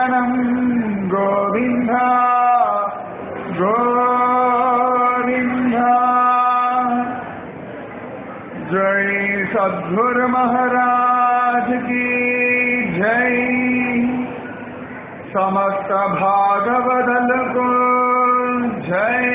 शरणं गोविन्द गोविन्द जय सद्गुरु महाराज की जय समस्त भागवदल को जय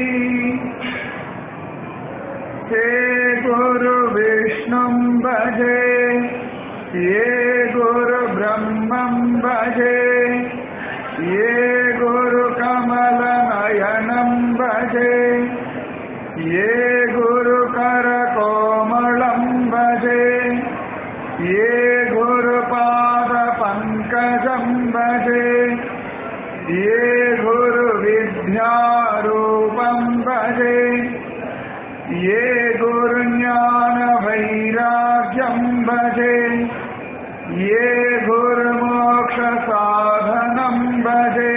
हे गुरु विष्णु भजे ये गुरु ब्रह्मं भजे ये गुरु कमल नयनं भजे ये गुरु कर कोमलं भजे ये गुरुपाद पङ्कजं भजे ये गुरु विद्यारूपं भजे ये गुरुज्ञान वैराग्यं भजे ये गुरुमोक्ष साधनं भजे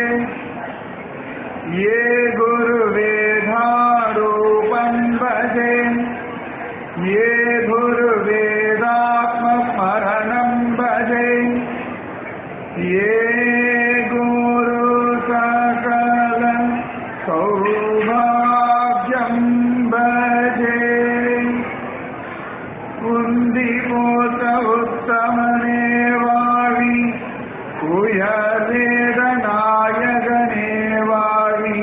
ये गुरुवेदारूपं भजे ये गुरुवेदात्मस्मरणं भजे ये गुरु सकल सौभाग्यं भजे குந்திபோத உத்தமனே வாழி உயர்வேத நாயகனே வாழி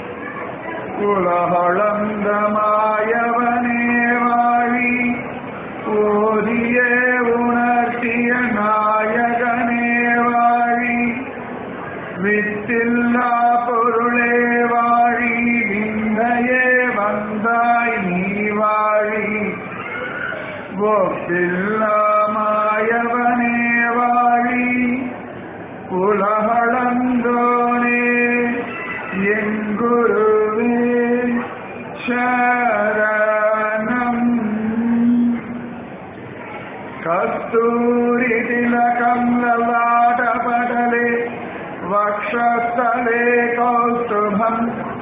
உலகளந்த மாயவனே வாழி ஓதிய உணர்த்திய நாயகனே வாழி வித்தில்லா பொருளே வாழி விந்தையே வந்தாய் நீ வாழி ஒப்பில்லாமாயவனே வாழி உலகளந்தோனே என் குருவே சரணம் கஸ்தூரி திலகம் லலாடபடலே वक्षस्थले कौस्तुभम्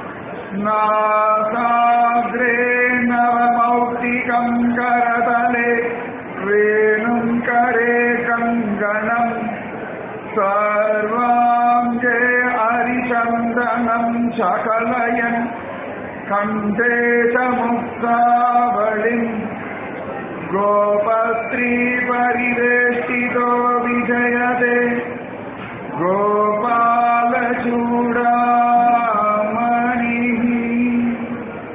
नासाग्रे नवमौक्तिकं करतले वेणुं करे कङ्गणम् सर्वाङ्गे हरिचन्दनं सकलयन् कण्ठे च मुक्तावलिम् गोपस्त्रीपरिवेष्टितो विजयते गोपालचूडामणिः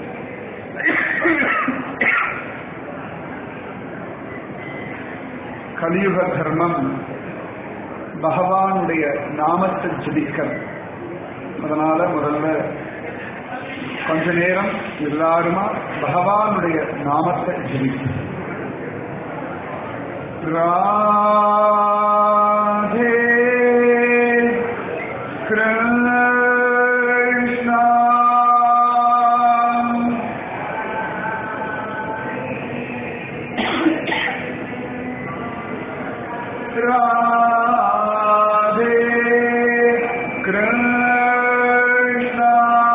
கலியுக தர்மம் பகவானுடைய நாமத்தை ஜபிக்கணும் அதனால முதல்ல கொஞ்ச நேரம் எல்லாருமா பகவானுடைய நாமத்தை ஜபிக்கணும் ராதே கிருஷ்ணா ராதே கிருஷ்ணா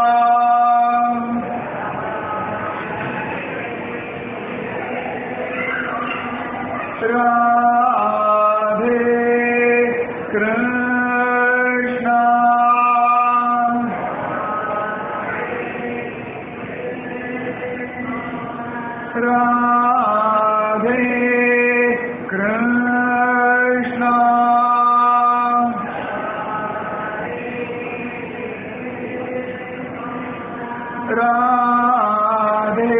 ராதே கிருஷ்ணா ராதே கிருஷ்ணா ராதே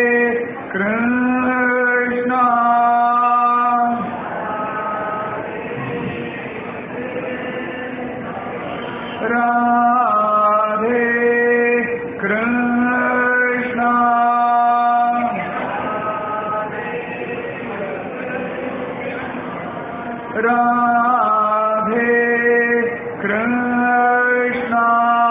கிருஷ்ணா ராதே கிருஷ்ணா ராதே கிருஷ்ணா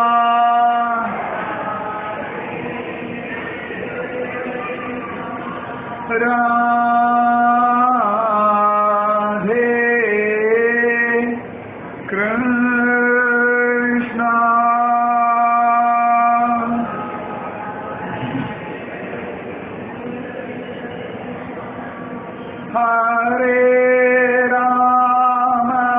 ராதே கிருஷ்ணா ஹரே ராம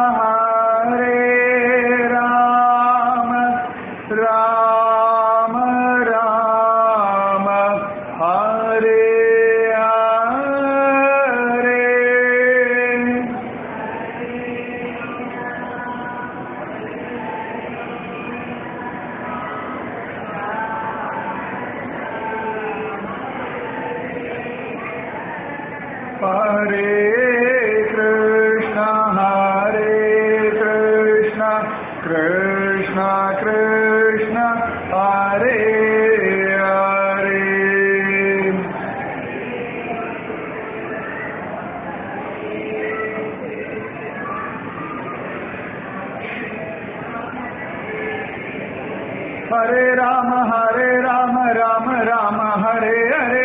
हरे राम हरे राम राम राम हरे हरे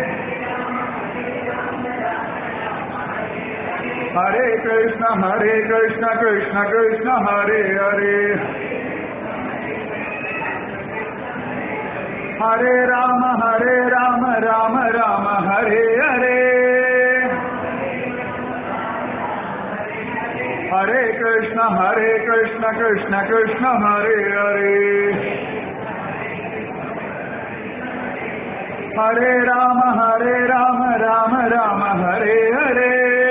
हरे कृष्ण हरे कृष्ण कृष्ण कृष्ण हरे हरे हरे राम हरे राम राम राम हरे हरे हरे कृष्ण हरे कृष्ण कृष्ण कृष्ण हरे हरे हरे राम हरे राम राम राम हरे हरे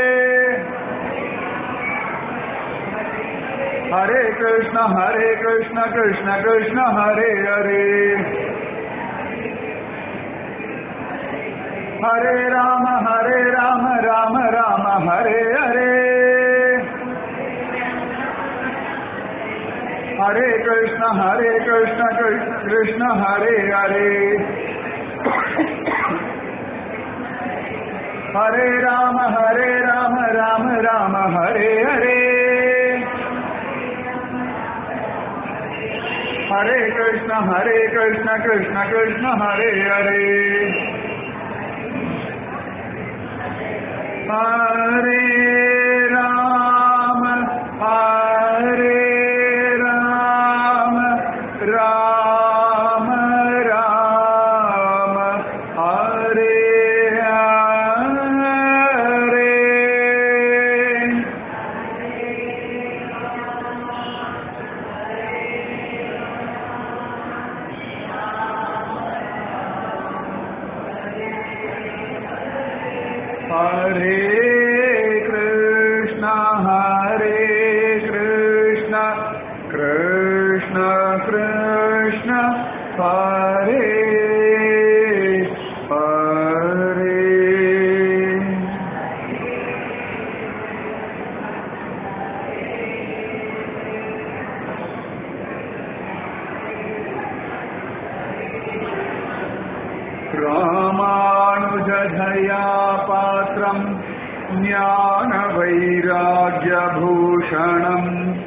हरे कृष्ण हरे कृष्ण कृष्ण कृष्ण हरे हरे हरे राम हरे राम राम राम हरे हरे हरे कृष्ण हरे कृष्ण कृष्ण कृष्ण हरे हरे हरे राम हरे राम राम राम हरे हरे हरे कृष्ण हरे कृष्ण कृष्ण कृष्ण हरे हरे हरे राम हरे राम राम राम हरे हरे हरे कृष्ण हरे कृष्ण कृष्ण कृष्ण हरे हरे रामानुजधया पात्रम् ज्ञानवैराग्यभूषणम्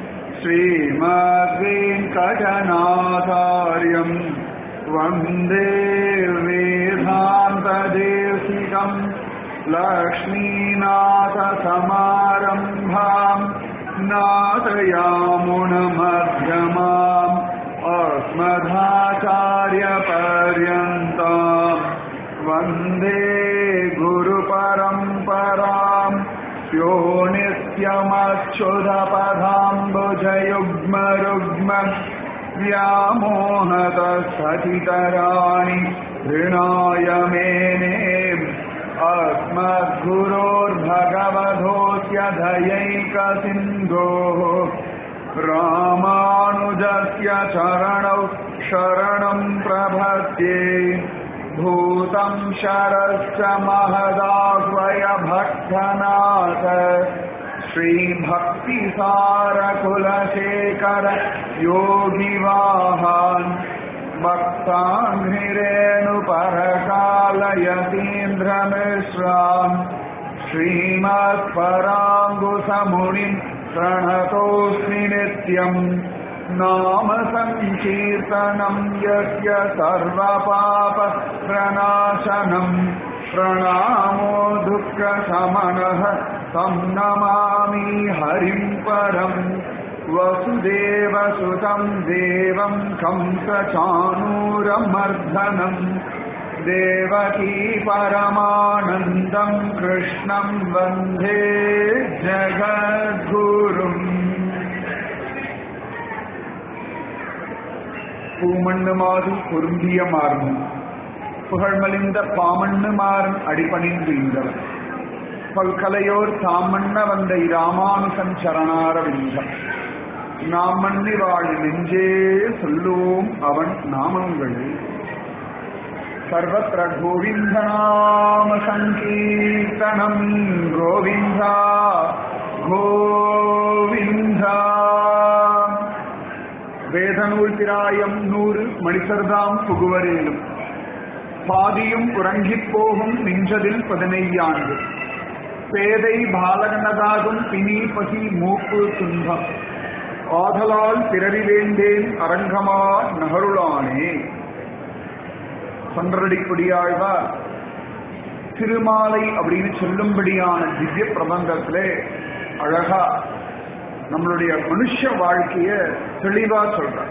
श्रीमद्वेङ्कटनाथार्यम् वन्दे वेदान्तदेशिकम् लक्ष्मीनाथसमारम्भाम् नाथयामुणमध्यमाम् अस्मदाचार्यपर्यन्ताम् वन्दे गुरुपरम्पराम् यो नित्यमच्युतपदाम्बुजयुग्मरुग्म व्यामोहतस्थितराणि ऋणाय मेने अस्मद्गुरोर्भगवधोऽस्य धयैकसिन्धोः रामानुजस्य चरणौ शरणं प्रभद्ये भूतं शरश्च महदाह्वय भक्तनाथ श्रीभक्तिसारकुलशेखर योगिवाहान् भक्ताङ्घ्रिरेणुपरकालयतीन्द्रमिश्रान् श्रीमत्पराङ्गुसमुनिम् प्रणतोऽस्मि नित्यम् नाम सङ्कीर्तनम् यस्य सर्वपाप प्रणाशनम् प्रणामो दुःखशमनः तं नमामि हरिम् परम् वसुदेवसुतम् देवम् कंसचाणूरमर्दनम् देवकी परमानन्दम् कृष्णम् वन्दे ஜகத்குரும் பூமண்ணு மாது பொருந்திய மாறும் புகழ்மலிந்த பாமண்ணு மாறும் அடிபணிந்து இந்தவர் பல்கலையோர் தாமண்ண வந்த இராமானுசன் சரணாரவிந்தம் நாம் மண்ணி வாழ் நெஞ்சே சொல்லுவோம் அவன் நாமங்களே सर्वत्र गोविन्दनाम सङ्कीर्तनम् गोविन्दा கோவிந்தா வேதநூல் திராயம் நூறு மணிசர்தாம் புகுவரேலும் பாதியும் உறங்கிப் போகும் நின்றதில் பதினையாண்டு பேதை பாலகனதாகும் பிணி பசி மூப்பு துன்பம் ஆதலால் பிறவி வேண்டேன் அரங்கமா நகருளானே சன்றடிக்குடியாழ்வார் திருமாலை அப்படின்னு சொல்லும்படியான திவ்ய பிரபந்தத்திலே அழகா நம்மளுடைய மனுஷ வாழ்க்கைய தெளிவா சொல்றார்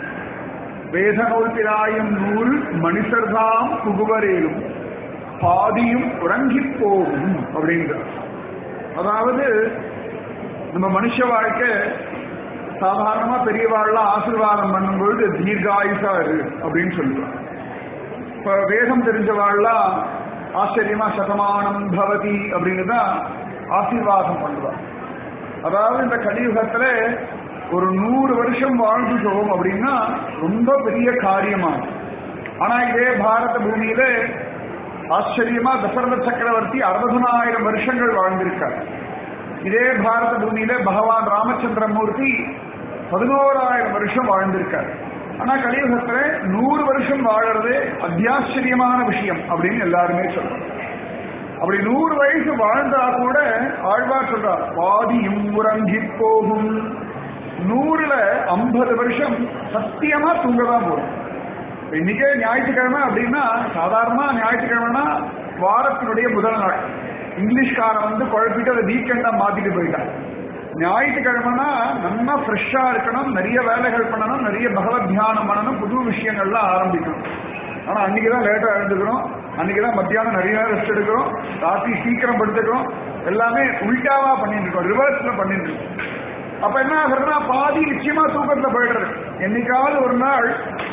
வேத நூல் பிராயம் நூல் மனுஷர்தாம் புகுவரேலும் பாதியும் உறங்கிப் போகும் அப்படின்றார் அதாவது நம்ம மனுஷ வாழ்க்கை சாதாரணமா பெரியவாள்லாம் ஆசீர்வாதம் பண்ணும்பொழுது தீர்காயுசா இரு அப்படின்னு சொல்லுவாங்க இப்ப வேதம் தெரிஞ்சவாள்லாம் ஆச்சரியமா சதமானம் பவதி அப்படின்னு தான் ஆசீர்வாதம் பண்ணுவார் அதாவது இந்த கலியுகத்துல ஒரு நூறு வருஷம் வாழ்ந்துட்டோம் அப்படின்னா ரொம்ப பெரிய காரியமாகும் ஆனா இதே பாரத பூமியில ஆச்சரியமா தசரத சக்கரவர்த்தி அறுபதனாயிரம் வருஷங்கள் வாழ்ந்திருக்கார் இதே பாரத பூமியில பகவான் ராமச்சந்திரமூர்த்தி பதினோராயிரம் வருஷம் வாழ்ந்திருக்கார் ஆனா கலியுகத்துல நூறு வருஷம் வாழறது அத்தியாச்சரியமான விஷயம் அப்படின்னு எல்லாருமே சொல்றோம் அப்படி நூறு வயசு வாழ்ந்தா கூட ஆழ்வார் சொல்றார் பாதியும் உறங்கி போகும் நூறுல ஐம்பது வருஷம் சத்தியமா தூங்கதான் போகும் இன்னைக்கே ஞாயிற்றுக்கிழமை அப்படின்னா சாதாரணமா ஞாயிற்றுக்கிழமைனா வாரத்தினுடைய முதல் நாள் இங்கிலீஷ்காரன் வந்து குழப்பிட்டு அதை வீக்கெண்டா மாத்திட்டு போயிட்டான் ஞாயிற்றுக்கிழமைனா நல்லா ஃப்ரெஷ்ஷா இருக்கணும் நிறைய வேலைகள் பண்ணணும் நிறைய பகவத் தியானம் பண்ணணும் புது விஷயங்கள்லாம் ஆரம்பிக்கணும் ஆனா அன்னைக்கு தான் லேட்டா எழுந்துக்கிறோம் அன்னைக்கு தான் மத்தியானம் நிறைய நேரம் ரெஸ்ட் எடுக்கிறோம் ராத்திரி சீக்கிரம் படுத்துக்கிறோம் எல்லாமே உல்டாவா பண்ணிட்டு இருக்கோம் ரிவர்ஸ்ல பண்ணிட்டு இருக்கோம் அப்ப என்ன ஆகுறதுன்னா பாதி நிச்சயமா தூக்கத்துல போயிடுறது என்னைக்காவது ஒரு நாள்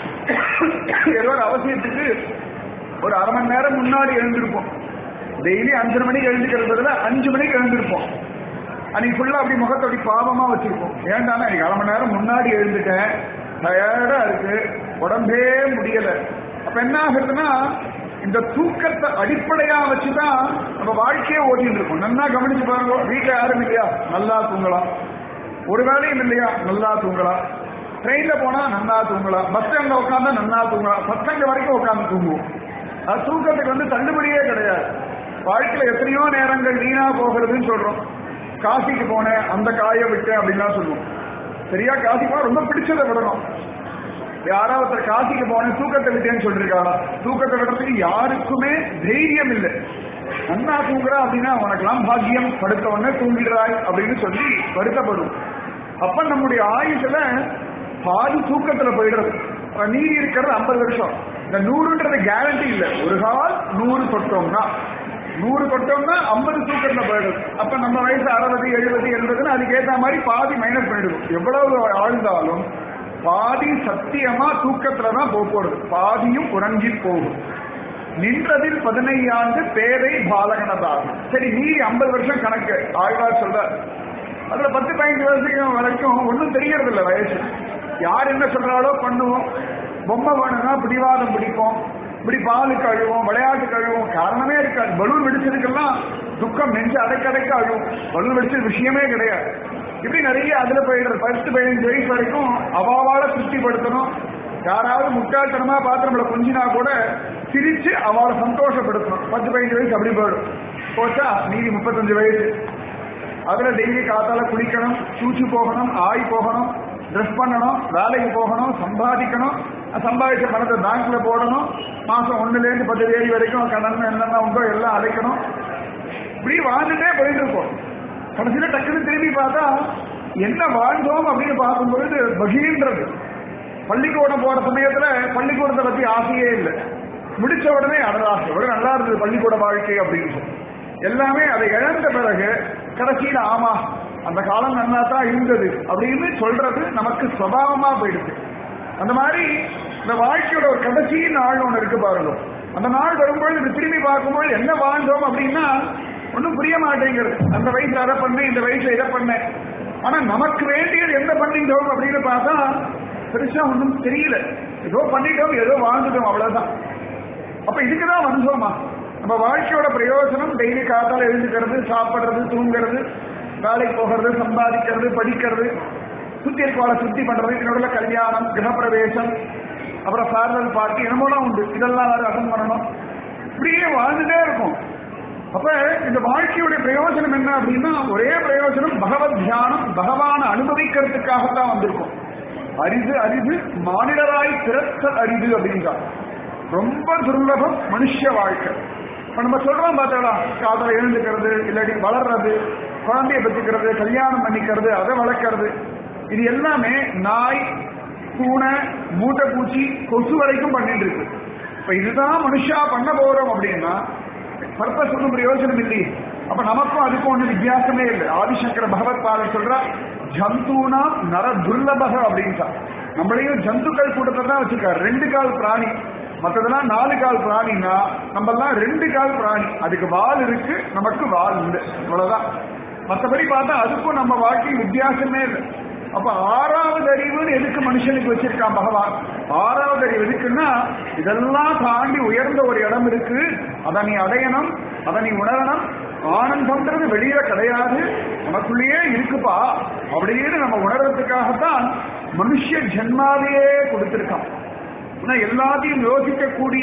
ஏதோ ஒரு அவசியத்துக்கு ஒரு அரை மணி நேரம் முன்னாடி எழுந்திருப்போம் டெய்லி அஞ்சரை மணிக்கு எழுந்துக்கிறதுல அஞ்சு மணிக்கு எழுந்திருப்போம் அன்னைக்கு ஃபுல்லா அப்படி முகத்தை அப்படி பாவமா வச்சிருப்போம் ஏன்டானா இன்னைக்கு அரை மணி நேரம் முன்னாடி எழுந்துட்டேன் டயர்டா இருக்கு உடம்பே முடியல அப்ப என்ன ஆகுதுன்னா இந்த தூக்கத்தை அடிப்படையா வச்சுதான் நம்ம வாழ்க்கையே ஓட்டிட்டு இருக்கோம் நல்லா கவனிச்சு பாருங்க வீட்டுல யாரும் இல்லையா நல்லா தூங்கலாம் ஒரு வேலையும் இல்லையா நல்லா தூங்கலாம் ட்ரெயின்ல போனா நல்லா தூங்கலாம் பஸ் ஸ்டாண்ட்ல உட்காந்தா நல்லா தூங்கலாம் பசங்க வரைக்கும் உட்காந்து தூங்குவோம் அது தூக்கத்துக்கு வந்து தள்ளுபடியே கிடையாது வாழ்க்கையில எத்தனையோ நேரங்கள் வீணா போகிறதுன்னு சொல்றோம் காசிக்கு போனேன் அந்த காயை விட்டேன் அப்படின்லாம் சொல்லுவோம் சரியா காசிக்கு போனா ரொம்ப பிடிச்சதை விடணும் யாராவது ஒருத்தர் காசிக்கு போனேன் தூக்கத்தை விட்டேன்னு சொல்லிருக்காளா தூக்கத்தை விடுறதுக்கு யாருக்குமே தைரியம் இல்லை நன்னா தூங்குறா அப்படின்னா உனக்கெல்லாம் பாக்கியம் படுத்த உடனே தூங்கிடுறாய் அப்படின்னு சொல்லி வருத்தப்படும் அப்ப நம்முடைய ஆயுசுல பாதி தூக்கத்துல போயிடுறது அப்ப நீதி இருக்கிறது ஐம்பது வருஷம் இந்த நூறுன்றது கேரண்டி இல்லை ஒரு கால் நூறு தொட்டோம்னா நூறு தொட்டோம்னா ஐம்பது தூக்கத்துல போயிடுது அப்ப நம்ம வயசு அறுபது எழுபது எண்பதுன்னு அதுக்கு ஏத்த மாதிரி பாதி மைனஸ் பண்ணிடுவோம் எவ்வளவு ஆழ்ந்தாலும் பாதி சத்தியமா தூக்கத்துல தான் போக போறது பாதியும் உறங்கி போகும் நின்றதில் பதினையாண்டு பேரை பாலகனதாகும் சரி மீறி ஐம்பது வருஷம் கணக்கு ஆழ்வார் சொல்ற அதுல பத்து பதினஞ்சு வருஷம் வரைக்கும் ஒன்றும் தெரியறது இல்லை வயசு யார் என்ன சொல்றாலோ பண்ணுவோம் பொம்மை வேணும்னா பிடிவாதம் பிடிப்போம் இப்படி பாலு கழுவோம் விளையாட்டு கழுவோம் காரணமே இருக்காது பலூன் வெடிச்சதுக்கெல்லாம் துக்கம் நெஞ்சு அடைக்க அடைக்க அழுவும் பலூன் வெடிச்சது விஷயமே கிடையாது இப்படி நிறைய அதுல போயிடுறது பத்து பதினஞ்சு வயசு வரைக்கும் அவாவால திருப்திப்படுத்தணும் யாராவது முட்டாள்தனமா பார்த்து நம்மளை கொஞ்சினா கூட சிரிச்சு அவளை சந்தோஷப்படுத்தணும் பத்து பதினஞ்சு வயசு அப்படி போயிடும் போச்சா மீதி முப்பத்தஞ்சு வயசு அதுல டெய்லி காத்தால குளிக்கணும் சூச்சு போகணும் ஆய் போகணும் ட்ரெஸ் பண்ணணும் வேலைக்கு போகணும் சம்பாதிக்கணும் சம்பாதிச்ச பணத்தை பேங்க்ல போடணும் மாசம் ஒண்ணுல இருந்து பத்து தேதி வரைக்கும் கடன் என்னென்ன உண்டோ எல்லாம் அடைக்கணும் இப்படி வாழ்ந்துட்டே போயிட்டு இருக்கோம் கடைசியில டக்குன்னு திரும்பி பார்த்தா என்ன வாழ்ந்தோம் அப்படின்னு பார்க்கும்பொழுது பகீன்றது பள்ளிக்கூடம் போற சமயத்துல பள்ளிக்கூடத்தை பத்தி ஆசையே இல்லை முடிச்ச உடனே அடடா எவ்வளவு நல்லா இருந்தது பள்ளிக்கூட வாழ்க்கை அப்படின்னு சொல்லி எல்லாமே அதை இழந்த பிறகு கடைசியில ஆமா அந்த காலம் நல்லா தான் இருந்தது அப்படின்னு சொல்றது நமக்கு சுபாவமா போயிடுது அந்த மாதிரி இந்த வாழ்க்கையோட ஒரு கடைசி நாள் ஒண்ணு இருக்கு பாருங்க அந்த நாள் வரும்பொழுது இப்படி திரும்பி பார்க்கும்போது என்ன வாழ்ந்தோம் அப்படின்னா ஒன்றும் புரிய மாட்டேங்கிறது அந்த வயசுல அதை பண்ணேன் இந்த வயசுல இதை பண்ணேன் ஆனா நமக்கு வேண்டியது என்ன பண்ணிட்டோம் அப்படின்னு பார்த்தா பெருசா ஒன்றும் தெரியல ஏதோ பண்ணிட்டோம் ஏதோ வாழ்ந்துட்டோம் அவ்வளவுதான் அப்ப இதுக்குதான் வந்தோமா நம்ம வாழ்க்கையோட பிரயோஜனம் டெய்லி காத்தால எழுந்துக்கிறது சாப்பிடுறது தூங்குறது வேலைக்கு போகிறது சம்பாதிக்கிறது படிக்கிறது சுத்தி இருக்கவாளை சுத்தி பண்றது இதனோட கல்யாணம் கிரகப்பிரவேசம் அப்புறம் ஃபேர்வெல் பார்ட்டி என்னமோலாம் உண்டு இதெல்லாம் வேற அட்டன் பண்ணணும் இப்படியே வாழ்ந்துட்டே இருக்கும் அப்ப இந்த வாழ்க்கையுடைய பிரயோஜனம் என்ன அப்படின்னா ஒரே பிரயோஜனம் பகவத் தியானம் பகவானை உணர்றதுக்காகத்தான் வந்திருக்கோம் அரிது அரிது மானிடராய் பிறத்த அரிது அப்படின்றார் ரொம்ப துர்லபம் மனுஷ வாழ்க்கை இப்ப நம்ம சொல்றோம் பார்த்தாடா காதல எழுந்துக்கிறது இல்லாட்டி வளர்றது குழந்தைய பெற்றுக்கிறது கல்யாணம் பண்ணிக்கிறது அதை வளர்க்கறது இது எல்லாமே நாய் பூனை மூட்டை பூச்சி கொசு வரைக்கும் பண்ணிட்டு இருக்கு இப்ப இதுதான் மனுஷா பண்ண போறோம் அப்படின்னா பர்பஸ் ஒன்றும் பிரயோஜனம் இல்லையே அப்ப நமக்கும் அதுக்கும் ஒண்ணு வித்தியாசமே இல்லை ஆதிசங்கர பகவத் பாதர் சொல்றா ஜந்தூனா நர துர்லபக அப்படின்ட்டா நம்மளையும் ஜந்துக்கள் கூட்டத்தை தான் வச்சிருக்காரு ரெண்டு கால் பிராணி மற்றதெல்லாம் நாலு கால் பிராணின்னா நம்ம எல்லாம் ரெண்டு கால் பிராணி அதுக்கு வால் இருக்கு நமக்கு வால் உண்டு இவ்வளவுதான் மற்றபடி பார்த்தா அதுக்கும் நம்ம வாழ்க்கை வித்தியாசமே இல்லை அப்ப ஆறாவது அறிவுன்னு எதுக்கு மனுஷனுக்கு வச்சிருக்கான் பகவான் ஆறாவது அறிவு எதுக்குன்னா இதெல்லாம் தாண்டி உயர்ந்த ஒரு இடம் இருக்கு அதை நீ அடையணும் அதை நீ உணரணும் ஆனந்தம்ன்றது வெளியில கிடையாது நமக்குள்ளேயே இருக்குப்பா அப்படின்னு நம்ம உணர்றதுக்காகத்தான் மனுஷ ஜென்மாவையே கொடுத்திருக்கான் ஆனா எல்லாத்தையும் யோசிக்கக்கூடிய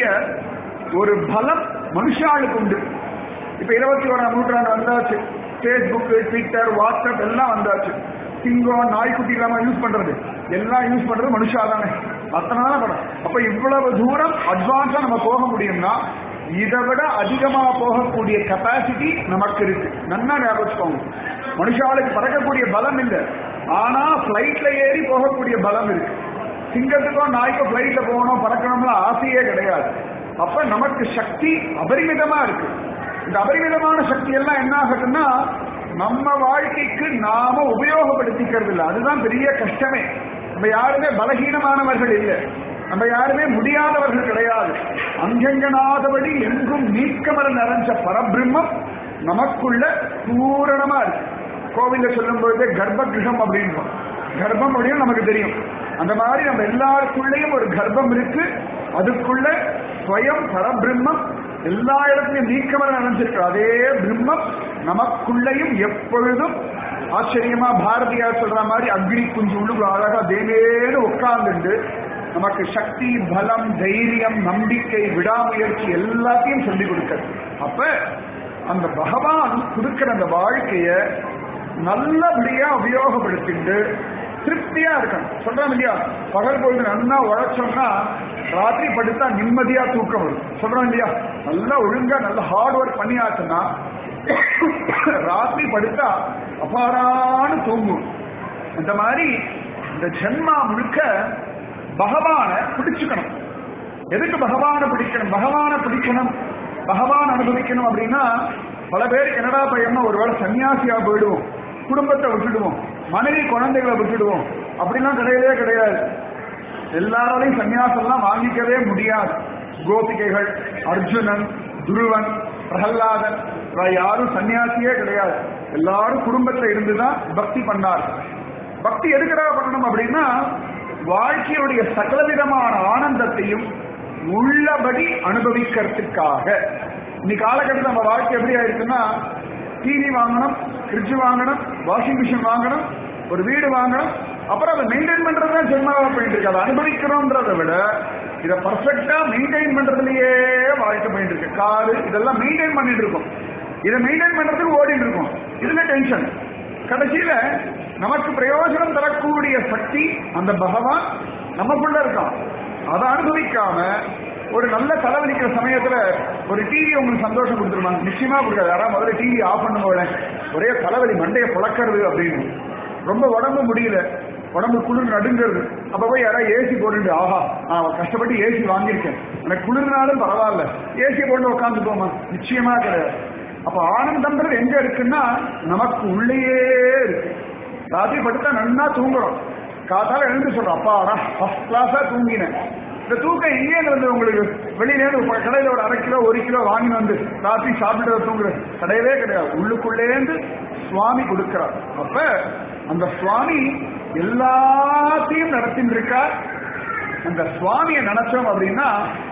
ஒரு பலம் மனுஷாளுக்கு உண்டு இப்ப இருபத்தி ஓராம் நூற்றாண்டு வந்தாச்சு பேஸ்புக் ட்விட்டர் வாட்ஸ்அப் எல்லாம் வந்தாச்சு சிங்கம் நாய்க்குட்டி இல்லாம யூஸ் பண்றது எல்லாம் யூஸ் பண்றது மனுஷா தானே அத்தனால படம் அப்ப இவ்வளவு தூரம் அட்வான்ஸா நம்ம போக முடியும்னா இதை விட அதிகமா போகக்கூடிய கெப்பாசிட்டி நமக்கு இருக்கு நன்னா ஞாபகம் வச்சுக்கோங்க மனுஷாளுக்கு பறக்கக்கூடிய பலம் இல்லை ஆனா பிளைட்ல ஏறி போகக்கூடிய பலம் இருக்கு சிங்கத்துக்கும் நாய்க்கும் பிளைட்ல போகணும் பறக்கணும்னு ஆசையே கிடையாது அப்ப நமக்கு சக்தி அபரிமிதமா இருக்கு இந்த அபரிமிதமான சக்தி எல்லாம் என்ன ஆகுதுன்னா நம்ம வாழ்க்கைக்கு நாம உபயோகப்படுத்திக்கிறது இல்லை அதுதான் பெரிய கஷ்டமே நம்ம யாருமே பலகீனமானவர்கள் இல்லை நம்ம யாருமே முடியாதவர்கள் கிடையாது அங்கங்கனாதபடி எங்கும் நீக்கமர நிறைஞ்ச பரபிரம்மம் நமக்குள்ள பூரணமா இருக்கு கோவில்ல சொல்லும் பொழுது கர்ப்ப கிரகம் அப்படின்றோம் கர்ப்பம் அப்படின்னு நமக்கு தெரியும் அந்த மாதிரி நம்ம எல்லாருக்குள்ளேயும் ஒரு கர்ப்பம் இருக்கு அதுக்குள்ள ஸ்வயம் பரபிரம்மம் எல்லா இடத்துலயும் நீக்கமர நினைச்சிருக்கு அதே பிரம்மம் நமக்குள்ளேயும் எப்பொழுதும் ஆச்சரியமா பாரதியார் சொல்ற மாதிரி அக்னி குஞ்சு உள்ளுக்குள்ள அழகா தேவேன்னு உட்கார்ந்துட்டு நமக்கு சக்தி பலம் தைரியம் நம்பிக்கை விடாமுயற்சி எல்லாத்தையும் சொல்லி கொடுக்கிறது அப்ப அந்த பகவான் கொடுக்கிற அந்த வாழ்க்கைய நல்லபடியா உபயோகப்படுத்திட்டு திருப்தியா இருக்கணும் சொல்றோம் இல்லையா பகல் பொழுது நல்லா உழைச்சோம்னா ராத்திரி படுத்தா நிம்மதியா தூக்கம் வரும் சொல்றோம் இல்லையா நல்லா ஒழுங்கா நல்லா ஹார்ட் ஒர்க் பண்ணியாச்சுன்னா ராத்திரி படுத்தா அபாரான்னு தூங்கும் இந்த மாதிரி இந்த ஜென்மா முழுக்க பகவானை பிடிச்சுக்கணும் எதுக்கு பகவானை பிடிக்கணும் பகவானை பிடிக்கணும் பகவான் அனுபவிக்கணும் அப்படின்னா பல பேர் கனடா பையன் ஒருவேளை சன்னியாசியா போயிடுவோம் குடும்பத்தை விட்டுடுவோம் மனைவி குழந்தைகளை விட்டுடுவோம் அப்படிலாம் கிடையவே கிடையாது எல்லாராலையும் சன்னியாசம்லாம் வாங்கிக்கவே முடியாது கோபிகைகள் அர்ஜுனன் துருவன் பிரகல்லாதன் இவ யாரும் சன்னியாசியே கிடையாது எல்லாரும் குடும்பத்துல இருந்துதான் பக்தி பண்ணார் பக்தி எதுக்கடா பண்ணணும் அப்படின்னா வாழ்க்கையுடைய சகலவிதமான ஆனந்தத்தையும் உள்ளபடி அனுபவிக்கிறதுக்காக இன்னைக்கு காலகட்டத்தில் நம்ம வாழ்க்கை எப்படி ஆயிருக்குன்னா டிவி வாங்கணும் ஃப்ரிட்ஜ் வாங்கணும் வாஷிங் மிஷின் வாங்கணும் ஒரு வீடு வாங்கணும் அப்புறம் அதை மெயின்டைன் பண்றது தான் ஜென்மாவா போயிட்டு இருக்கு அதை அனுபவிக்கிறோன்றதை விட இதை பர்ஃபெக்டா மெயின்டைன் பண்றதுலயே வாழ்க்கை போயிட்டு இருக்கு காரு இதெல்லாம் மெயின்டைன் பண்ணிட்டு இருக்கோம் இதை மெயின்டைன் பண்றதுக்கு ஓடிட்டு இருக்கோம் இதுல டென்ஷன் கடைசியில நமக்கு பிரயோஜனம் தரக்கூடிய சக்தி அந்த பகவான் நமக்குள்ள இருக்கான் அதை அனுபவிக்காம ஒரு நல்ல தலைவலிக்கிற சமயத்துல ஒரு டிவி உங்களுக்கு சந்தோஷம் கொடுத்துருவாங்க நிச்சயமா கொடுக்காது யாராவது முதல்ல டிவி ஆஃப் பண்ணுங்க ஒரே தலைவலி மண்டையை புழக்கிறது அப்படின்னு ரொம்ப உடம்பு முடியல உடம்பு குளிர் நடுங்கிறது அப்ப போய் யாராவது ஏசி போட்டுட்டு ஆஹா நான் கஷ்டப்பட்டு ஏசி வாங்கியிருக்கேன் எனக்கு குளிர்னாலும் பரவாயில்ல ஏசி போட்டு உட்காந்து போமா நிச்சயமா கிடையாது அப்ப ஆனந்தம்ன்றது எங்க இருக்குன்னா நமக்கு உள்ளேயே இருக்கு ராத்திரி படுத்தா நன்னா தூங்குறோம் காத்தால எழுந்து சொல்றோம் அப்பாடா ஃபர்ஸ்ட் கிளாஸா தூங்கினேன் இந்த தூக்கம் எங்கேயிருந்து வந்து உங்களுக்கு வெளியிலேருந்து கடையில ஒரு அரை கிலோ ஒரு கிலோ வாங்கி வந்து ராத்திரி சாப்பிட்டு தூங்குற கிடையவே கிடையாது உள்ளுக்குள்ளேருந்து சுவாமி கொடுக்கிறார் அப்ப அந்த சுவாமி எல்லாத்தையும் நடத்தின்னு இருக்கார் அந்த சுவாமியை நினைச்சோம் அப்படின்னா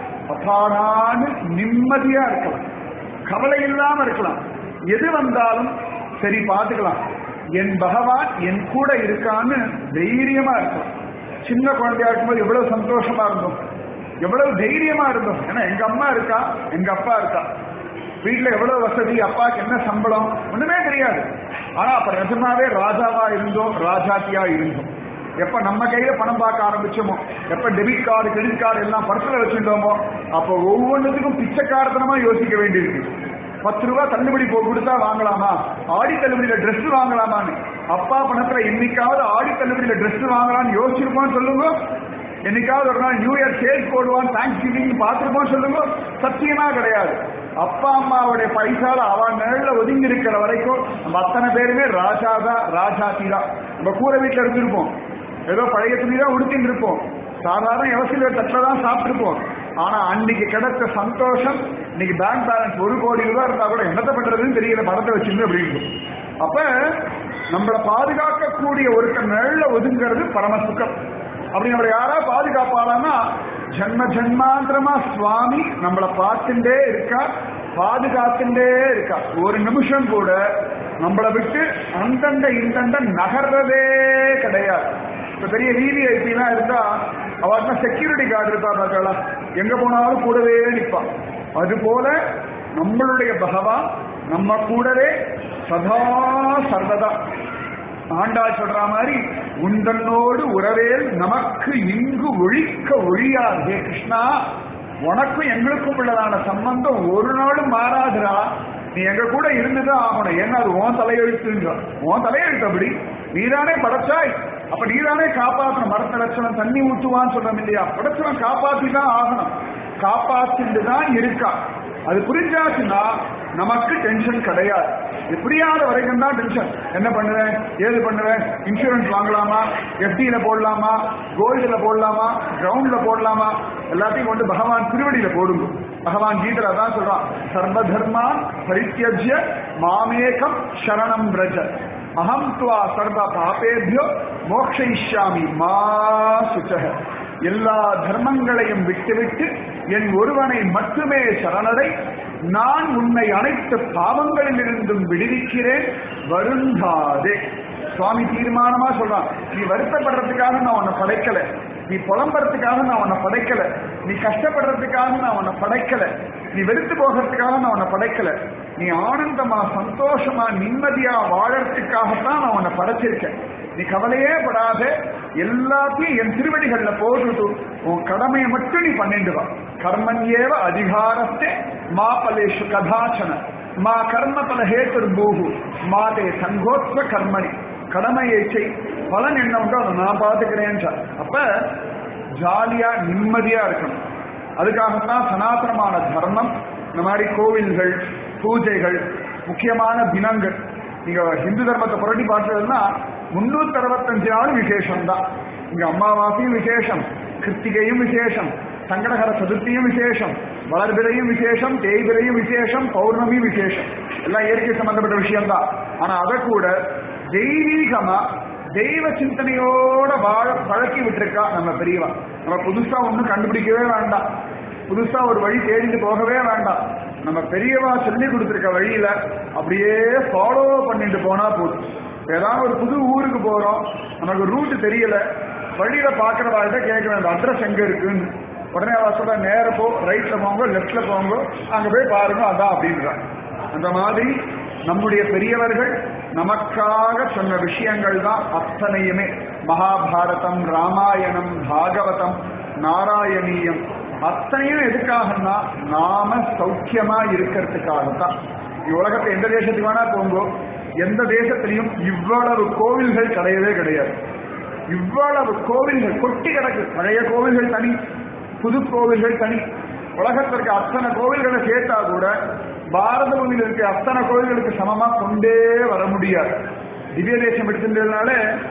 அப்பாடான்னு நிம்மதியா இருக்கலாம் கவலை இல்லாம இருக்கலாம் எது வந்தாலும் சரி பார்த்துக்கலாம் என் பகவான் என் கூட இருக்கான்னு தைரியமா இருக்கலாம் சின்ன குழந்தையா இருக்கும்போது எவ்வளவு சந்தோஷமா இருந்தோம் எவ்வளவு தைரியமா இருந்தோம் ஏன்னா எங்க அம்மா இருக்கா எங்க அப்பா இருக்கா வீட்டுல எவ்வளவு வசதி அப்பாக்கு என்ன சம்பளம் ஒண்ணுமே தெரியாது ஆனா அப்ப நிஜமாவே ராஜாவா இருந்தோம் ராஜாத்தியா இருந்தோம் எப்ப நம்ம கையில பணம் பார்க்க ஆரம்பிச்சோமோ எப்ப டெபிட் கார்டு கிரெடிட் கார்டு எல்லாம் பர்சனல் வச்சிருந்தோமோ அப்போ ஒவ்வொன்றுத்துக்கும் பிச்சைக்காரத்தனமா யோசிக்க வேண்டியிருக்கு பத்து ரூபாய் தள்ளுபடி போ கொடுத்தா வாங்கலாமா ஆடி தள்ளுபடியில Dress வாங்கலாமான்னு அப்பா பணத்துல என்னைக்காவது ஆடி தள்ளுபடியில Dress வாங்கலாம்னு யோசிச்சிருப்போம்னு சொல்லுங்க என்னைக்காவது ஒரு நாள் நியூ இயர் சேல்ஸ் போடுவான் தேங்க்ஸ் கிவிங் பார்த்துருப்போம் சொல்லுங்க சத்தியமா கிடையாது அப்பா அம்மாவுடைய பைசால அவன் நிழல்ல ஒதுங்கி இருக்கிற வரைக்கும் நம்ம அத்தனை பேருமே ராஜாதான் ராஜாத்தி தான் நம்ம கூரை வீட்டுல இருந்திருப்போம் ஏதோ பழைய துணி தான் உடுத்தின்னு இருப்போம் சாதாரண எவசில தட்டில் தான் சாப்பிட்டுருப்போம் ஆனா அன்னைக்கு கிடைச்ச சந்தோஷம் இன்னைக்கு பேங்க் பேலன்ஸ் ஒரு கோடி ரூபாய் இருந்தா கூட என்னத்த பண்றதுன்னு தெரியல பணத்தை வச்சிருந்து அப்படின்னு அப்ப நம்மளை பாதுகாக்கக்கூடிய ஒருத்தர் நிழல்ல ஒதுங்கிறது பரம சுகம் அப்படி நம்மளை யாரா பாதுகாப்பாளன்னா ஜன்ம ஜன்மாந்திரமா சுவாமி நம்மளை பார்த்துட்டே இருக்கா பாதுகாத்துட்டே இருக்கா ஒரு நிமிஷம் கூட நம்மளை விட்டு அந்தண்ட இந்தண்ட நகர்றதே கிடையாது இப்ப பெரிய விவிஐபி எல்லாம் இருந்தா அவர்னா செக்யூரிட்டி கார்டு இருப்பா பார்க்கலா எங்க போனாலும் கூடவே நிற்பான் அது போல நம்மளுடைய பகவான் நம்ம கூடவே சதா சர்வதா ஆண்டாள் சொல்ற மாதிரி உந்தன்னோடு உறவேல் நமக்கு இங்கு ஒழிக்க ஒழியாது ஹே கிருஷ்ணா உனக்கும் எங்களுக்கும் உள்ளதான சம்பந்தம் ஒரு நாளும் மாறாதுடா நீ எங்க கூட இருந்துதான் ஆகணும் ஏன்னா அது உன் தலையெழுத்துன்ற உன் தலையெழுத்து அப்படி நீதானே படைச்சாய் அப்ப நீதானே காப்பாற்றணும் மரத்த லட்சணம் தண்ணி ஊற்றுவான்னு சொல்றோம் இல்லையா படைச்சவன் காப்பாத்தி தான் ஆகணும் காப்பாத்திட்டு தான் இருக்கா அது புரிஞ்சாச்சுன்னா நமக்கு டென்ஷன் கிடையாது இது புரியாத வரைக்கும் தான் டென்ஷன் என்ன பண்ணுவேன் ஏது பண்ணுவேன் இன்சூரன்ஸ் வாங்கலாமா எஃப்டியில போடலாமா கோல்டுல போடலாமா கிரவுண்ட்ல போடலாமா எல்லாத்தையும் கொண்டு பகவான் திருவடியில போடுங்க பகவான் கீதல தான் சொல்றான் சர்வ தர்மான் பரித்தியஜ்ய மாமேகம் சரணம் பிரஜ அகம் துவா சர்வ பாபேபியோ மோக்ஷயிஷ்யாமி மா சுச்சக எல்லா தர்மங்களையும் விட்டுவிட்டு என் ஒருவனை மட்டுமே சரணடை நான் உன்னை அனைத்து பாவங்களிலிருந்தும் விடுவிக்கிறேன் வருந்தாதே சுவாமி தீர்மானமா சொல்றான் நீ வருத்தப்படுறதுக்காக நான் உன்னை படைக்கல நீ புலம்புறதுக்காக நான் உன்னை படைக்கல நீ கஷ்டப்படுறதுக்காக நான் உன்னை படைக்கல நீ வெறுத்து போகிறதுக்காக நான் உன்னை படைக்கல நீ ஆனந்தமா சந்தோஷமா நிம்மதியா வாழறதுக்காகத்தான் நான் உன்னை படைச்சிருக்கேன் நீ கவலையே படாத எல்லாத்தையும் என் திருவடிகள்ல போட்டுட்டு உன் கடமையை மட்டும் நீ பண்ணிட்டு வா கர்மன்யேவ அதிகாரத்தை மா பலேஷு கதாச்சன மா கர்ம பல ஹேத்துர் பூகு மாதே சங்கோத்வ கர்மணி கடமையை செய் பலன் என்ன உண்டோ அதை நான் பார்த்துக்கிறேன் சார் அப்ப ஜாலியா நிம்மதியா இருக்கணும் அதுக்காகத்தான் சனாதனமான தர்மம் இந்த மாதிரி கோவில்கள் பூஜைகள் முக்கியமான தினங்கள் நீங்க ஹிந்து தர்மத்தை புரட்டி பார்த்ததுன்னா முன்னூத்தி அறுபத்தஞ்சு நாள் விசேஷம் தான் இங்க அமாவாசையும் விசேஷம் கிருத்திகையும் விசேஷம் சங்கடகர சதுர்த்தியும் விசேஷம் வளர்பிறையும் விசேஷம் தேய்பிறையும் விசேஷம் பௌர்ணமி விசேஷம் எல்லாம் இயற்கை சம்பந்தப்பட்ட விஷயம் தான் ஆனா அதை கூட தெய்வீகமா தெய்வ சிந்தனையோட வாழ பழக்கி விட்டுருக்கா நம்ம பெரியவா நம்ம புதுசா ஒன்றும் கண்டுபிடிக்கவே வேண்டாம் புதுசா ஒரு வழி தேடிட்டு போகவே வேண்டாம் நம்ம பெரியவா சொல்லி கொடுத்துருக்க வழியில அப்படியே ஃபாலோ பண்ணிட்டு போனா போதும் ஏதாவது ஒரு புது ஊருக்கு போறோம் நமக்கு ரூட் தெரியல வழியில பாக்குறவாழ்கிட்ட கேட்க வேண்டாம் அட்ரஸ் எங்க இருக்குன்னு உடனே அவ சொல்ற நேர போ ரைட்ல போங்க லெப்ட்ல போங்க அங்க போய் பாருங்க அதான் அப்படின்றான் அந்த மாதிரி நம்முடைய பெரியவர்கள் நமக்காக சொன்ன விஷயங்கள் தான் அத்தனையுமே மகாபாரதம் ராமாயணம் பாகவதம் நாராயணீயம் அத்தனையும் எதுக்காகன்னா நாம சௌக்கியமா இருக்கிறதுக்காகத்தான் உலகத்தை எந்த தேசத்துக்கு வேணா போங்கோ எந்த தேசத்திலையும் இவ்வளவு கோவில்கள் கிடையவே கிடையாது இவ்வளவு கோவில்கள் கொட்டி கிடக்கு பழைய கோவில்கள் தனி புது கோவில்கள் தனி உலகத்திற்கு அத்தனை கோவில்களை சேர்த்தா கூட பாரத பூமியில் இருக்க அத்தனை கோவில்களுக்கு சமமா கொண்டே வர முடியாது திவ்ய தேசம் எடுத்துட்டதுனால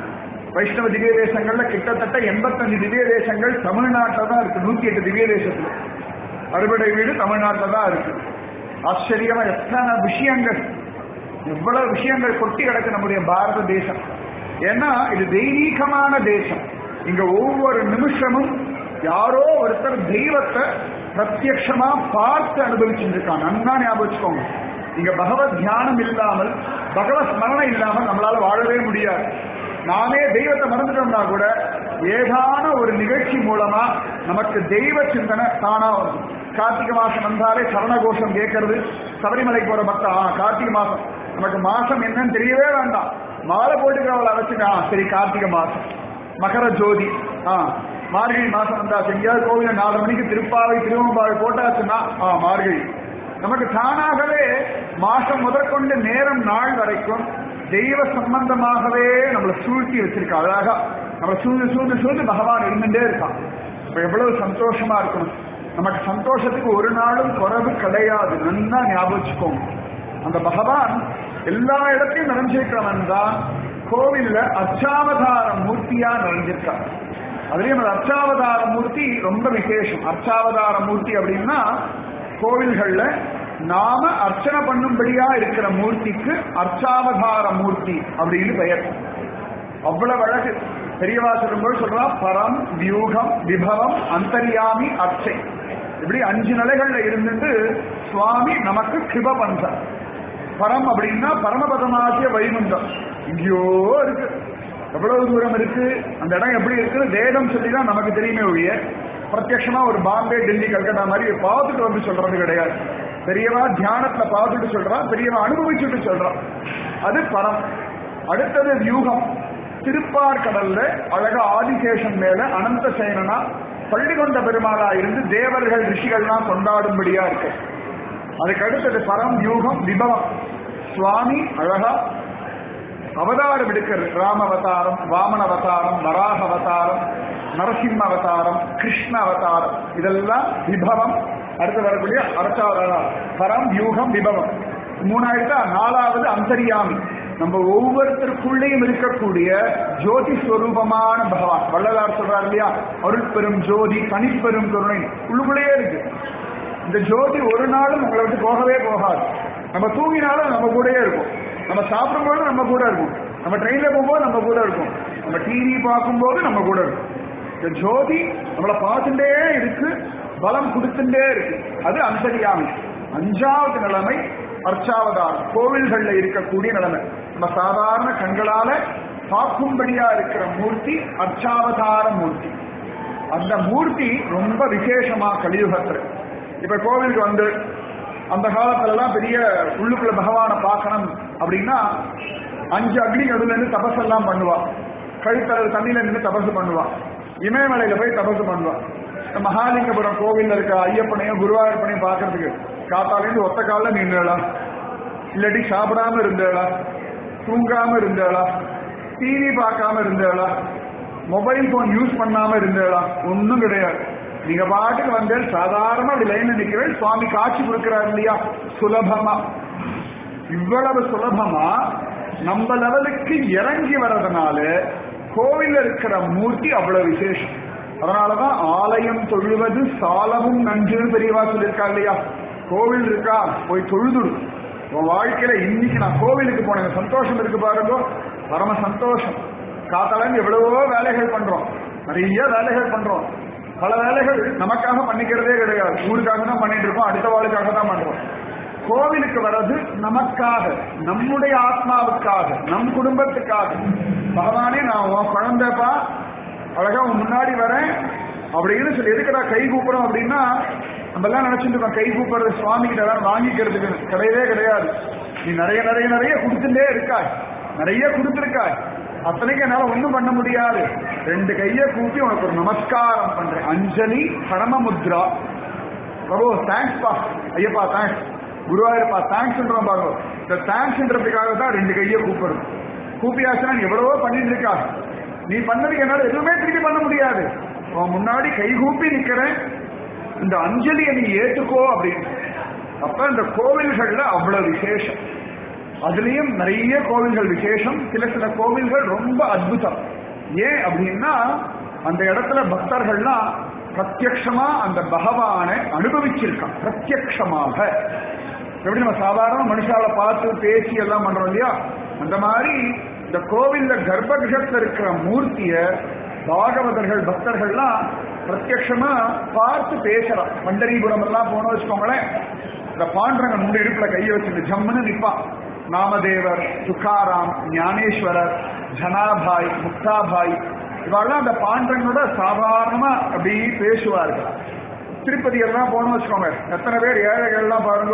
வைஷ்ணவ திவ்ய தேசங்கள்ல கிட்டத்தட்ட எண்பத்தஞ்சு திவ்ய தேசங்கள் தமிழ்நாட்டில் தான் இருக்கு நூத்தி எட்டு திவ்ய தேசத்துல அறுபடை வீடு தமிழ்நாட்டில் தான் இருக்கு ஆச்சரியமா எத்தனை விஷயங்கள் எவ்வளவு விஷயங்கள் கொட்டி கிடக்கு நம்முடைய பாரத தேசம் ஏன்னா இது தெய்வீகமான தேசம் இங்க ஒவ்வொரு நிமிஷமும் யாரோ ஒருத்தர் தெய்வத்தை பிரத்யக்ஷமா பார்த்து அனுபவிச்சுட்டு இருக்காங்க நன்னா ஞாபகம் வச்சுக்கோங்க இங்க பகவத் தியானம் இல்லாமல் பகவத் ஸ்மரணம் இல்லாமல் நம்மளால வாழவே முடியாது நாமே தெய்வத்தை மறந்துட்டோம்னா கூட ஏதான ஒரு நிகழ்ச்சி மூலமா நமக்கு தெய்வ சிந்தனை தானா வரும் கார்த்திகை மாசம் வந்தாலே சரண கோஷம் கேட்கறது சபரிமலைக்கு போற பக்தா ஆ, கார்த்திகை மாசம் நமக்கு மாசம் என்னன்னு தெரியவே வேண்டாம் மாலை போட்டுக்கிறவளை வச்சுக்கா சரி கார்த்திகை மாசம் மகர ஜோதி ஆ மார்கழி மாசம் வந்தா எங்கேயாவது கோவில நாலு மணிக்கு திருப்பாவை திருவம்பாவை போட்டாச்சுன்னா ஆ மார்கழி நமக்கு தானாகவே மாசம் முதற்கொண்டு நேரம் நாள் வரைக்கும் தெய்வ சம்பந்தமாகவே நம்மளை சூழ்த்தி வச்சிருக்கா அழகா நம்மளை சூழ்ந்து சூழ்ந்து சூழ்ந்து பகவான் இருந்துட்டே இருக்கான் இப்ப எவ்வளவு சந்தோஷமா இருக்கணும் நமக்கு சந்தோஷத்துக்கு ஒரு நாளும் குறைவு கிடையாது நல்லா ஞாபகம் வச்சுக்கோங்க அந்த பகவான் எல்லா இடத்தையும் நிறைஞ்சிருக்கிறவன் தான் கோவில்ல அர்ச்சாவதார மூர்த்தியா நிறைஞ்சிருக்கான் அதுலயும் அந்த அர்ச்சாவதார மூர்த்தி ரொம்ப விசேஷம் அர்ச்சாவதார மூர்த்தி அப்படின்னா கோவில்கள்ல நாம அர்ச்சனை பண்ணும்படியா இருக்கிற மூர்த்திக்கு அர்ச்சாவதார மூர்த்தி அப்படின்னு பெயர் அவ்வளவு அழகு பெரியவா சொல்லும்போது சொல்றா பரம் வியூகம் விபவம் அந்தரியாமி அர்ச்சை இப்படி அஞ்சு நிலைகள்ல இருந்துட்டு சுவாமி நமக்கு கிருப பண்றார் பரம் அப்படின்னா பரமபதமாகிய வைகுண்டம் இங்கேயோ இருக்கு எவ்வளவு தூரம் இருக்கு அந்த இடம் எப்படி இருக்குன்னு வேதம் சொல்லிதான் நமக்கு தெரியுமே ஒழிய பிரத்யட்சமா ஒரு பாம்பே டெல்லி கல்கட்டா மாதிரி பார்த்துட்டு வந்து சொல்றது கிடையாது பெரியவா தியானத்துல பார்த்துட்டு சொல்றா பெரியவா அனுபவிச்சுட்டு சொல்றா அது பரம் அடுத்தது வியூகம் திருப்பார்கடல்ல அழகா ஆதிசேஷன் மேல அனந்த சேனனா பள்ளி கொண்ட பெருமாளா இருந்து தேவர்கள் ரிஷிகள்லாம் கொண்டாடும்படியா இருக்கு அதுக்கு அடுத்தது பரம் யூகம் விபவம் சுவாமி அழகா அவதாரம் எடுக்கிறது ராம அவதாரம் வாமன அவதாரம் வராக அவதாரம் நரசிம்ம அவதாரம் கிருஷ்ண அவதாரம் இதெல்லாம் விபவம் அடுத்து வரக்கூடிய அரசாவதாரம் பரம் யூகம் விபவம் மூணாயிரத்தா நாலாவது அந்தரியாமி நம்ம ஒவ்வொருத்தருக்குள்ளேயும் இருக்கக்கூடிய ஜோதி ஸ்வரூபமான பகவான் வள்ளலார் சொல்றார் இல்லையா அருள் பெரும் ஜோதி தனிப்பெரும் கருணை உள்ளுக்குள்ளேயே இருக்கு இந்த ஜோதி ஒரு நாளும் உங்களை விட்டு போகவே போகாது நம்ம தூங்கினாலும் நம்ம கூடயே இருக்கும் நம்ம சாப்பிடும்போது நம்ம கூட இருக்கும் நம்ம ட்ரெயின்ல போகும்போது நம்ம கூட இருக்கும் நம்ம டிவி பார்க்கும்போது நம்ம கூட இருக்கும் இந்த ஜோதி நம்மளை பார்த்துட்டே இருக்கு பலம் கொடுத்துட்டே இருக்கு அது அந்தரியாமி அஞ்சாவது நிலைமை அர்ச்சாவதாரம் கோவில்கள்ல இருக்கக்கூடிய நிலைமை நம்ம சாதாரண கண்களால பார்க்கும்படியா இருக்கிற மூர்த்தி அர்ச்சாவதார மூர்த்தி அந்த மூர்த்தி ரொம்ப விசேஷமா கலியுகத்துல இப்ப கோவிலுக்கு வந்து அந்த காலத்துல எல்லாம் பெரிய உள்ளுக்குள்ள பகவானை பார்க்கணும் அப்படின்னா அஞ்சு அக்னி நடுல இருந்து தபஸ் எல்லாம் பண்ணுவா கழுத்தளவு தண்ணியில நின்று தபசு பண்ணுவா இமயமலையில போய் தபசு பண்ணுவா இந்த மகாலிங்கபுரம் கோவில்ல இருக்க ஐயப்பனையும் குருவாயூரப்பனையும் பார்க்கறதுக்கு காத்தாலேருந்து ஒத்த காலில் நின்றுடலாம் இல்லாட்டி சாப்பிடாம இருந்தேளா தூங்காம இருந்தேளா டிவி பார்க்காம இருந்தேளா மொபைல் போன் யூஸ் பண்ணாம இருந்தேளா ஒன்றும் கிடையாது நீங்க பாட்டுக்கு வந்து சாதாரண அப்படி லைன்ல நிக்கிறேன் சுவாமி காட்சி கொடுக்கிறார் இல்லையா சுலபமா இவ்வளவு சுலபமா நம்ம லெவலுக்கு இறங்கி வர்றதுனால கோவில்ல இருக்கிற மூர்த்தி அவ்வளவு விசேஷம் அதனாலதான் ஆலயம் தொழுவது சாலமும் நன்றுன்னு பெரியவா சொல்லியிருக்கா இல்லையா கோவில் இருக்கா போய் தொழுதுடு உன் வாழ்க்கையில இன்னைக்கு நான் கோவிலுக்கு போனேன் சந்தோஷம் இருக்கு பாருங்க பரம சந்தோஷம் காத்தால எவ்வளவோ வேலைகள் பண்றோம் நிறைய வேலைகள் பண்றோம் பல வேலைகள் நமக்காக பண்ணிக்கிறதே கிடையாது ஊருக்காக தான் பண்ணிட்டு இருக்கோம் அடுத்த வாழ்க்காக தான் பண்றோம் கோவிலுக்கு வர்றது நமக்காக நம்முடைய ஆத்மாவுக்காக நம் குடும்பத்துக்காக பகவானே நான் உன் குழந்தைப்பா அழகா உன் முன்னாடி வரேன் அப்படின்னு சொல்லி எதுக்குடா கை கூப்புறோம் அப்படின்னா நம்ம எல்லாம் நினைச்சிட்டு இருக்கோம் கை கூப்புறது சுவாமி கிட்ட எல்லாம் வாங்கிக்கிறதுக்கு கிடையவே கிடையாது நீ நிறைய நிறைய நிறைய கொடுத்துட்டே இருக்காய் நிறைய கொடுத்துருக்காய் அத்தனைக்கு என்னால ஒண்ணும் பண்ண முடியாது ரெண்டு கையை கூப்பி உனக்கு ஒரு நமஸ்காரம் பண்றேன் அஞ்சலி பரமமுத்ரா பிரபு தேங்க்ஸ் பா ஐயப்பா தேங்க்ஸ் குருவாயூரப்பா தேங்க்ஸ்ன்றோம் பாருங்க இந்த தேங்க்ஸ்ன்றதுக்காக தான் ரெண்டு கையை கூப்பிடுறது கூப்பியாச்சுன்னா நீ எவ்வளவோ பண்ணிட்டு இருக்கா நீ பண்ணதுக்கு என்னால எதுவுமே திருப்பி பண்ண முடியாது உன் முன்னாடி கை கூப்பி நிக்கிறேன் இந்த அஞ்சலியை நீ ஏத்துக்கோ அப்படின்னு அப்ப இந்த கோவில்கள்ல அவ்வளவு விசேஷம் அதுலயும் நிறைய கோவில்கள் விசேஷம் சில சில கோவில்கள் ரொம்ப அற்புதம் ஏன் அப்படின்னா அந்த இடத்துல பக்தர்கள்லாம் பிரத்யக்ஷமா அந்த பகவானை அனுபவிச்சிருக்கான் பிரத்யக்ஷமாக எப்படி நம்ம சாதாரண மனுஷால பார்த்து பேசி எல்லாம் பண்றோம் இல்லையா அந்த மாதிரி இந்த கோவில்ல கர்ப்பகிரகத்துல இருக்கிற மூர்த்திய பாகவதர்கள் பக்தர்கள்லாம் பிரத்யக்ஷமா பார்த்து பேசலாம் பண்டரிபுரம் எல்லாம் போன வச்சுக்கோங்களேன் இந்த பாண்டரங்கன் முன்ன இடுப்புல கையை வச்சுட்டு ஜம்முன்னு நிப்பான் நாமதேவர் துக்காராம் ஞானேஸ்வரர் ஜனாபாய் முக்தாபாய் இவெல்லாம் அந்த பாண்டரங்களோட சாதாரணமா அப்படி பேசுவார்கள் திருப்பதி எல்லாம் போனோம் வச்சுக்கோங்க எத்தனை பேர் ஏழைகள் எல்லாம் பாருங்க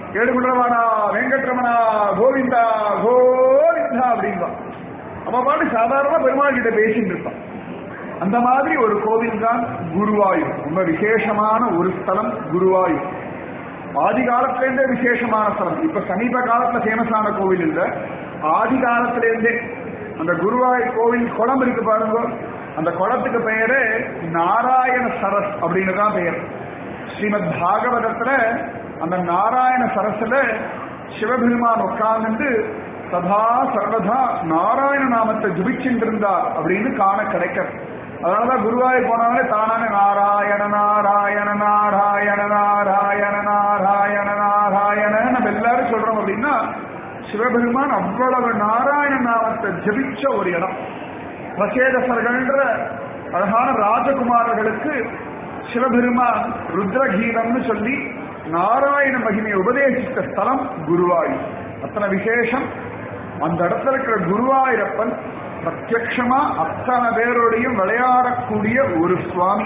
ஏழுகுண்டரவானா வெங்கட்ரமணா கோவிந்தா கோவிந்தா அப்படின்பா அவன் பாட்டு சாதாரண பெருமாள் கிட்ட பேசிட்டு இருப்பான் அந்த மாதிரி ஒரு கோவில் தான் குருவாயூர் ரொம்ப விசேஷமான ஒரு ஸ்தலம் குருவாயூர் ஆதி காலத்திலேருந்தே விசேஷமான ஸ்தலம் இப்ப சமீப காலத்துல ஃபேமஸான கோவில் இல்ல ஆதி காலத்திலேருந்தே அந்த குருவாயூர் கோவில் குளம் இருக்கு பாருங்க அந்த குளத்துக்கு பெயரு நாராயண சரஸ் அப்படின்னு தான் பெயர் ஸ்ரீமத் பாகவதத்துல அந்த நாராயண சரஸ்ல சிவபெருமான் உட்கார்ந்து சதா சர்வதா நாராயண நாமத்தை ஜபிச்சுட்டு இருந்தார் அப்படின்னு காண கிடைக்கிறது அதனாலதான் குருவாயூர் போனவனே தானான நாராயண நாராயண நாராயண நாராயண நாராயண நாராயண நம்ம எல்லாரும் சொல்றோம் அப்படின்னா சிவபெருமான் அவ்வளவு நாராயண நாமத்தை ஜபிச்ச ஒரு இடம் வசேதசர்கள்ன்ற அழகான ராஜகுமாரர்களுக்கு சிவபெருமான் ருத்ரகீதம்னு சொல்லி நாராயண மகிமையை உபதேசித்த ஸ்தலம் குருவாயூர் அத்தனை விசேஷம் அந்த இடத்துல இருக்கிற குருவாயூரப்பன் பிரத்யக்ஷமா அத்தனை பேரோடையும் விளையாடக்கூடிய ஒரு சுவாமி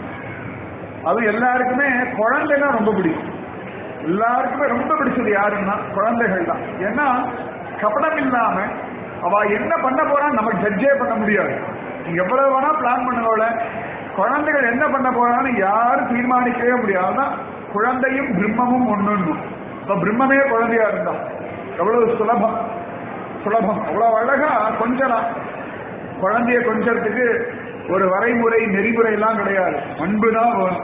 அது எல்லாருக்குமே குழந்தைன்னா ரொம்ப பிடிக்கும் எல்லாருக்குமே ரொம்ப பிடிச்சது யாருன்னா குழந்தைகள் தான் ஏன்னா கபடம் இல்லாம அவ என்ன பண்ண போறான்னு நமக்கு ஜட்ஜே பண்ண முடியாது நீங்க எவ்வளவு வேணா பிளான் பண்ணுவோல குழந்தைகள் என்ன பண்ண போறான்னு யாரும் தீர்மானிக்கவே முடியாது குழந்தையும் பிரம்மமும் ஒண்ணுன்னு இப்ப பிரம்மமே குழந்தையா இருந்தா எவ்வளவு சுலபம் சுலபம் அவ்வளவு அழகா கொஞ்சலாம் குழந்தைய கொஞ்சறதுக்கு ஒரு வரைமுறை நெறிமுறை எல்லாம் கிடையாது அன்பு தான் வேணும்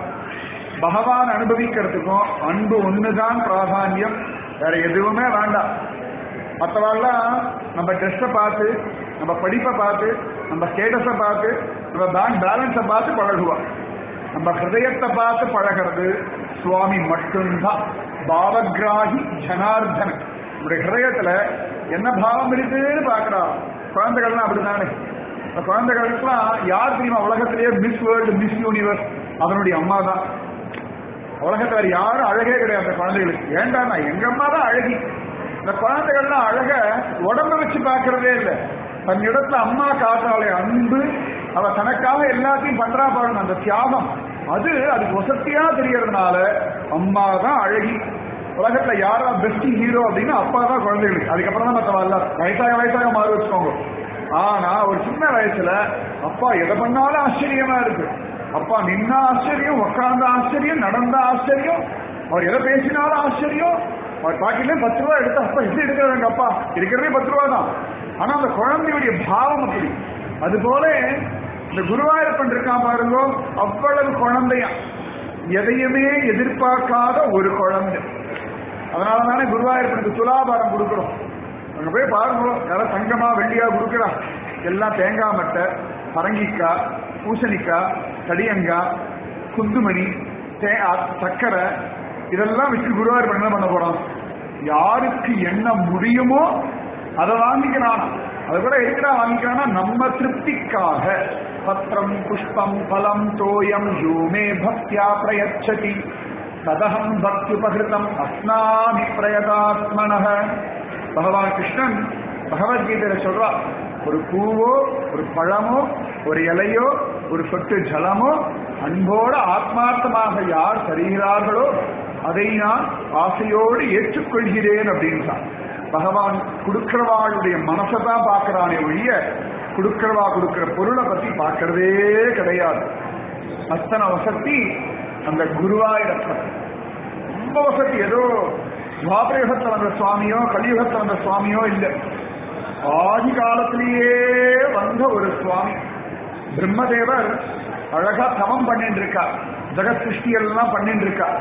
பகவான் அனுபவிக்கிறதுக்கும் அன்பு ஒண்ணுதான் பிராதானியம் வேற எதுவுமே வேண்டாம் மற்றவெல்லாம் நம்ம ட்ரெஸ்ஸை பார்த்து நம்ம படிப்பை பார்த்து நம்ம ஸ்டேட்டஸை பார்த்து நம்ம பேங்க் பேலன்ஸை பார்த்து பழகுவோம் நம்ம ஹிருதயத்தை பார்த்து பழகிறது சுவாமி மட்டும்தான் பாவகிராகி ஜனார்தன் நம்முடைய ஹிருதயத்துல என்ன பாவம் இருக்குன்னு பார்க்கிறான் குழந்தைகள்லாம் அப்படித்தானே இந்த குழந்தைகளுக்குலாம் யார் தெரியுமா உலகத்திலேயே மிஸ் வேர்ல்டு மிஸ் யூனிவர்ஸ் அதனுடைய அம்மா தான் உலகத்துல வேற யாரும் அழகே கிடையாது அந்த குழந்தைகளுக்கு ஏண்டாண்ணா எங்க அம்மா தான் அழகி இந்த குழந்தைகள்லாம் அழக உடம்ப வச்சு பார்க்கறதே இல்லை தன் இடத்துல அம்மா காட்டாளே அன்பு அவ தனக்காக எல்லாத்தையும் பண்றா பாருங்க அந்த தியாகம் அது அதுக்கு வசதியா தெரியறதுனால அம்மா தான் அழகி உலகத்துல யாரா பெஸ்ட் ஹீரோ அப்படின்னா அப்பா தான் குழந்தைகளுக்கு அதுக்கப்புறம் தான் மற்ற வரல வயசாக வயசாக மாறி வச்சுக்கோங்க ஆனா ஒரு சின்ன வயசுல அப்பா எதை பண்ணாலும் ஆச்சரியமா இருக்கு அப்பா நின்னா ஆச்சரியம் உட்கார்ந்த ஆச்சரியம் நடந்த ஆச்சரியம் அவர் எதை பேசினாலும் ஆச்சரியம் அவர் பாக்கெட்ல பத்து ரூபா எடுத்தா அப்பா எப்படி எடுக்கிறாரு எங்க அப்பா இருக்கிறதே பத்து ரூபா தான் ஆனா அந்த குழந்தையுடைய பாவம் அப்படி அது போல இந்த குருவாயூரப்பன் இருக்கான் பாருங்க அவ்வளவு குழந்தையா எதையுமே எதிர்பார்க்காத ஒரு குழந்தை அதனால தானே குருவாயூரப்பனுக்கு துலாபாரம் கொடுக்குறோம் அங்க போய் பாருங்க யாரும் தங்கமா வெள்ளியா கொடுக்குறா எல்லாம் தேங்காய் மட்டை பரங்கிக்காய் பூசணிக்காய் கடியங்காய் குந்துமணி தே சக்கரை இதெல்லாம் வச்சு குருவாயூர் என்ன பண்ண போறோம் யாருக்கு என்ன முடியுமோ அதை வாங்கிக்கிறான் அது கூட எதுக்குடா வாங்கிக்கிறான்னா நம்ம திருப்திக்காக பத்திரம் புஷ்பம் பலம் தோயம் யூமே பக்தியா பிரயச்சதி ததகம் பக்தியுபகிருதம் அஸ்னாமி பிரயதாத்மனக பகவான் கிருஷ்ணன் பகவத்கீதையில சொல்றா ஒரு பூவோ ஒரு பழமோ ஒரு இலையோ ஒரு சொட்டு ஜலமோ அன்போடு ஆத்மார்த்தமாக யார் தருகிறார்களோ அதை நான் ஆசையோடு ஏற்றுக்கொள்கிறேன் அப்படின்றான் பகவான் கொடுக்கிறவாளுடைய மனசை தான் பார்க்கிறானே ஒழிய கொடுக்கிறவா கொடுக்கிற பொருளை பத்தி பார்க்கறதே கிடையாது அத்தனை வசதி அந்த குருவாயிரப்பன் ரொம்ப வசதி ஏதோ துவாபரயுகத்தில் வந்த சுவாமியோ கலியுகத்தில் வந்த சுவாமியோ இல்லை ஆதி காலத்திலேயே வந்த ஒரு சுவாமி பிரம்மதேவர் அழகா தவம் பண்ணிட்டு இருக்கார் ஜெகத் சிருஷ்டி எல்லாம் பண்ணிட்டு இருக்கார்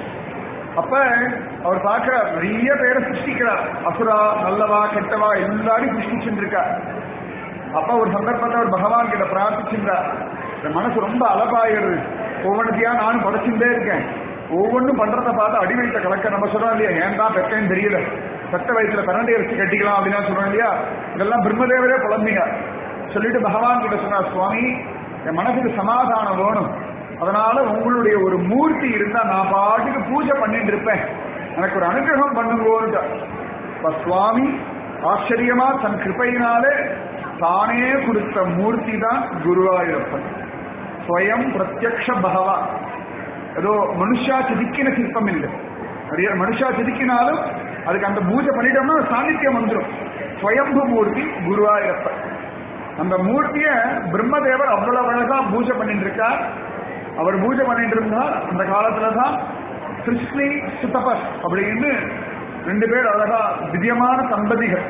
அப்ப அவர் பார்க்க நிறைய பேரை சிருஷ்டிக்கிறார் அசுரா நல்லவா கெட்டவா எல்லாரையும் சிருஷ்டிச்சுட்டு இருக்கார் அப்ப ஒரு சந்தர்ப்பத்தை அவர் பகவான் கிட்ட பிரார்த்திச்சுட்டார் என் மனசு ரொம்ப அலபாயிருது ஒவ்வொன்றுத்தையா நானும் படைச்சுட்டே இருக்கேன் ஒவ்வொன்றும் பண்றத பார்த்து அடி வயிற்ற கலக்க நம்ம சொல்றோம் இல்லையா ஏன் தான் பெற்றேன்னு தெரியல பெத்த வயசுல பன்னெண்டு வச்சு கட்டிக்கலாம் அப்படின்னு சொல்றோம் இல்லையா இதெல்லாம் பிரம்மதேவரே குழந்தைங்க சொல்லிட்டு பகவான் கிட்ட சொன்னார் சுவாமி என் மனசுக்கு சமாதானம் வேணும் அதனால உங்களுடைய ஒரு மூர்த்தி இருந்தா நான் பாட்டுக்கு பூஜை பண்ணிட்டு இருப்பேன் எனக்கு ஒரு அனுகிரகம் பண்ணுங்கோன்னு இப்ப சுவாமி ஆச்சரியமா தன் கிருப்பையினாலே தானே கொடுத்த மூர்த்தி தான் குருவாயூரப்பன் ஸ்வயம் பிரத்யக்ஷ பகவான் ஏதோ மனுஷா சிதிக்கின சிற்பம் இல்லை நிறைய மனுஷா செதுக்கினாலும் அதுக்கு அந்த பூஜை பண்ணிட்டோம்னா சாநித்தியம் வந்துடும் ஸ்வயம்பு மூர்த்தி குருவாயூரப்பர் அந்த மூர்த்திய பிரம்மதேவர் அவ்வளவு அழகா பூஜை பண்ணிட்டு இருக்கார் அவர் பூஜை பண்ணிட்டு இருந்தார் அந்த காலத்துல தான் கிருஷ்ணி சுத்தபஸ் அப்படின்னு ரெண்டு பேர் அழகா திவ்யமான தம்பதிகள்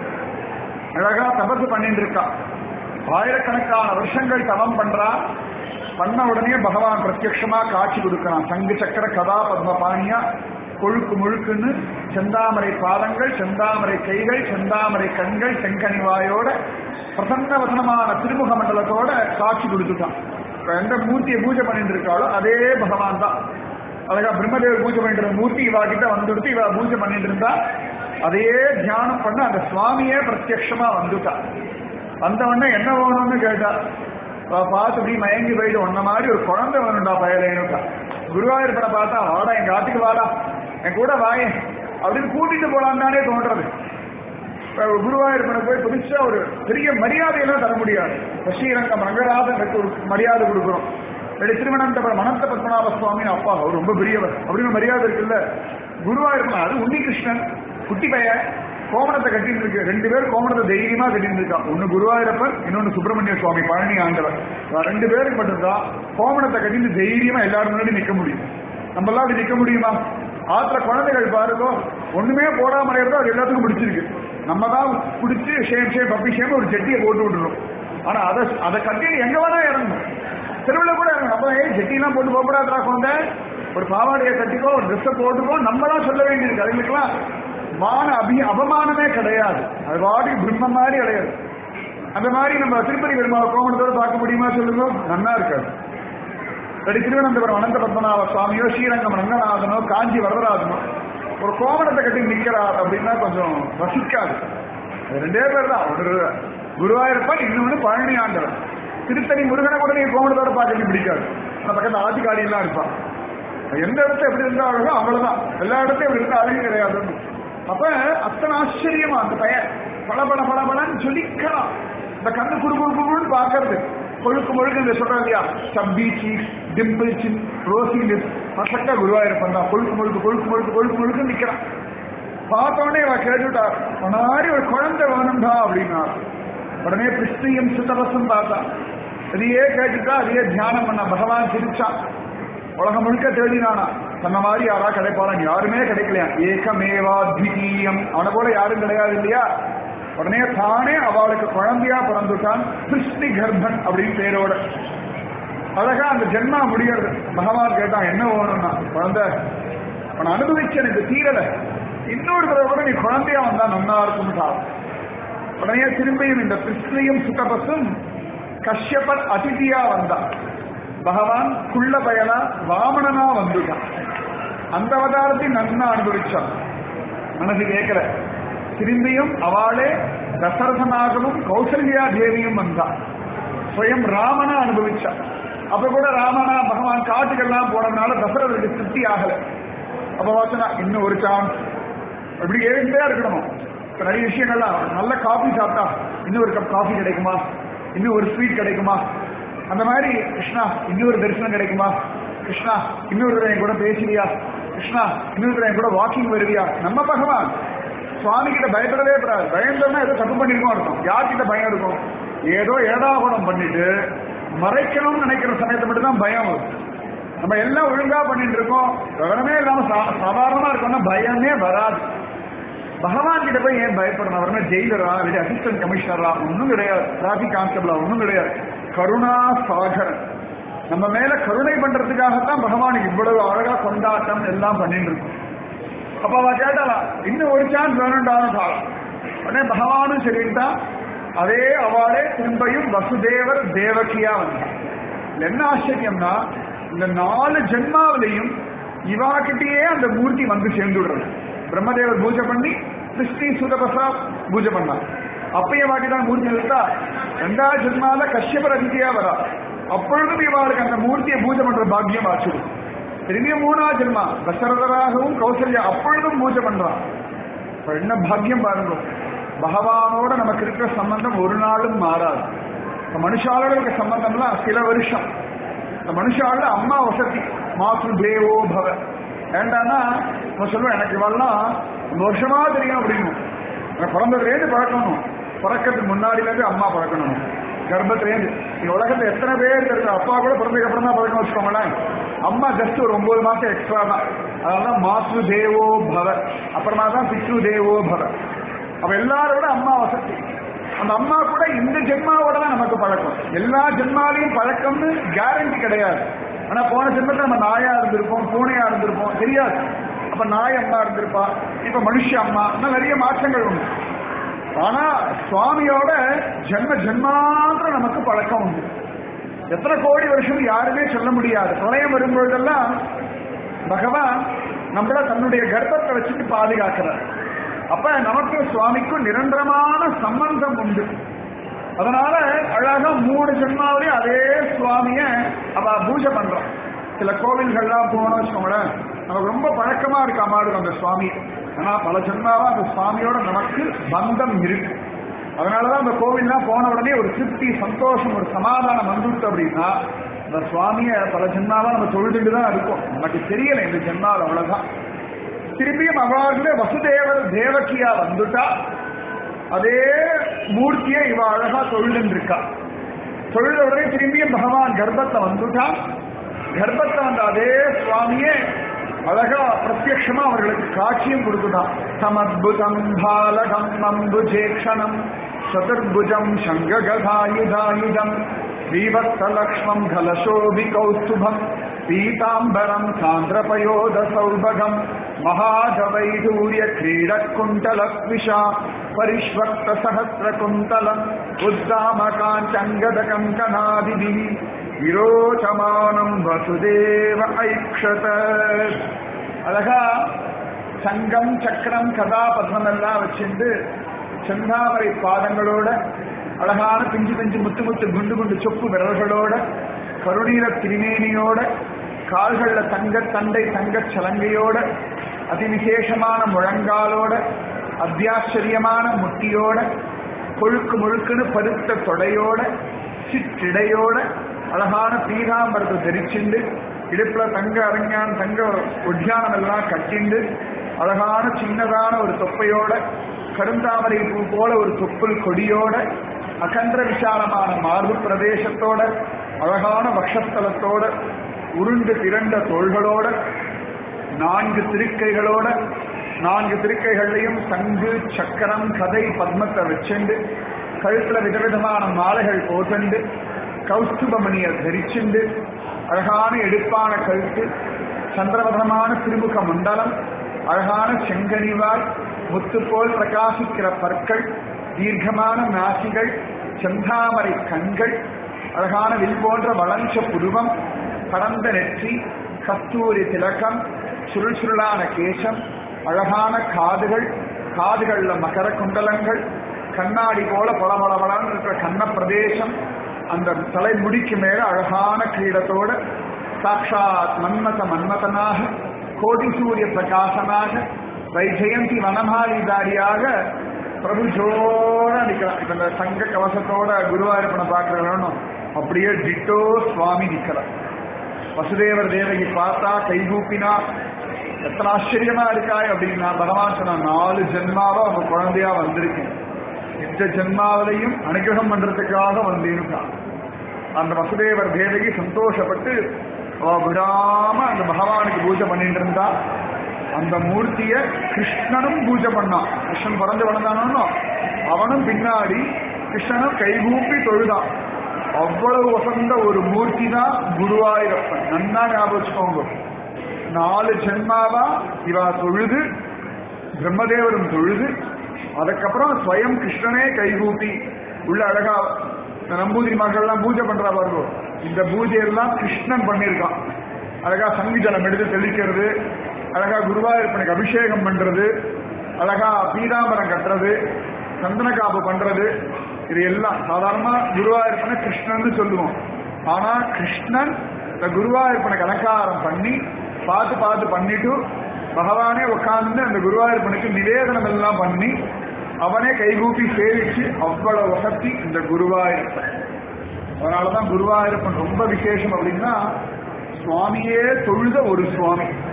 அழகா தபசு பண்ணிட்டு இருக்கா ஆயிரக்கணக்கான வருஷங்கள் தவம் பண்றா பண்ண உடனே பகவான் பிரத்யட்சமா காட்சி கொடுக்கிறான் சங்கு சக்கர கதா பத்ம பாணியா கொழுக்கு முழுக்குன்னு செந்தாமரை பாதங்கள் செந்தாமரை கைகள் செந்தாமரை கண்கள் செங்கனிவாயோட பிரசன்ன வசனமான திருமுக மண்டலத்தோட காட்சி கொடுத்துட்டான் இப்ப எந்த மூர்த்தியை பூஜை பண்ணிட்டு இருக்காளோ அதே பகவான் தான் அழகா பிரம்மதேவர் பூஜை பண்ணிட்டு இருந்த மூர்த்தி இவா கிட்ட வந்துடுத்து இவ பூஜை பண்ணிட்டு இருந்தா அதையே தியானம் பண்ண அந்த சுவாமியே பிரத்யட்சமா வந்துட்டா வந்தவொடனே என்ன வேணும்னு கேட்டா அவ பார்த்து இப்படி மயங்கி போயிட்டு ஒன்ன மாதிரி ஒரு குழந்தை வேணும்டா பயலேனுக்கா குருவாயூர்பனை பார்த்தா வாடா எங்க ஆத்துக்கு வாடா என் கூட வாயே அப்படின்னு கூட்டிட்டு போலாம் தானே தோன்றது இப்ப குருவாயூர்பனை போய் புதுசா ஒரு பெரிய மரியாதையெல்லாம் தர முடியாது ஸ்ரீரங்கம் ரங்கராஜனுக்கு ஒரு மரியாதை கொடுக்குறோம் இல்லாட்டி திருவனந்தபுரம் அனந்த பத்மநாப சுவாமி அப்பா அவர் ரொம்ப பெரியவர் அப்படின்னு மரியாதை இருக்குல்ல குருவாயூர்பன் அது உன்னிகிருஷ்ணன் குட்டி பையன் கோமணத்தை கட்டிட்டு இருக்கு ரெண்டு பேர் கோமணத்தை தைரியமா கட்டிட்டு இருக்கா ஒன்னு குருவாயூரப்பன் இன்னொன்னு சுப்பிரமணிய சுவாமி பழனி ஆண்டவர் இவன் ரெண்டு பேருக்கு மட்டும்தான் கோமணத்தை கட்டிட்டு தைரியமா எல்லாரும் முன்னாடி நிக்க முடியும் நம்மளாம் அப்படி நிக்க முடியுமா ஆத்துல குழந்தைகள் பாருங்க ஒண்ணுமே போடாம இருந்தா அது எல்லாத்துக்கும் பிடிச்சிருக்கு நம்ம தான் பிடிச்சி ஷேம் ஷேம் பப்பி ஷேம் ஒரு ஜெட்டியை போட்டு விட்டுறோம் ஆனா அதை அதை கட்டிட்டு எங்க வேணா இறங்கணும் தெருவில் கூட இறங்கணும் நம்ம ஏன் ஜெட்டிலாம் போட்டு போகக்கூடாதுடா குழந்தை ஒரு பாவாடையை கட்டிக்கோ ஒரு ட்ரெஸ்ஸை போட்டுக்கோ நம்ம தான் சொல்ல வேண்டியிருக்கு அதுங்களுக்குலாம் மான அபி அபமானமே கிடையாது அது பாட்டுக்கு பிரம்மம் மாதிரி கிடையாது அந்த மாதிரி நம்ம திருப்பதி பெருமாள் கோமணத்தோட பார்க்க முடியுமா சொல்லுங்க நன்னா இருக்காது இல்லாட்டி திருவனந்தபுரம் அனந்த பத்மநாப சுவாமியோ ஸ்ரீரங்கம் ரங்கநாதனோ காஞ்சி வரதராஜனோ ஒரு கோமணத்தை கட்டி நிக்கிறார் அப்படின்னா கொஞ்சம் ரசிக்காது அது ரெண்டே பேர் தான் ஒரு குருவாயூரப்பன் இன்னொன்னு பழனி ஆண்டவர் திருத்தணி முருகனை கூட நீங்க கோமணத்தோட பார்க்க பிடிக்காது அந்த பக்கத்துல ஆதிகாரி எல்லாம் இருப்பான் எந்த இடத்துல எப்படி இருந்தா அழகோ அவ்வளவுதான் எல்லா இடத்தையும் இப்படி இருந்தா அழகு கிடையாது அப்ப அத்தனை ஆச்சரியமா அந்த பையன் பல பல பல பலன்னு சொல்லிக்கலாம் இந்த கண்ணு குறு குறு குறுன்னு பாக்குறது கொழுக்கு முழுக்கு இந்த சொல்றோம் இல்லையா chubby cheeks dimple chin rosy lip பசக்க குருவாயிருப்பன் தான் கொழுக்கு முழுக்கு கொழுக்கு முழுக்கு கொழுக்கு முழுக்கு நிக்கிறான் பார்த்தோடனே இவ கேட்டுட்டா முன்னாடி ஒரு குழந்தை வேணும்டா அப்படின்னா உடனே கிருஷ்ணியும் சுத்தபசம் பார்த்தா அதையே கேட்டுட்டா அதையே தியானம் பண்ண பகவான் சிரிச்சான் உலகம் முழுக்க தேடினானா சொன்ன மாதிரி யாரா கிடைப்பாளன் யாருமே கிடைக்கலையா ஏகமேவா திவீயம் அவனை போல யாரும் கிடையாது இல்லையா உடனே தானே அவளுக்கு குழந்தையா பிறந்துட்டான் கிருஷ்ணி கர்ப்பன் அப்படின்னு பேரோட அழகா அந்த ஜென்மா முடிகிறது பகவான் கேட்டான் என்ன வேணும்னா குழந்தை அவனை அனுபவிச்சு எனக்கு தீரல இன்னொரு தடவை கூட நீ குழந்தையா வந்தா நன்னா இருக்கும்ட்டா உடனே திரும்பியும் இந்த கிருஷ்ணையும் சுகபசும் கஷ்யபன் அதிதியா வந்தான் பகவான் குள்ள பயலா வாமனனா வந்துட்டான் அந்த அவதாரத்தை நன்னா அனுபவிச்சான் மனசு கேட்கல திரும்பியும் அவளே தசரதனாகவும் கௌசல்யா தேவியும் வந்தான் ஸ்வயம் ராமனா அனுபவிச்சான் அப்ப கூட ராமனா பகவான் காட்டுக்கெல்லாம் போனதுனால தசரதற்கு திருப்தி ஆகல அப்ப பார்த்தனா இன்னும் ஒரு சான்ஸ் அப்படி ஏறிட்டே இருக்கணும் இப்ப நிறைய விஷயங்கள்லாம் நல்ல காஃபி சாப்பிட்டா இன்னும் ஒரு கப் காஃபி கிடைக்குமா இன்னும் ஒரு ஸ்வீட் கிடைக்குமா அந்த மாதிரி கிருஷ்ணா இன்னொரு தரிசனம் கிடைக்குமா கிருஷ்ணா இன்னொரு தடவை என் கூட பேசுவியா கிருஷ்ணா இன்னொரு தடவை என் கூட வாக்கிங் வருவியா நம்ம பகவான் சுவாமி கிட்ட பயப்படவே கூடாது பயந்தோம்னா ஏதோ தப்பு பண்ணிருக்கோம் இருக்கும் யார்கிட்ட பயம் இருக்கும் ஏதோ ஏடாகுணம் பண்ணிட்டு மறைக்கணும்னு நினைக்கிற சமயத்தை மட்டும் தான் பயம் வரும் நம்ம எல்லாம் ஒழுங்கா பண்ணிட்டு இருக்கோம் விவரமே இல்லாம சா- சாதாரணமா இருக்கோம்னா பயமே வராது பகவான் கிட்ட போய் ஏன் பயப்படணும் அவர் என்ன ஜெயிலரா இல்லை அசிஸ்டன்ட் கமிஷனரா ஒன்றும் கிடையாது டிராபிக் கான்ஸ்டபிளா ஒன்றும் கிடையாது கருணா சாகரன் நம்ம மேல கருணை பண்றதுக்காகத்தான் பகவானுக்கு இவ்வளவு அழகா கொண்டாட்டம் எல்லாம் பண்ணிட்டு இருக்கோம் அப்ப அவ கேட்டாலாம் இன்னும் ஒரு சான்ஸ் வேணும்டாலும் உடனே பகவானும் சரின்ட்டா அதே அவளே திரும்பியும் வசுதேவர் தேவகியா வந்தான் இதுல என்ன ஆச்சரியம்னா இந்த நாலு ஜென்மாவிலையும் இவாகிட்டயே அந்த மூர்த்தி வந்து சேர்ந்துடுறது பிரம்மதேவர் பூஜை பண்ணி கிருஷ்ணி சுதபசா பூஜை பண்ணான் அப்பயும் வாட்டிதான் மூர்த்தி இருந்தா ரெண்டாவது ஜென்மால கஷ்யபர் அதிதியா வரா அப்பொழுதும் இவாளுக்கு அந்த மூர்த்தியை பூஜை பண்ற பாக்கியம் ஆச்சுடும் திரும்பியும் மூணாவது ஜென்மா தசரதராகவும் கௌசல்யா அப்பொழுதும் பூஜை பண்றான் இப்ப என்ன பாக்கியம் பாருங்க பகவானோட நமக்கு இருக்கிற சம்பந்தம் ஒரு நாளும் மாறாது இப்ப மனுஷாலோட இருக்க சம்பந்தம்லாம் சில வருஷம் இந்த மனுஷால அம்மா வசதி மாத்ரு தேவோ பவ ஏண்டான்னா நான் சொல்லுவேன் எனக்கு இவெல்லாம் ரொம்ப வருஷமா தெரியும் அப்படின்னு எனக்கு பிறந்ததுலேருந்து பழக்கணும் பிறக்கிறதுக்கு முன்னாடிலேருந்து அம்மா பழக்கணும் கர்ப்பத்திலேருந்து இந்த உலகத்துல எத்தனை பேர் தெரிஞ்ச அப்பா கூட பிறந்ததுக்கு அப்புறம் தான் பழக்கம் வச்சுக்கோங்களேன் அம்மா ஜஸ்ட் ஒரு ஒன்பது மாசம் எக்ஸ்ட்ரா தான் அதனால மாத்ரு தேவோ பவ அப்புறமா தான் பித்ரு தேவோ பவ அப்ப எல்லாரும் விட அம்மா வசதி அந்த அம்மா கூட இந்த ஜென்மாவோட தான் நமக்கு பழக்கம் எல்லா ஜென்மாலையும் பழக்கம்னு கேரண்டி கிடையாது ஆனா போன ஜென்மத்துல நம்ம நாயா இருந்திருப்போம் பூனையா இருந்திருப்போம் தெரியாது அப்ப நாய் அம்மா இருந்திருப்பா இப்ப மனுஷ அம்மா இன்னும் நிறைய மாற்றங்கள் உண்டு ஆனா சுவாமியோட ஜென்ம ஜென்மாந்திர நமக்கு பழக்கம் உண்டு எத்தனை கோடி வருஷம் யாருமே சொல்ல முடியாது பிரளயம் வரும்பொழுதெல்லாம் பகவான் நம்மள தன்னுடைய கர்ப்பத்தை வச்சுட்டு பாதுகாக்கிறார் அப்ப நமக்கு சுவாமிக்கும் நிரந்தரமான சம்பந்தம் உண்டு அதனால அழகா மூணு ஜென்மாவிலையும் அதே சுவாமிய அவ பூஜை பண்றான் சில கோவில்கள்லாம் போனோம் வச்சுக்கோங்களேன் நமக்கு ரொம்ப பழக்கமா இருக்கு அம்மாடு அந்த சுவாமி ஆனா பல ஜென்மாவா அந்த சுவாமியோட நமக்கு பந்தம் இருக்கு அதனாலதான் அந்த கோவில்லாம் போன உடனே ஒரு திருப்தி சந்தோஷம் ஒரு சமாதானம் வந்துட்டு அப்படின்னா அந்த சுவாமிய பல ஜென்மாவா நம்ம தொழுதுட்டு தான் இருக்கோம் நமக்கு தெரியல இந்த ஜென்மாவில் அவ்வளவுதான் திரும்பியும் அவர்களே வசுதேவர் தேவகியா வந்துட்டா அதே மூர்த்தியை இவ அழகா தொழுதுன்னு இருக்கா தொழுத உடனே திரும்பியும் பகவான் கர்ப்பத்தை வந்துட்டான் கர்ப்பத்தை வந்த அதே சுவாமியே அழகா பிரத்யட்சமா அவர்களுக்கு காட்சியும் கொடுத்துதான் சமத்புதம் பாலகம் அம்புஜேக்ஷணம் சதுர்புஜம் சங்ககதாயுதாயுதம் ஸ்ரீவத்சலக்ஷ்மம் கலசோபி கௌஸ்துபம் பீதாம்பரம் சாந்திரபயோத சௌபகம் மகாஜவைதூரிய கிரீடக்குண்டலக்விஷா பரிஷ்வக்த சஹசிர குந்தலம் உத்தாமகாஞ்சங்கத கங்கனாதிபி விரோச்சமானம் வசுதேவ ஐக்ஷத அழகா சங்கம் சக்கரம் கதாபத்மம் எல்லாம் வச்சிருந்து செந்தாமரை பாதங்களோட அழகான பிஞ்சு பிஞ்சு முத்து முத்து குண்டு குண்டு சொப்பு விரல்களோட கருணீர திருமேனியோட கால்கள்ல தங்க தண்டை தங்கச் சலங்கையோட அதிவிசேஷமான முழங்காலோட அத்தியாச்சரியமான முட்டியோட கொழுக்கு முழுக்குன்னு பருத்த தொடையோட சிற்றிடையோட அழகான பீதாம்பரத்தை தரிச்சுண்டு இடுப்புல தங்க அரஞ்ஞான் தங்க உத்தியானம் எல்லாம் கட்டிண்டு அழகான சின்னதான ஒரு தொப்பையோட கருந்தாமரை பூ போல ஒரு தொப்புள் கொடியோட அகன்ற விசாலமான மார்பு பிரதேசத்தோட அழகான வக்ஷஸ்தலத்தோட உருண்டு திரண்ட தோள்களோட நான்கு திருக்கைகளோட நான்கு திருக்கைகள்லையும் சங்கு சக்கரம் கதை பத்மத்தை வச்சுண்டு கழுத்துல விதவிதமான மாலைகள் போட்டுண்டு கௌஸ்துபமணியை தரிச்சுண்டு அழகான எடுப்பான கழுத்து சந்திரவதமான திருமுக மண்டலம் அழகான செங்கனிவாய் முத்து போல் பிரகாசிக்கிற பற்கள் தீர்க்கமான நாசிகள் செந்தாமரை கண்கள் அழகான வில் போன்ற வளஞ்ச புருவம் படர்ந்த நெற்றி கஸ்தூரி திலகம் சுருள் சுருளான கேசம் அழகான காதுகள் காதுகள்ல மகர குண்டலங்கள் கண்ணாடி போல பளபளபளன்னு இருக்கிற கண்ண பிரதேசம் அந்த தலைமுடிக்கு மேல அழகான கிரீடத்தோட சாட்சாத் மன்மத மன்மதனாக கோடி சூரிய பிரகாசனாக வைஜெயந்தி வனமாலிதாரியாக பிரபு ஜோர நிக்கிறான் இப்ப இந்த சங்க கவசத்தோட குருவாயூரப்பனை பார்க்கிறவனும் அப்படியே டிட்டோ சுவாமி நிக்கிறார் வசுதேவர் தேவகி பார்த்தா கைகூப்பினா எத்தனை ஆச்சரியமா இருக்காய் அப்படின்னா பகவான் சொன்ன நாலு ஜென்மாவா அவங்க குழந்தையா வந்திருக்கேன் இந்த ஜென்மாவிலையும் அனுகிரகம் பண்றதுக்காக வந்திருக்கான் அந்த வசுதேவர் தேவகி சந்தோஷப்பட்டு அவ விடாம அந்த பகவானுக்கு பூஜை பண்ணிட்டு இருந்தா அந்த மூர்த்திய கிருஷ்ணனும் பூஜை பண்ணான் கிருஷ்ணன் பிறந்து வளர்ந்தானோ அவனும் பின்னாடி கிருஷ்ணனும் கைகூப்பி தொழுதான் அவ்வளவு வசந்த ஒரு மூர்த்தி தான் குருவாயூரப்பன் நன்னா ஞாபகம் வச்சுக்கோங்க நாலு ஜென்மாவா இவா தொழுது பிரம்மதேவரும் தொழுது அதுக்கப்புறம் ஸ்வயம் கிருஷ்ணனே கைகூப்பி உள்ள அழகா இந்த நம்பூதிரி மக்கள்லாம் பூஜை பண்றா பாருங்க இந்த பூஜையெல்லாம் கிருஷ்ணன் பண்ணியிருக்கான் அழகா சங்கு ஜலம் எடுத்து தெளிக்கிறது அழகா குருவாயூரப்பனுக்கு அபிஷேகம் பண்றது அழகா பீதாம்பரம் கட்டுறது சந்தனக்காப்பு பண்றது இது எல்லாம் சாதாரணமா குருவாயூரப்பனை கிருஷ்ணன் சொல்லுவோம் ஆனா கிருஷ்ணன் இந்த குருவாயூரப்பனுக்கு அலங்காரம் பண்ணி பார்த்து பார்த்து பண்ணிட்டு பகவானே உட்கார்ந்து அந்த குருவாயூரப்பனுக்கு நிவேதனம் எல்லாம் பண்ணி அவனே கைகூப்பி சேவிச்சு அவ்வளவு வசதி இந்த குருவாயூரப்பன் அதனாலதான் குருவாயூரப்பன் ரொம்ப விசேஷம் அப்படின்னா சுவாமியே தொழுத ஒரு சுவாமி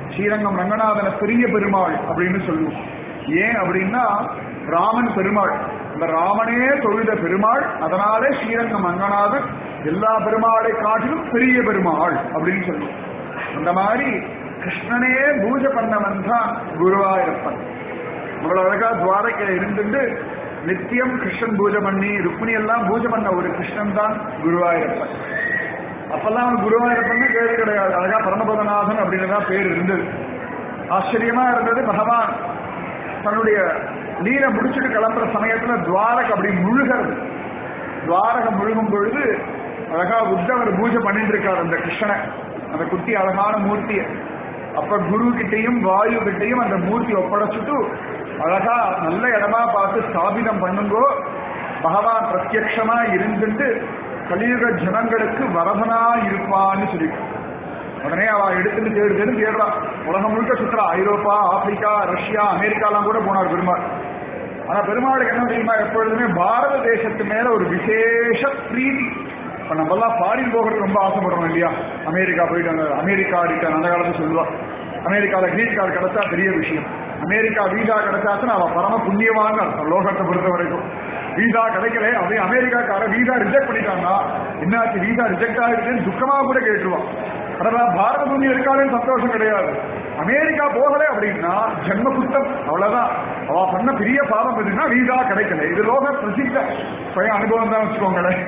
ஸ்ரீரங்கம் ரங்கநாதன பெரிய பெருமாள் அப்படின்னு சொல்லுவோம் ஏன் அப்படின்னா ராமன் பெருமாள் இந்த ராமனே தொழுத பெருமாள் அதனாலே ஸ்ரீரங்கம் ரங்கநாதன் எல்லா பெருமாளை காட்டிலும் பெரிய பெருமாள் அப்படின்னு சொல்லுவோம் அந்த மாதிரி கிருஷ்ணனே பூஜை பண்ணவன் தான் குருவாயூரப்பன் அவ்வளவு அழகா துவாரகையில இருந்துட்டு நித்தியம் கிருஷ்ணன் பூஜை பண்ணி ருக்மிணி எல்லாம் பூஜை பண்ண ஒரு கிருஷ்ணன் தான் குருவாயூரப்பன் அப்பெல்லாம் அவன் குருவாயூரப்பன் கேள்வி கிடையாது அழகா பரமபதநாதன் அப்படின்னு தான் பேர் இருந்தது ஆச்சரியமா இருந்தது பகவான் தன்னுடைய நீரை முடிச்சுட்டு கிளம்புற சமயத்துல துவாரக அப்படி முழுகிறது துவாரகம் முழுகும் பொழுது அழகா உத்தவர் பூஜை பண்ணிட்டு இருக்கார் அந்த கிருஷ்ணனை அந்த குட்டி அழகான மூர்த்தியை அப்ப குரு கிட்டையும் வாயு கிட்டையும் அந்த மூர்த்தி ஒப்படைச்சிட்டு அழகா நல்ல இடமா பார்த்து ஸ்தாபிதம் பண்ணுங்கோ பகவான் பிரத்யக்ஷமா இருந்துட்டு கலியுக ஜனங்களுக்கு வரதனா இருப்பான்னு சொல்லிட்டு உடனே அவ எடுத்துட்டு தேடு தேடு தேடுறா உலகம் முழுக்க சுற்றுறா ஐரோப்பா ஆப்பிரிக்கா ரஷ்யா அமெரிக்காலாம் கூட போனார் பெருமாள் ஆனா பெருமாளுக்கு என்ன தெரியுமா எப்பொழுதுமே பாரத தேசத்து மேல ஒரு விசேஷ பிரீதி இப்ப நம்ம எல்லாம் ஃபாரின் போகிறது ரொம்ப ஆசைப்படுறோம் இல்லையா அமெரிக்கா போயிட்டு அந்த அமெரிக்கா ரிட்டர்ன் அந்த காலத்துல சொல்லுவா அமெரிக்கால கிரீன் கார்டு கிடைச்சா பெரிய விஷயம் அமெரிக்கா வீசா கிடைச்சாச்சுன்னா அவ பரம புண்ணியவான்னு அர்த்தம் லோகத்தை பொறுத்த வரைக்கும் வீசா கிடைக்கல அப்படியே அமெரிக்காக்கார வீசா ரிஜெக்ட் பண்ணிட்டாங்கன்னா என்னாச்சு வீசா ரிஜெக்ட் ஆகிடுச்சுன்னு துக்கமா கூட கேட்டுருவான் ஆனா பாரத பூமி இருக்காதுன்னு சந்தோஷம் கிடையாது அமெரிக்கா போகல அப்படின்னா ஜென்ம குத்தம் அவ்வளவுதான் அவ பண்ண பெரிய பாவம் எதுன்னா வீசா கிடைக்கல இது லோக பிரசித்த சுய அனுபவம் தான் வச்சுக்கோங்களேன்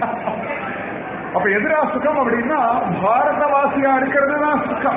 அப்ப எதிரா சுகம் அப்படின்னா பாரதவாசியா இருக்கிறது தான் சுகம்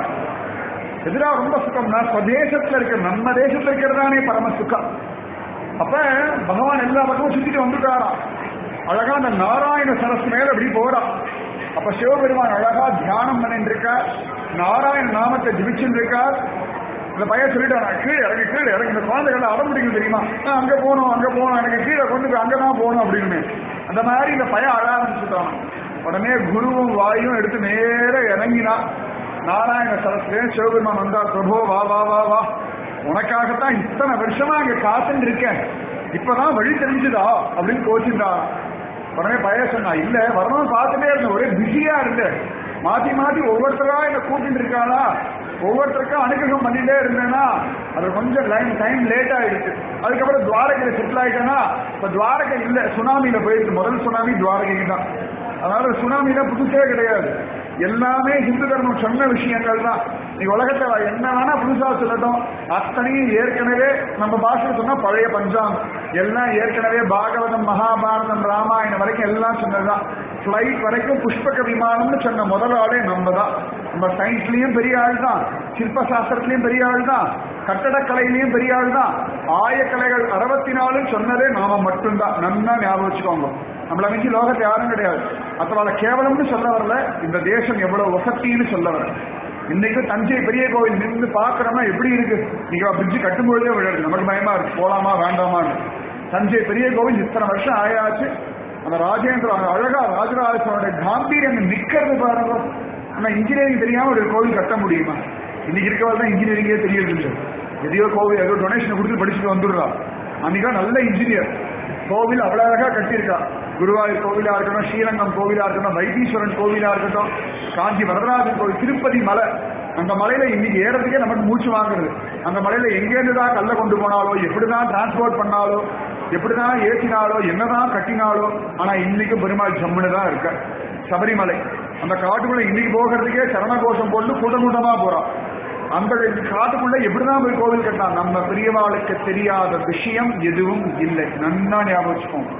எதிரா ரொம்ப சுகம்னா ஸ்வதேசத்துல இருக்கிற நம்ம தேசத்துல இருக்கிறதானே பரம சுகம் அப்ப பகவான் எல்லா பக்கமும் சுத்திட்டு வந்துட்டாராம் அழகா அந்த நாராயண சரஸ் மேல அப்படி போறான் அப்ப சிவபெருமான் அழகா தியானம் பண்ணிட்டு இருக்கார் நாராயண நாமத்தை ஜிபிச்சுட்டு இருக்கார் இந்த பையன் சொல்லிட்டான் கீழே இறங்கி கீழே இறங்கி இந்த குழந்தைகள் அடம் பிடிக்கும் தெரியுமா நான் அங்க போகணும் அங்க போகணும் எனக்கு கீழே கொண்டு போய் அங்கதான் போகணும் அப்படின்னு அந்த மாதிரி இந்த பையன் அழ ஆரம்பிச்சுட்டான் உடனே குருவும் வாயும் எடுத்து நேர இறங்கினா நாராயண சரஸ்லே சிவபெருமான் வந்தார் பிரபு வா வா வா வா உனக்காகத்தான் இத்தனை வருஷமா அங்க காத்துட்டு இருக்கேன் இப்பதான் வழி தெரிஞ்சுதா அப்படின்னு கோச்சிருந்தா உடனே பய சொன்னா இல்ல வரணும் பார்த்துட்டே இருந்தேன் ஒரே பிஸியா இருந்தேன் மாத்தி மாத்தி ஒவ்வொருத்தரா என்ன கூட்டிட்டு இருக்காளா ஒவ்வொருத்தருக்கும் அனுகிரகம் பண்ணிட்டே இருந்தேன்னா அது கொஞ்சம் லைன் டைம் லேட் ஆயிடுச்சு அதுக்கப்புறம் துவாரகையில செட்டில் ஆயிட்டேன்னா இப்ப துவாரகை இல்ல சுனாமியில போயிருக்கு முதல் சுனாமி துவாரகை தான் அதனால சுனாமியில புதுசே கிடையாது எல்லாமே ஹிந்து தர்மம் சொன்ன விஷயங்கள் தான் நீ உலகத்தை என்ன வேணா புதுசா சொல்லட்டும் அத்தனையும் ஏற்கனவே நம்ம பாஷை சொன்னா பழைய பஞ்சாங்கம் எல்லாம் ஏற்கனவே பாகவதம் மகாபாரதம் ராமாயணம் வரைக்கும் எல்லாம் சொன்னதுதான் பிளைட் வரைக்கும் புஷ்பக விமானம்னு சொன்ன முதல் ஆளே நம்ம தான் நம்ம சயின்ஸ்லயும் பெரிய ஆள் தான் சிற்ப சாஸ்திரத்திலயும் பெரிய ஆள் தான் கட்டடக்கலையிலயும் பெரிய ஆள் தான் ஆயக்கலைகள் அறுபத்தி நாலு சொன்னதே நாம மட்டும்தான் நன்னா ஞாபகம் வச்சுக்கோங்க நம்மள மிஞ்சி லோகத்தை யாரும் கிடையாது அத்தவால கேவலம்னு சொல்ல வரல இந்த தேசம் எவ்வளவு வசத்தின்னு சொல்ல வரல இன்னைக்கு தஞ்சை பெரிய கோவில் நின்று பாக்குறோம்னா எப்படி இருக்கு நீங்க பிரிட்ஜ் கட்டும்பொழுதே விழுது நமக்கு பயமா இருக்கு போலாமா வேண்டாமான்னு தஞ்சை பெரிய கோவில் இத்தனை வருஷம் ஆயாச்சு அந்த ராஜேந்திர அழகா ராஜராஜேஸ்வரனுடைய காம்பீரியம் நிக்கிறது பாருங்க ஆனா இன்ஜினியரிங் தெரியாம ஒரு கோவில் கட்ட முடியுமா இன்னைக்கு இருக்கவள் தான் இன்ஜினியரிங்கே தெரியறது இல்லை எதையோ கோவில் ஏதோ டொனேஷன் கொடுத்து படிச்சுட்டு வந்துடுறா அன்னைக்கா நல்ல இன்ஜினியர் கோவில் அவ்வளவு அழகா கட்டியிருக்கா குருவாயூர் கோவிலா இருக்கட்டும் ஸ்ரீரங்கம் கோவிலா இருக்கட்டும் வைத்தீஸ்வரன் கோவிலா இருக்கட்டும் காஞ்சி வரதராஜன் கோவில் திருப்பதி மலை அந்த மலையில இன்னைக்கு ஏறதுக்கே நமக்கு மூச்சு வாங்குறது அந்த மலையில எங்கேருந்து தான் கல்ல கொண்டு போனாலோ எப்படிதான் டிரான்ஸ்போர்ட் பண்ணாலோ எப்படிதான் ஏற்றினாலோ என்னதான் கட்டினாலோ ஆனா இன்னைக்கு பெருமாள் ஜம்முன்னு தான் இருக்க சபரிமலை அந்த காட்டுக்குள்ள இன்னைக்கு போகிறதுக்கே சரண கோஷம் போட்டு கூட்டம் கூட்டமா போறான் அந்த காட்டுக்குள்ள எப்படிதான் போய் கோவில் கட்டலாம் நம்ம பெரியவாளுக்கு தெரியாத விஷயம் எதுவும் இல்லை நன்னா ஞாபகம் வச்சுக்கோங்க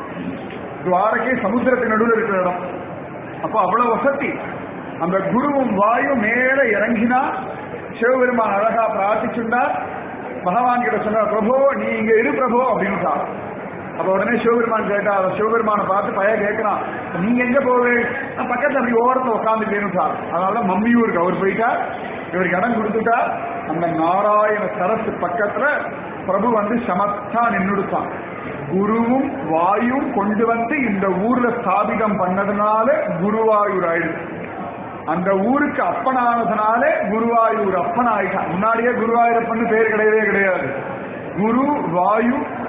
துவாரகை சமுத்திரத்தின் நடுவில் இருக்கிற இடம் அப்ப அவ்வளவு வசதி அந்த குருவும் வாயும் மேல இறங்கினா சிவபெருமான் அழகா பிரார்த்திச்சுண்டா பகவான் கிட்ட சொன்னார் பிரபு நீ இங்க இரு பிரபு அப்படின்னு சார் அப்ப உடனே சிவபெருமான் கேட்டா அவன் சிவபெருமானை பார்த்து பைய கேட்கிறான் நீங்க எங்க போவே நான் பக்கத்துல அப்படி ஓரத்துல உட்காந்துட்டேன்னு சார் அதனால மம்மியூருக்கு அவர் போயிட்டா இவருக்கு இடம் கொடுத்துட்டா அந்த நாராயண சரசு பக்கத்துல பிரபு வந்து சமத்தா நின்றுடுத்தான் குருவும் வாயும் கொண்டு வந்து இந்த ஊர்ல ஸ்தாபிதம் பண்ணதுனால குருவாயூர் ஆயிடுச்சு அந்த ஊருக்கு அப்பனானதுனால குருவாயூர் அப்பன் ஆயிட்டான் முன்னாடியே குருவாயூரப்பன் பேர் கிடையவே கிடையாது குரு வாயு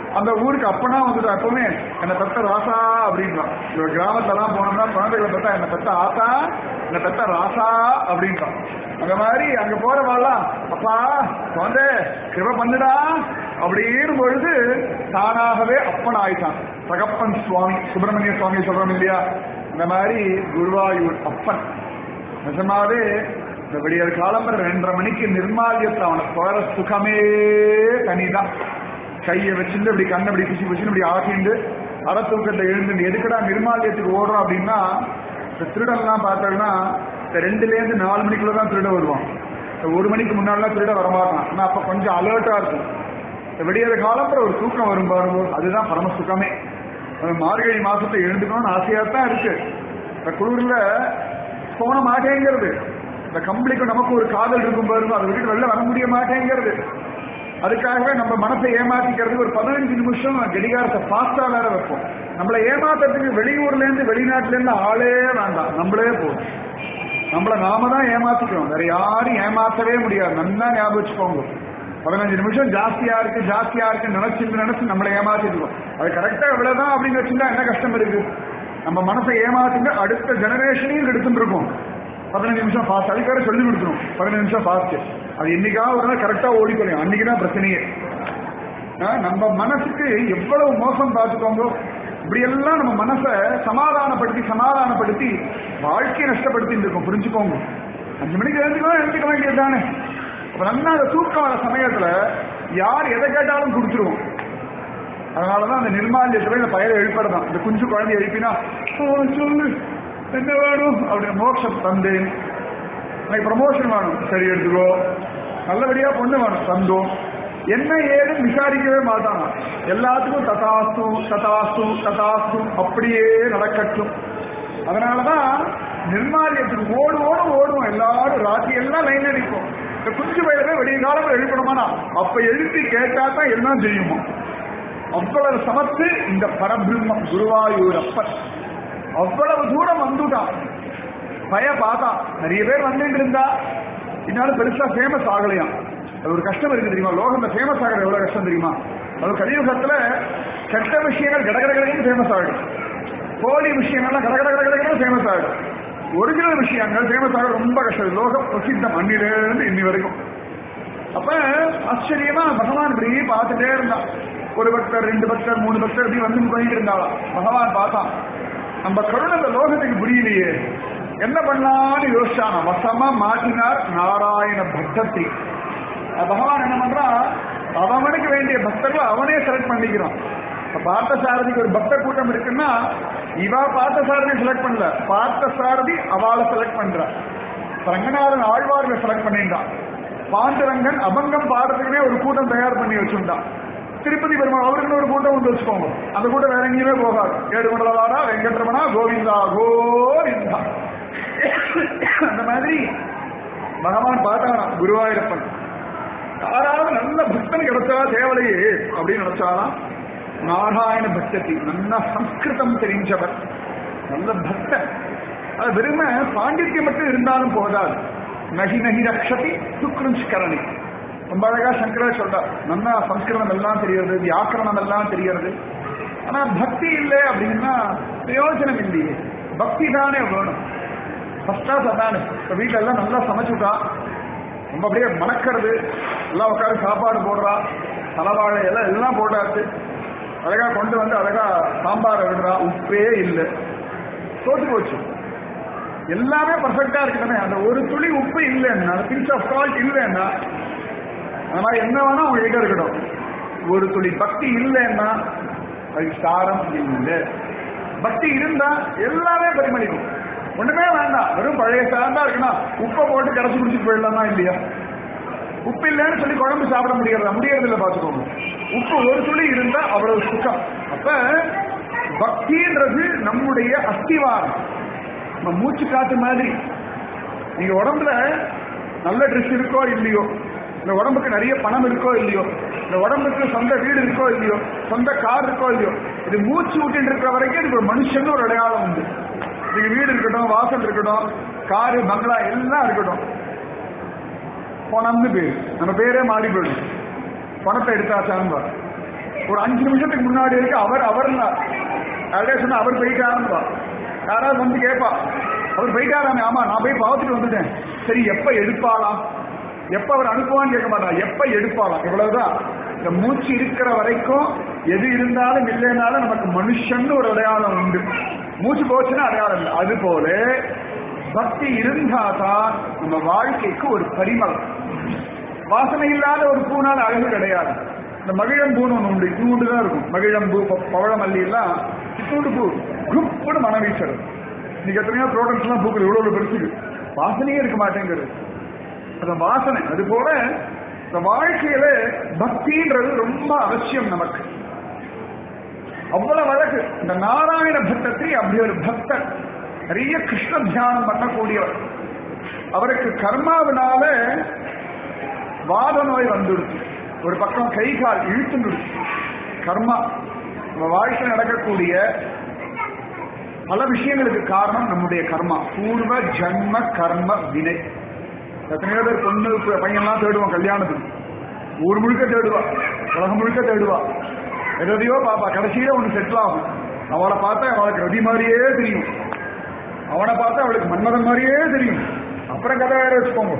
அந்த ஊருக்கு அப்பனா வந்துட்டு எப்பவுமே என்னை பெத்த ராசா அப்படின்றான் இவ கிராமத்தெல்லாம் போனோம்னா குழந்தைகளை பார்த்தா என்னை பெத்த ஆசா என்னை பெத்த ராசா அப்படின்றான் அந்த மாதிரி அங்க போறவாள்லாம் அப்பா குழந்தை கிருப பண்ணுடா அப்படின்னு பொழுது தானாகவே அப்பன் ஆயிட்டான் தகப்பன் சுவாமி சுப்பிரமணிய சுவாமி சொல்றோம் இல்லையா இந்த மாதிரி குருவாயூர் அப்பன் நிஜமாவே இந்த விடியற் காலம்பர ரெண்டரை மணிக்கு நிர்மாலியத்தில் அவனை போற சுகமே தனிதான் கையை வச்சுட்டு இப்படி கண்ணை இப்படி பிச்சு பிச்சுன்னு இப்படி ஆட்டிண்டு அரை தூக்கத்தை எழுந்து எதுக்குடா நிர்மாலியத்துக்கு ஓடுறோம் அப்படின்னா இந்த திருடன்லாம் பார்த்தோம்னா இந்த ரெண்டுலேருந்து நாலு மணிக்குள்ள தான் திருட வருவான் இந்த ஒரு மணிக்கு முன்னாடிலாம் திருட வரமாட்டான் ஆனால் அப்போ கொஞ்சம் அலர்ட்டா இருக்கும் இந்த விடியற காலம்பர ஒரு தூக்கம் வரும் பாருங்க அதுதான் பரம சுகமே அது மார்கழி மாசத்தை எழுந்துக்கணும்னு ஆசையா தான் இருக்கு இந்த குளிர்ல போன மாட்டேங்கிறது இந்த கம்பளிக்கும் நமக்கு ஒரு காதல் இருக்கும் பாருங்க அதை விட்டு வெளில வர முடிய மாட்டேங்கிறது அதுக்காகவே நம்ம மனசை ஏமாத்திக்கிறதுக்கு ஒரு பதினஞ்சு நிமிஷம் கடிகாரத்தை ஃபாஸ்டா வேற வைப்போம் நம்மளை ஏமாத்துறதுக்கு வெளியூர்ல இருந்து வெளிநாட்டுல இருந்து ஆளே வேண்டாம் நம்மளே போதும் நம்மள நாம தான் ஏமாத்திக்கிறோம் வேற யாரும் ஏமாத்தவே முடியாது நல்லா ஞாபகம் வச்சுக்கோங்க பதினஞ்சு நிமிஷம் ஜாஸ்தியா இருக்கு ஜாஸ்தியா இருக்கு நினைச்சு நினைச்சு நம்மளை ஏமாத்திடுவோம் அது கரெக்டா இவ்வளவுதான் அப்படின்னு வச்சிருந்தா என்ன கஷ்டம் இருக்கு நம்ம மனசை ஏமாத்துங்க அடுத்த ஜெனரேஷனையும் எடுத்துட்டு இருக்கோம் பதினஞ்சு நிமிஷம் ஃபாஸ்ட் அதுக்காக சொல்லி கொடுக்கணும் பதினஞ்சு நிமிஷம் ஃபாஸ்ட் அது என்னைக்காவது ஒரு நாள் கரெக்டா ஓடி போறோம் அன்னைக்கு தான் பிரச்சனையே ஆ, நம்ம மனசுக்கு எவ்வளவு மோசம் பார்த்துக்கோங்க இப்படி எல்லாம் நம்ம மனசை சமாதானப்படுத்தி சமாதானப்படுத்தி வாழ்க்கையை நஷ்டப்படுத்திட்டு இருக்கோம் புரிஞ்சுக்கோங்க அஞ்சு மணிக்கு எழுந்துக்கலாம் எழுந்துக்க வேண்டியது தானே அப்ப நல்லா அந்த தூக்கம் வர சமயத்துல யார் எதை கேட்டாலும் கொடுத்துருவோம் அதனாலதான் அந்த நிர்மால்யத்துல இந்த பயிரை எழுப்பறதான் இந்த குஞ்சு குழந்தை எழுப்பினா "ஓ, சொல்லு என்ன வேணும் அப்படின்னு மோட்சம் தந்தேன் எனக்கு ப்ரமோஷன் வேணும் சரி எடுத்துக்கோ நல்லபடியா பொண்ணு வேணும் தந்தோம் என்ன ஏதுன்னு விசாரிக்கவே மாட்டாங்க எல்லாத்துக்கும் ததாஸ்து ததாஸ்து ததாஸ்து அப்படியே நடக்கட்டும் அதனாலதான் நிர்மாலியத்துக்கு ஓடு ஓடு ஓடுவோம் எல்லாரும் ராத்திரி எல்லாம் லைன் அடிப்போம் இந்த குஞ்சு வயதை வெடிய காலம் எழுப்பணுமானா அப்ப எழுப்பி கேட்டா தான் எல்லாம் தெரியுமா அவ்வளவு சமத்து இந்த பரபிரம்மம் குருவாயூரப்பன் அவ்வளவு தூரம் வந்துட்டான் பய பார்த்தா நிறைய பேர் வந்துட்டு இருந்தா இதனால பெருசா ஃபேமஸ் ஆகலையாம் அது ஒரு கஷ்டம் இருக்கு தெரியுமா லோகத்துல ஃபேமஸ் ஆகிறது எவ்வளவு கஷ்டம் தெரியுமா அது கலியுகத்துல கெட்ட விஷயங்கள் கடகடகடன்னு ஃபேமஸ் ஆகிடும் போலி விஷயங்கள்லாம் கடகடகடகடன்னு ஃபேமஸ் ஆகிடும் ஒரிஜினல் விஷயங்கள் ஃபேமஸ் ஆக ரொம்ப கஷ்டம் லோக பிரசித்தம் அன்னிலிருந்து இன்னி வரைக்கும் அப்ப ஆச்சரியமா பகவான் இப்படி பார்த்துட்டே இருந்தான் ஒரு பக்தர் ரெண்டு பக்தர் மூணு பக்தர் இப்படி வந்து போயிட்டு இருந்தாளாம் பகவான் பார்த்தான் நம்ம கருணை இந்த லோகத்துக்கு புரியலையே என்ன பண்ணலாம்னு யோசிச்சான வசமா மாட்டினார் நாராயண பக்தத்தை பகவான் என்ன பண்றான் அவனுக்கு வேண்டிய பக்தர்களை அவனே செலக்ட் பண்ணிக்கிறான் இப்ப பார்த்த சாரதிக்கு ஒரு பக்தர் கூட்டம் இருக்குன்னா இவா பார்த்த சாரதி செலக்ட் பண்ணல பார்த்த சாரதி அவளை செலக்ட் பண்றா ரங்கநாதன் ஆழ்வார்களை செலக்ட் பண்ணிட்டான் பாண்டுரங்கன் அபங்கம் பாடுறதுக்குனே ஒரு கூட்டம் தயார் பண்ணி வச்சுட்டான் திருப்பதி பெருமாள் அவருக்குன்னு ஒரு கூட்டம் உண்டு வச்சுக்கோங்க அந்த கூட்டம் வேற எங்கேயுமே போகாது ஏடுமண்டலவாடா வெங்கட்ரமணா கோவிந்தா கோவிந்தா அந்த மாதிரி பகவான் பார்த்தானா குருவாயூரப்பன் யாராவது நல்ல பக்தன் கிடைச்சா தேவலையே அப்படின்னு நினைச்சாலாம் நாராயண பக்தத்தி நல்ல சம்ஸ்கிருதம் தெரிஞ்சவர் நல்ல பக்தன் அது வெறும பாண்டித்யம் மட்டும் இருந்தாலும் போதாது நகி நகி ரக்ஷதி சுக்ருஷ்கரணி ரொம்ப அழகா சங்கரர் சொல்றார் நல்லா சம்ஸ்கிருதம் எல்லாம் தெரியறது வியாக்கரணம் எல்லாம் தெரியறது ஆனா பக்தி இல்லை அப்படின்னா பிரயோஜனம் இல்லையே பக்தி தானே வேணும் ஃபர்ஸ்டா சொன்னானு இப்ப வீட்டுல எல்லாம் நல்லா சமைச்சுட்டா ரொம்ப அப்படியே மணக்கிறது எல்லாம் உட்காந்து சாப்பாடு போடுறா தலைவாழை எல்லாம் எல்லாம் போட்டாச்சு அழகா கொண்டு வந்து அழகா சாம்பார் விடுறா உப்பே இல்லை தோத்து போச்சு எல்லாமே பர்ஃபெக்டா இருக்குதானே அந்த ஒரு துளி உப்பு இல்லைன்னா பிஞ்ச் ஆஃப் சால்ட் இல்லைன்னா அந்த மாதிரி என்ன வேணா உங்ககிட்ட இருக்கட்டும் ஒரு துளி பக்தி இல்லைன்னா அது சாரம் இல்லை பக்தி இருந்தா எல்லாமே பரிமளிக்கும் ஒண்ணுமே வேண்டாம் வெறும் பழைய சார்ந்தா இருக்குன்னா உப்பை போட்டு கரைச்சி குடிச்சிட்டு போயிடலாமா இல்லையா உப்பு இல்லைன்னு சொல்லி குழம்பு சாப்பிட முடியறதா முடியறது இல்லை பார்த்துக்கோங்க உப்பு ஒரு துளி இருந்தா அவ்வளவு சுத்தம் அப்ப பக்தின்றது நம்முடைய அஸ்திவாரம் நம்ம மூச்சு காத்து மாதிரி நீங்க உடம்புல நல்ல ட்ரெஸ் இருக்கோ இல்லையோ இந்த உடம்புக்கு நிறைய பணம் இருக்கோ இல்லையோ இந்த உடம்புக்கு சொந்த வீடு இருக்கோ இல்லையோ சொந்த கார் இருக்கோ இல்லையோ இது மூச்சு விட்டு இருக்கிற வரைக்கும் இதுக்கு ஒரு மனுஷன் ஒரு அடையாளம் உண்டு இதுக்கு வீடு இருக்கட்டும் வாசல் இருக்கட்டும் காரு பங்களா எல்லாம் இருக்கட்டும் பணம்னு பேர் நம்ம பேரே மாறி போயிடும் பணத்தை எடுத்தாச்சான்னு ஒரு அஞ்சு நிமிஷத்துக்கு முன்னாடி இருக்கு அவர் அவர் அப்படியே சொன்னா அவர் போயிட்டாருப்பா யாராவது வந்து கேட்பா அவர் போயிட்டாராமே ஆமா நான் போய் பார்த்துட்டு வந்துட்டேன் சரி எப்ப எடுப்பாளாம் எப்ப அவர் அனுப்புவான்னு கேட்க மாட்டான் எப்ப எடுப்பாளாம் இவ்வளவுதான் இந்த மூச்சு இருக்கிற வரைக்கும் எது இருந்தாலும் இல்லைனாலும் நமக்கு மனுஷன்னு ஒரு அடையாளம் உண்டு மூச்சு போச்சுன்னா அடையாளம் இல்லை அது போல பக்தி இருந்தாதான் நம்ம வாழ்க்கைக்கு ஒரு பரிமளம் வாசனை இல்லாத ஒரு பூனால் அழகு கிடையாது இந்த மகிழம்பூன்னு ஒன்று உண்டு இத்தூண்டு தான் இருக்கும் மகிழம்பூ ப- பவழமல்லி எல்லாம் இத்தூண்டு பூ குப்புன்னு மனம் வீசுறது இன்னைக்கு எத்தனையோ ப்ரோடக்ட்ஸ் எல்லாம் பூக்குது இவ்வளவு பெருசுக்கு வாசனையே இருக்க மாட்டேங்கிறது அந்த வாசனை அது போல இந்த வாழ்க்கையில பக்தின்றது ரொம்ப அவசியம் நமக்கு அவ்வளவு அழகு இந்த நாராயண பட்டத்திரி அப்படி ஒரு பக்தர் நிறைய கிருஷ்ண தியானம் பண்ணக்கூடியவர் அவருக்கு கர்மாவினால வாத நோய் வந்துடுச்சு ஒரு பக்கம் கை கால் இழுத்துடுச்சு கர்மா நம்ம வாழ்க்கையில் நடக்கக்கூடிய பல விஷயங்களுக்கு காரணம் நம்முடைய கர்மா பூர்வ ஜன்ம கர்ம வினை எத்தனையோ பேர் பொண்ணு ப- பையன்லாம் தேடுவான் கல்யாணத்துக்கு ஊர் முழுக்க தேடுவா உலகம் முழுக்க தேடுவா எதையோ பாப்பா கடைசியில ஒண்ணு செட்டில் ஆகும் அவளை பார்த்தா அவளுக்கு ரதி மாதிரியே தெரியும் அவனை பார்த்தா அவளுக்கு மன்மதன் மாதிரியே தெரியும் அப்புறம் கதை வேற வச்சுக்கோங்க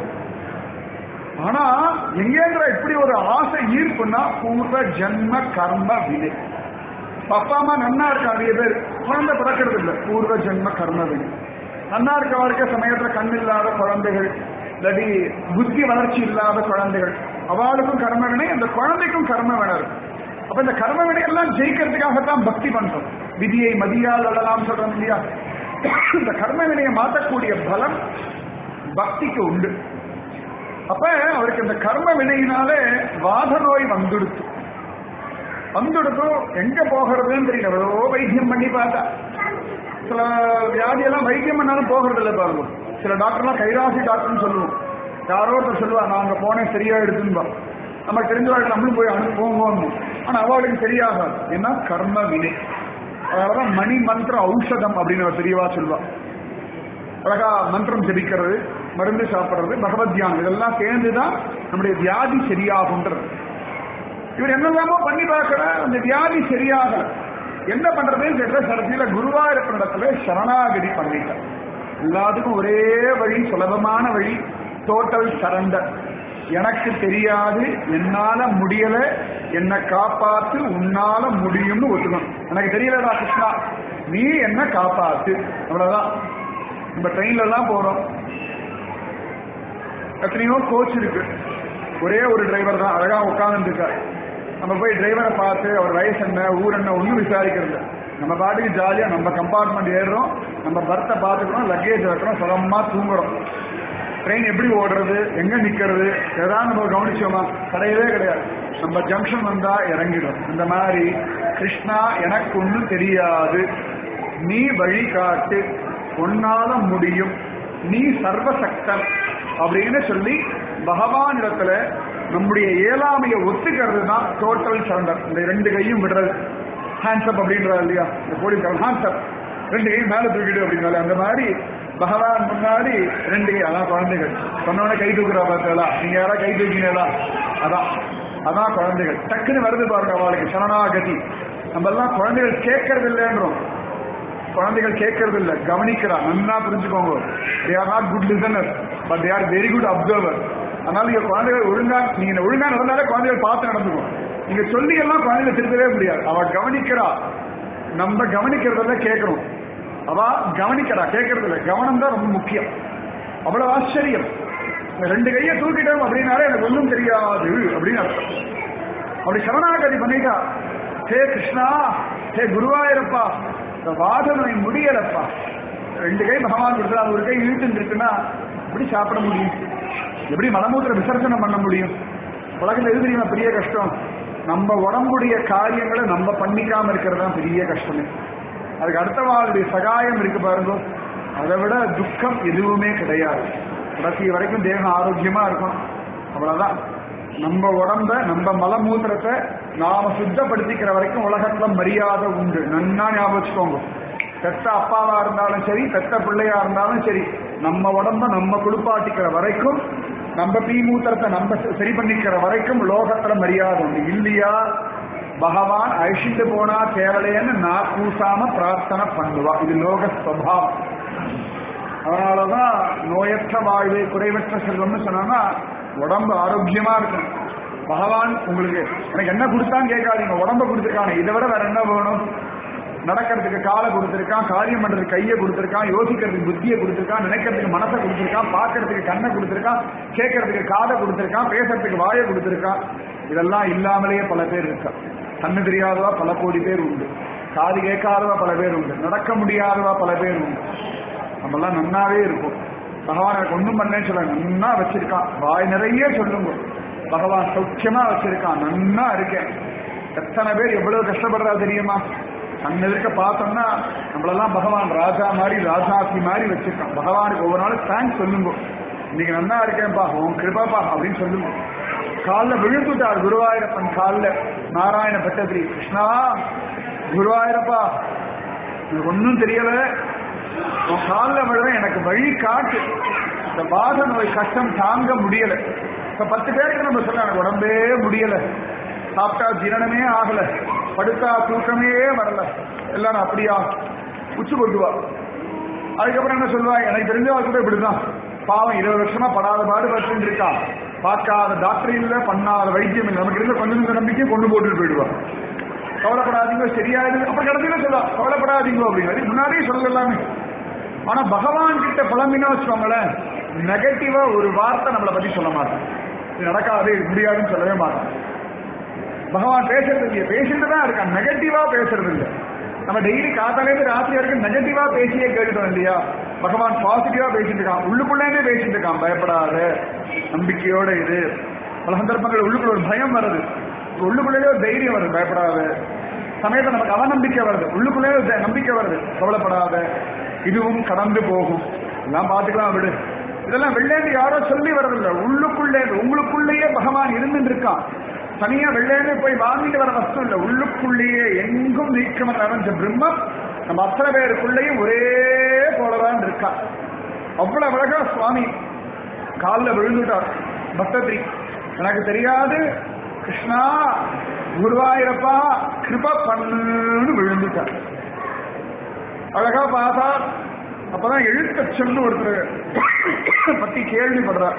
ஆனா எங்கேங்கிற இப்படி ஒரு ஆசை ஈர்ப்புன்னா பூர்வ ஜன்ம கர்ம வினை இப்ப அப்பா அம்மா நன்னா இருக்கா நிறைய பேர் குழந்தை பிறக்கிறது இல்ல பூர்வ ஜென்ம கர்ம வினை நன்னா இருக்க இருக்க சமயத்துல கண் இல்லாத குழந்தைகள் இல்லாட்டி புத்தி வளர்ச்சி இல்லாத குழந்தைகள் அவளுக்கும் கர்ம வினை அந்த குழந்தைக்கும் கர்ம வினை இருக்கு அப்ப இந்த கர்ம வினை எல்லாம் ஜெயிக்கிறதுக்காகத்தான் பக்தி பண்றோம் விதியை மதியால் அழலாம் சொல்றோம் இல்லையா இந்த கர்ம வினையை மாற்றக்கூடிய பலம் பக்திக்கு உண்டு அப்ப அவருக்கு இந்த கர்ம வினையினாலே வாத நோய் வந்துடுச்சு வந்துடுத்தோ எங்க போகிறதுன்னு தெரியல எவ்வளவோ வைத்தியம் பண்ணி பார்த்தா சில வியாதியெல்லாம் வைத்தியம் பண்ணாலும் போகிறது இல்லை பாருங்க சில டாக்டர்லாம் கைராசி டாக்டர்னு சொல்லுவோம் யாரோ ஒருத்தர் சொல்லுவா நான் அங்க போனேன் சரியா எடுத்துன்பா நமக்கு தெரிஞ்சவாள் நம்மளும் போய் அனு போவோம் ஆனா அவளுக்கு சரியாகாது ஏன்னா கர்ம வினை அதனாலதான் மணி மந்திர ஔஷதம் அப்படின்னு ஒரு பெரியவா சொல்லுவா அழகா மந்திரம் ஜபிக்கிறது மருந்து சாப்பிடுறது பகவத் தியானம் இதெல்லாம் சேர்ந்துதான் நம்முடைய வியாதி சரியாகுன்றது இவர் என்னெல்லாமோ பண்ணி பார்க்கிற அந்த வியாதி சரியாகல என்ன பண்றதுன்னு தெரியல சரத்தியில குருவாயூரப்ப இடத்துல சரணாகதி பண்ணிட்டார் எல்லாத்துக்கும் ஒரே வழி சுலபமான வழி டோட்டல் சரண்டர் எனக்கு தெரியாது என்னால முடியல என்னை காப்பாத்து உன்னால முடியும்னு ஒத்துக்கணும் எனக்கு தெரியலடா கிருஷ்ணா நீ என்ன காப்பாத்து அவ்வளவுதான் நம்ம ட்ரெயின்ல எல்லாம் போறோம் எத்தனையோ கோச் இருக்கு ஒரே ஒரு டிரைவர் தான் அழகா உட்கார்ந்து இருக்காரு நம்ம போய் டிரைவரை பார்த்து அவர் வயசு என்ன ஊர் என்ன ஒன்றும் விசாரிக்கிறது இல்ல. நம்ம பாட்டுக்கு ஜாலியா நம்ம கம்பார்ட்மெண்ட் ஏறுறோம் நம்ம பர்த்தை பார்த்துக்கிறோம் லக்கேஜ் வைக்கிறோம் சுலமா தூங்குறோம் ட்ரெயின் எப்படி ஓடுறது எங்க நிக்கிறது எதாவது நம்ம கவனிச்சோமா கிடையவே கிடையாது நம்ம ஜங்ஷன் வந்தா இறங்கிடும் இந்த மாதிரி கிருஷ்ணா எனக்கு ஒன்றும் தெரியாது நீ வழி காட்டு உன்னால முடியும் நீ சர்வசக்தன் அப்படின்னு சொல்லி பகவானிடத்துல நம்முடைய இயலாமையை ஒத்துக்கிறது தான் டோட்டல் சரண்டர் இந்த ரெண்டு கையும் விடுறது ஹேண்ட்ஸ்அப் அப்படின்றாரு இல்லையா இந்த போலீஸ்காரன் ஹேண்ட்ஸ்அப் ரெண்டு கையும் மேல தூக்கிடு அப்படின்னால அந்த மாதிரி பகவான் முன்னாடி ரெண்டு கை அதான் குழந்தைகள் சொன்னோடனே கை தூக்குறா பார்த்தா நீங்க யாராவது கை தூக்கினீங்களா அதான் அதான் குழந்தைகள் டக்குன்னு வருது பாருங்க அவளுக்கு சரணாகதி நம்ம எல்லாம் குழந்தைகள் கேட்கறது இல்லைன்றோம் குழந்தைகள் கேட்கறது இல்ல கவனிக்கிறா நல்லா புரிஞ்சுக்கோங்க they are not good listener but they are very good observer அதனால நீங்க குழந்தைகள் ஒழுங்கா நீங்க ஒழுங்கா நடந்தாலே குழந்தைகள் பார்த்து நடந்துக்கும் நீங்க சொல்லி எல்லாம் குழந்தைகளை திருத்தவே முடியாது அவ கவனிக்கிறா நம்ம கவனிக்கிறதுல கேட்கணும் அவ கவனிக்கிறா கேட்கறது இல்ல கவனம் தான் ரொம்ப முக்கியம் அவ்வளவு ஆச்சரியம் இந்த ரெண்டு கையை தூக்கிட்டோம் அப்படின்னாலே எனக்கு ஒன்றும் தெரியாது அப்படின்னு அர்த்தம் அப்படி சரணாகதி பண்ணிட்டா ஹே கிருஷ்ணா ஹே குருவாயிரப்பா இந்த வாதனை முடியலப்பா ரெண்டு கை பகவான் கொடுத்தா அது ஒரு கை இழுத்துட்டு இருக்குன்னா எப்படி சாப்பிட முடியும் எப்படி மலமூத்திர விசர்ஜனம் பண்ண முடியும் உலகத்தில் எது தெரியுமா பெரிய கஷ்டம் நம்ம உடம்புடைய காரியங்களை நம்ம பண்ணிக்காம இருக்கிறது தான் பெரிய கஷ்டமே அதுக்கு அடுத்தவாளுடைய சகாயம் இருக்கு பாருங்க அதை விட துக்கம் எதுவுமே கிடையாது கடைசி வரைக்கும் தேகம் ஆரோக்கியமா இருக்கும் அவ்வளவுதான் நம்ம உடம்ப நம்ம மலமூத்திரத்தை நாம சுத்தப்படுத்திக்கிற வரைக்கும் உலகத்துல மரியாதை உண்டு நன்னா ஞாபகம் வச்சுக்கோங்க பெத்த அப்பாவா இருந்தாலும் சரி பெத்த பிள்ளையா இருந்தாலும் சரி நம்ம உடம்ப நம்ம குளிப்பாட்டிக்கிற வரைக்கும் நம்ம பீமூத்திரத்தை நம்ம சரி பண்ணிக்கிற வரைக்கும் லோகத்துல மரியாதை உண்டு இல்லையா பகவான் அழிச்சுட்டு போனா தேவலையன்னு நான் கூசாம பிரார்த்தனை பண்ணுவா இது லோக ஸ்வபாவம் அதனாலதான் நோயற்ற வாழ்வு குறைவற்ற செல்வம்னு சொன்னா உடம்பு ஆரோக்கியமா இருக்கும் பகவான் உங்களுக்கு எனக்கு என்ன கொடுத்தான்னு கேட்காதீங்க உடம்ப கொடுத்துருக்காங்க இதை விட வேற என்ன வேணும் நடக்கிறதுக்கு காலை கொடுத்துருக்கான் காரியம் பண்றதுக்கு கையை கொடுத்துருக்கான் யோசிக்கிறதுக்கு புத்தியை கொடுத்துருக்கான் நினைக்கிறதுக்கு மனசை கொடுத்துருக்கான் பார்க்கறதுக்கு கண்ணை கொடுத்துருக்கான் கேட்கறதுக்கு காதை கொடுத்துருக்கான் பேசுறதுக்கு வாயை கொடுத்துருக்கான் இதெல்லாம் இல்லாமலேயே பல பேர் இருக்கா கண்ணு தெரியாதவா பல கோடி பேர் உண்டு காது கேட்காதவா பல பேர் உண்டு நடக்க முடியாதவா பல பேர் உண்டு நம்மெல்லாம் நன்னாவே இருக்கும் பகவான் எனக்கு ஒன்றும் பண்ணேன்னு சொல்ல நன்னா வச்சிருக்கான் வாய் நிறைய சொல்லுங்க பகவான் சௌக்கியமா வச்சிருக்கான் நன்னா இருக்கேன் எத்தனை பேர் எவ்வளவு கஷ்டப்படுறா தெரியுமா கண் எதிர்க்க பார்த்தோம்னா நம்மளெல்லாம் பகவான் ராஜா மாதிரி ராஜாத்தி மாதிரி வச்சிருக்கான் பகவானுக்கு ஒவ்வொரு நாளும் தேங்க்ஸ் சொல்லுங்க இன்னைக்கு நன்னா இருக்கேன்ப்பா உன் கிருபாப்பா அப்படின்னு சொல்லுங்க காலில் விழுந்துட்டார் குருவாயூரப்பன் காலில் நாராயண பட்டதிரி கிருஷ்ணா குருவாயூரப்பா எனக்கு ஒன்றும் தெரியல உன் காலில் விழுறேன் எனக்கு வழி காட்டு இந்த பாத நோய் கஷ்டம் தாங்க முடியல இப்ப பத்து பேருக்கு நம்ம சொல்ல எனக்கு உடம்பே முடியல சாப்பிட்டா ஜீரணமே ஆகல படுத்தா தூக்கமே வரல எல்லாரும் அப்படியா உச்சு கொட்டுவா அதுக்கப்புறம் என்ன சொல்லுவா எனக்கு தெரிஞ்சவா கூட இப்படிதான் பாவம் இருபது வருஷமா படாத பாடு பட்டு இருக்கா பார்க்காத டாக்டர் இல்ல பண்ணாத வைத்தியம் இல்லை நமக்கு இருந்த கொஞ்சம் கொஞ்சம் நம்பிக்கை கொண்டு போட்டுட்டு போயிடுவா கவலைப்படாதீங்க சரியாயிடுது அப்புறம் கடைசியில சொல்லலாம் கவலைப்படாதீங்க அப்படிங்கிறது முன்னாடியே சொல்லலாமே ஆனா பகவான் கிட்ட புலம்பினா வச்சுக்கோங்களேன் நெகட்டிவா ஒரு வார்த்தை நம்மளை பத்தி சொல்ல மாட்டோம் இது நடக்காது இது முடியாதுன்னு சொல்லவே மாட்டோம் பகவான் பேசுறது இல்லையா பேசிட்டு தான் இருக்கான் நெகட்டிவா பேசுறது இல்லை நம்ம டெய்லி காத்தாலேருந்து ராத்திரி வரைக்கும் நெகட்டிவா பேசியே கேட்டுட்டோம் இல்லையா பகவான் பாசிட்டிவா பேசிட்டு இருக்கான் உள்ளுக்குள்ளேயே பேசிட்டு இருக்கான் பயப்படாத நம்பிக்கையோட இது பல சந்தர்ப்பங்கள் உள்ளுக்குள்ள ஒரு பயம் வருது உள்ளுக்குள்ளேயே ஒரு தைரியம் வருது பயப்படாத சமயத்தில் நமக்கு அவநம்பிக்கை வருது உள்ளுக்குள்ளே ஒரு த- நம்பிக்கை வருது கவலைப்படாத இதுவும் கடந்து போகும் எல்லாம் பார்த்துக்கலாம் விடு இதெல்லாம் வெள்ளேந்து யாரோ சொல்லி வர்றதில்ல உள்ளுக்குள்ளே உங்களுக்குள்ளேயே பகவான் இருந்துட்டு இருக்கான் தனியா வெள்ளேந்து போய் வாங்கிட்டு வர வஸ்து இல்ல உள்ளுக்குள்ளேயே எங்கும் நீக்கம் நிறைஞ்ச பிரம்மம் நம்ம அத்தனை பேருக்குள்ளேயும் ஒரே போலதான் இருக்கான் அவ்வளவு அழகா சுவாமி காலில் விழுந்துட்டார் பக்தத்ரி எனக்கு தெரியாது கிருஷ்ணா குருவாயிரப்பா கிருப பண்ணுன்னு விழுந்துட்டார் அழகா பார்த்தா அப்பதான் எழுத்தச்சன்னு ஒருத்தர் பத்தி கேள்விப்படுறார்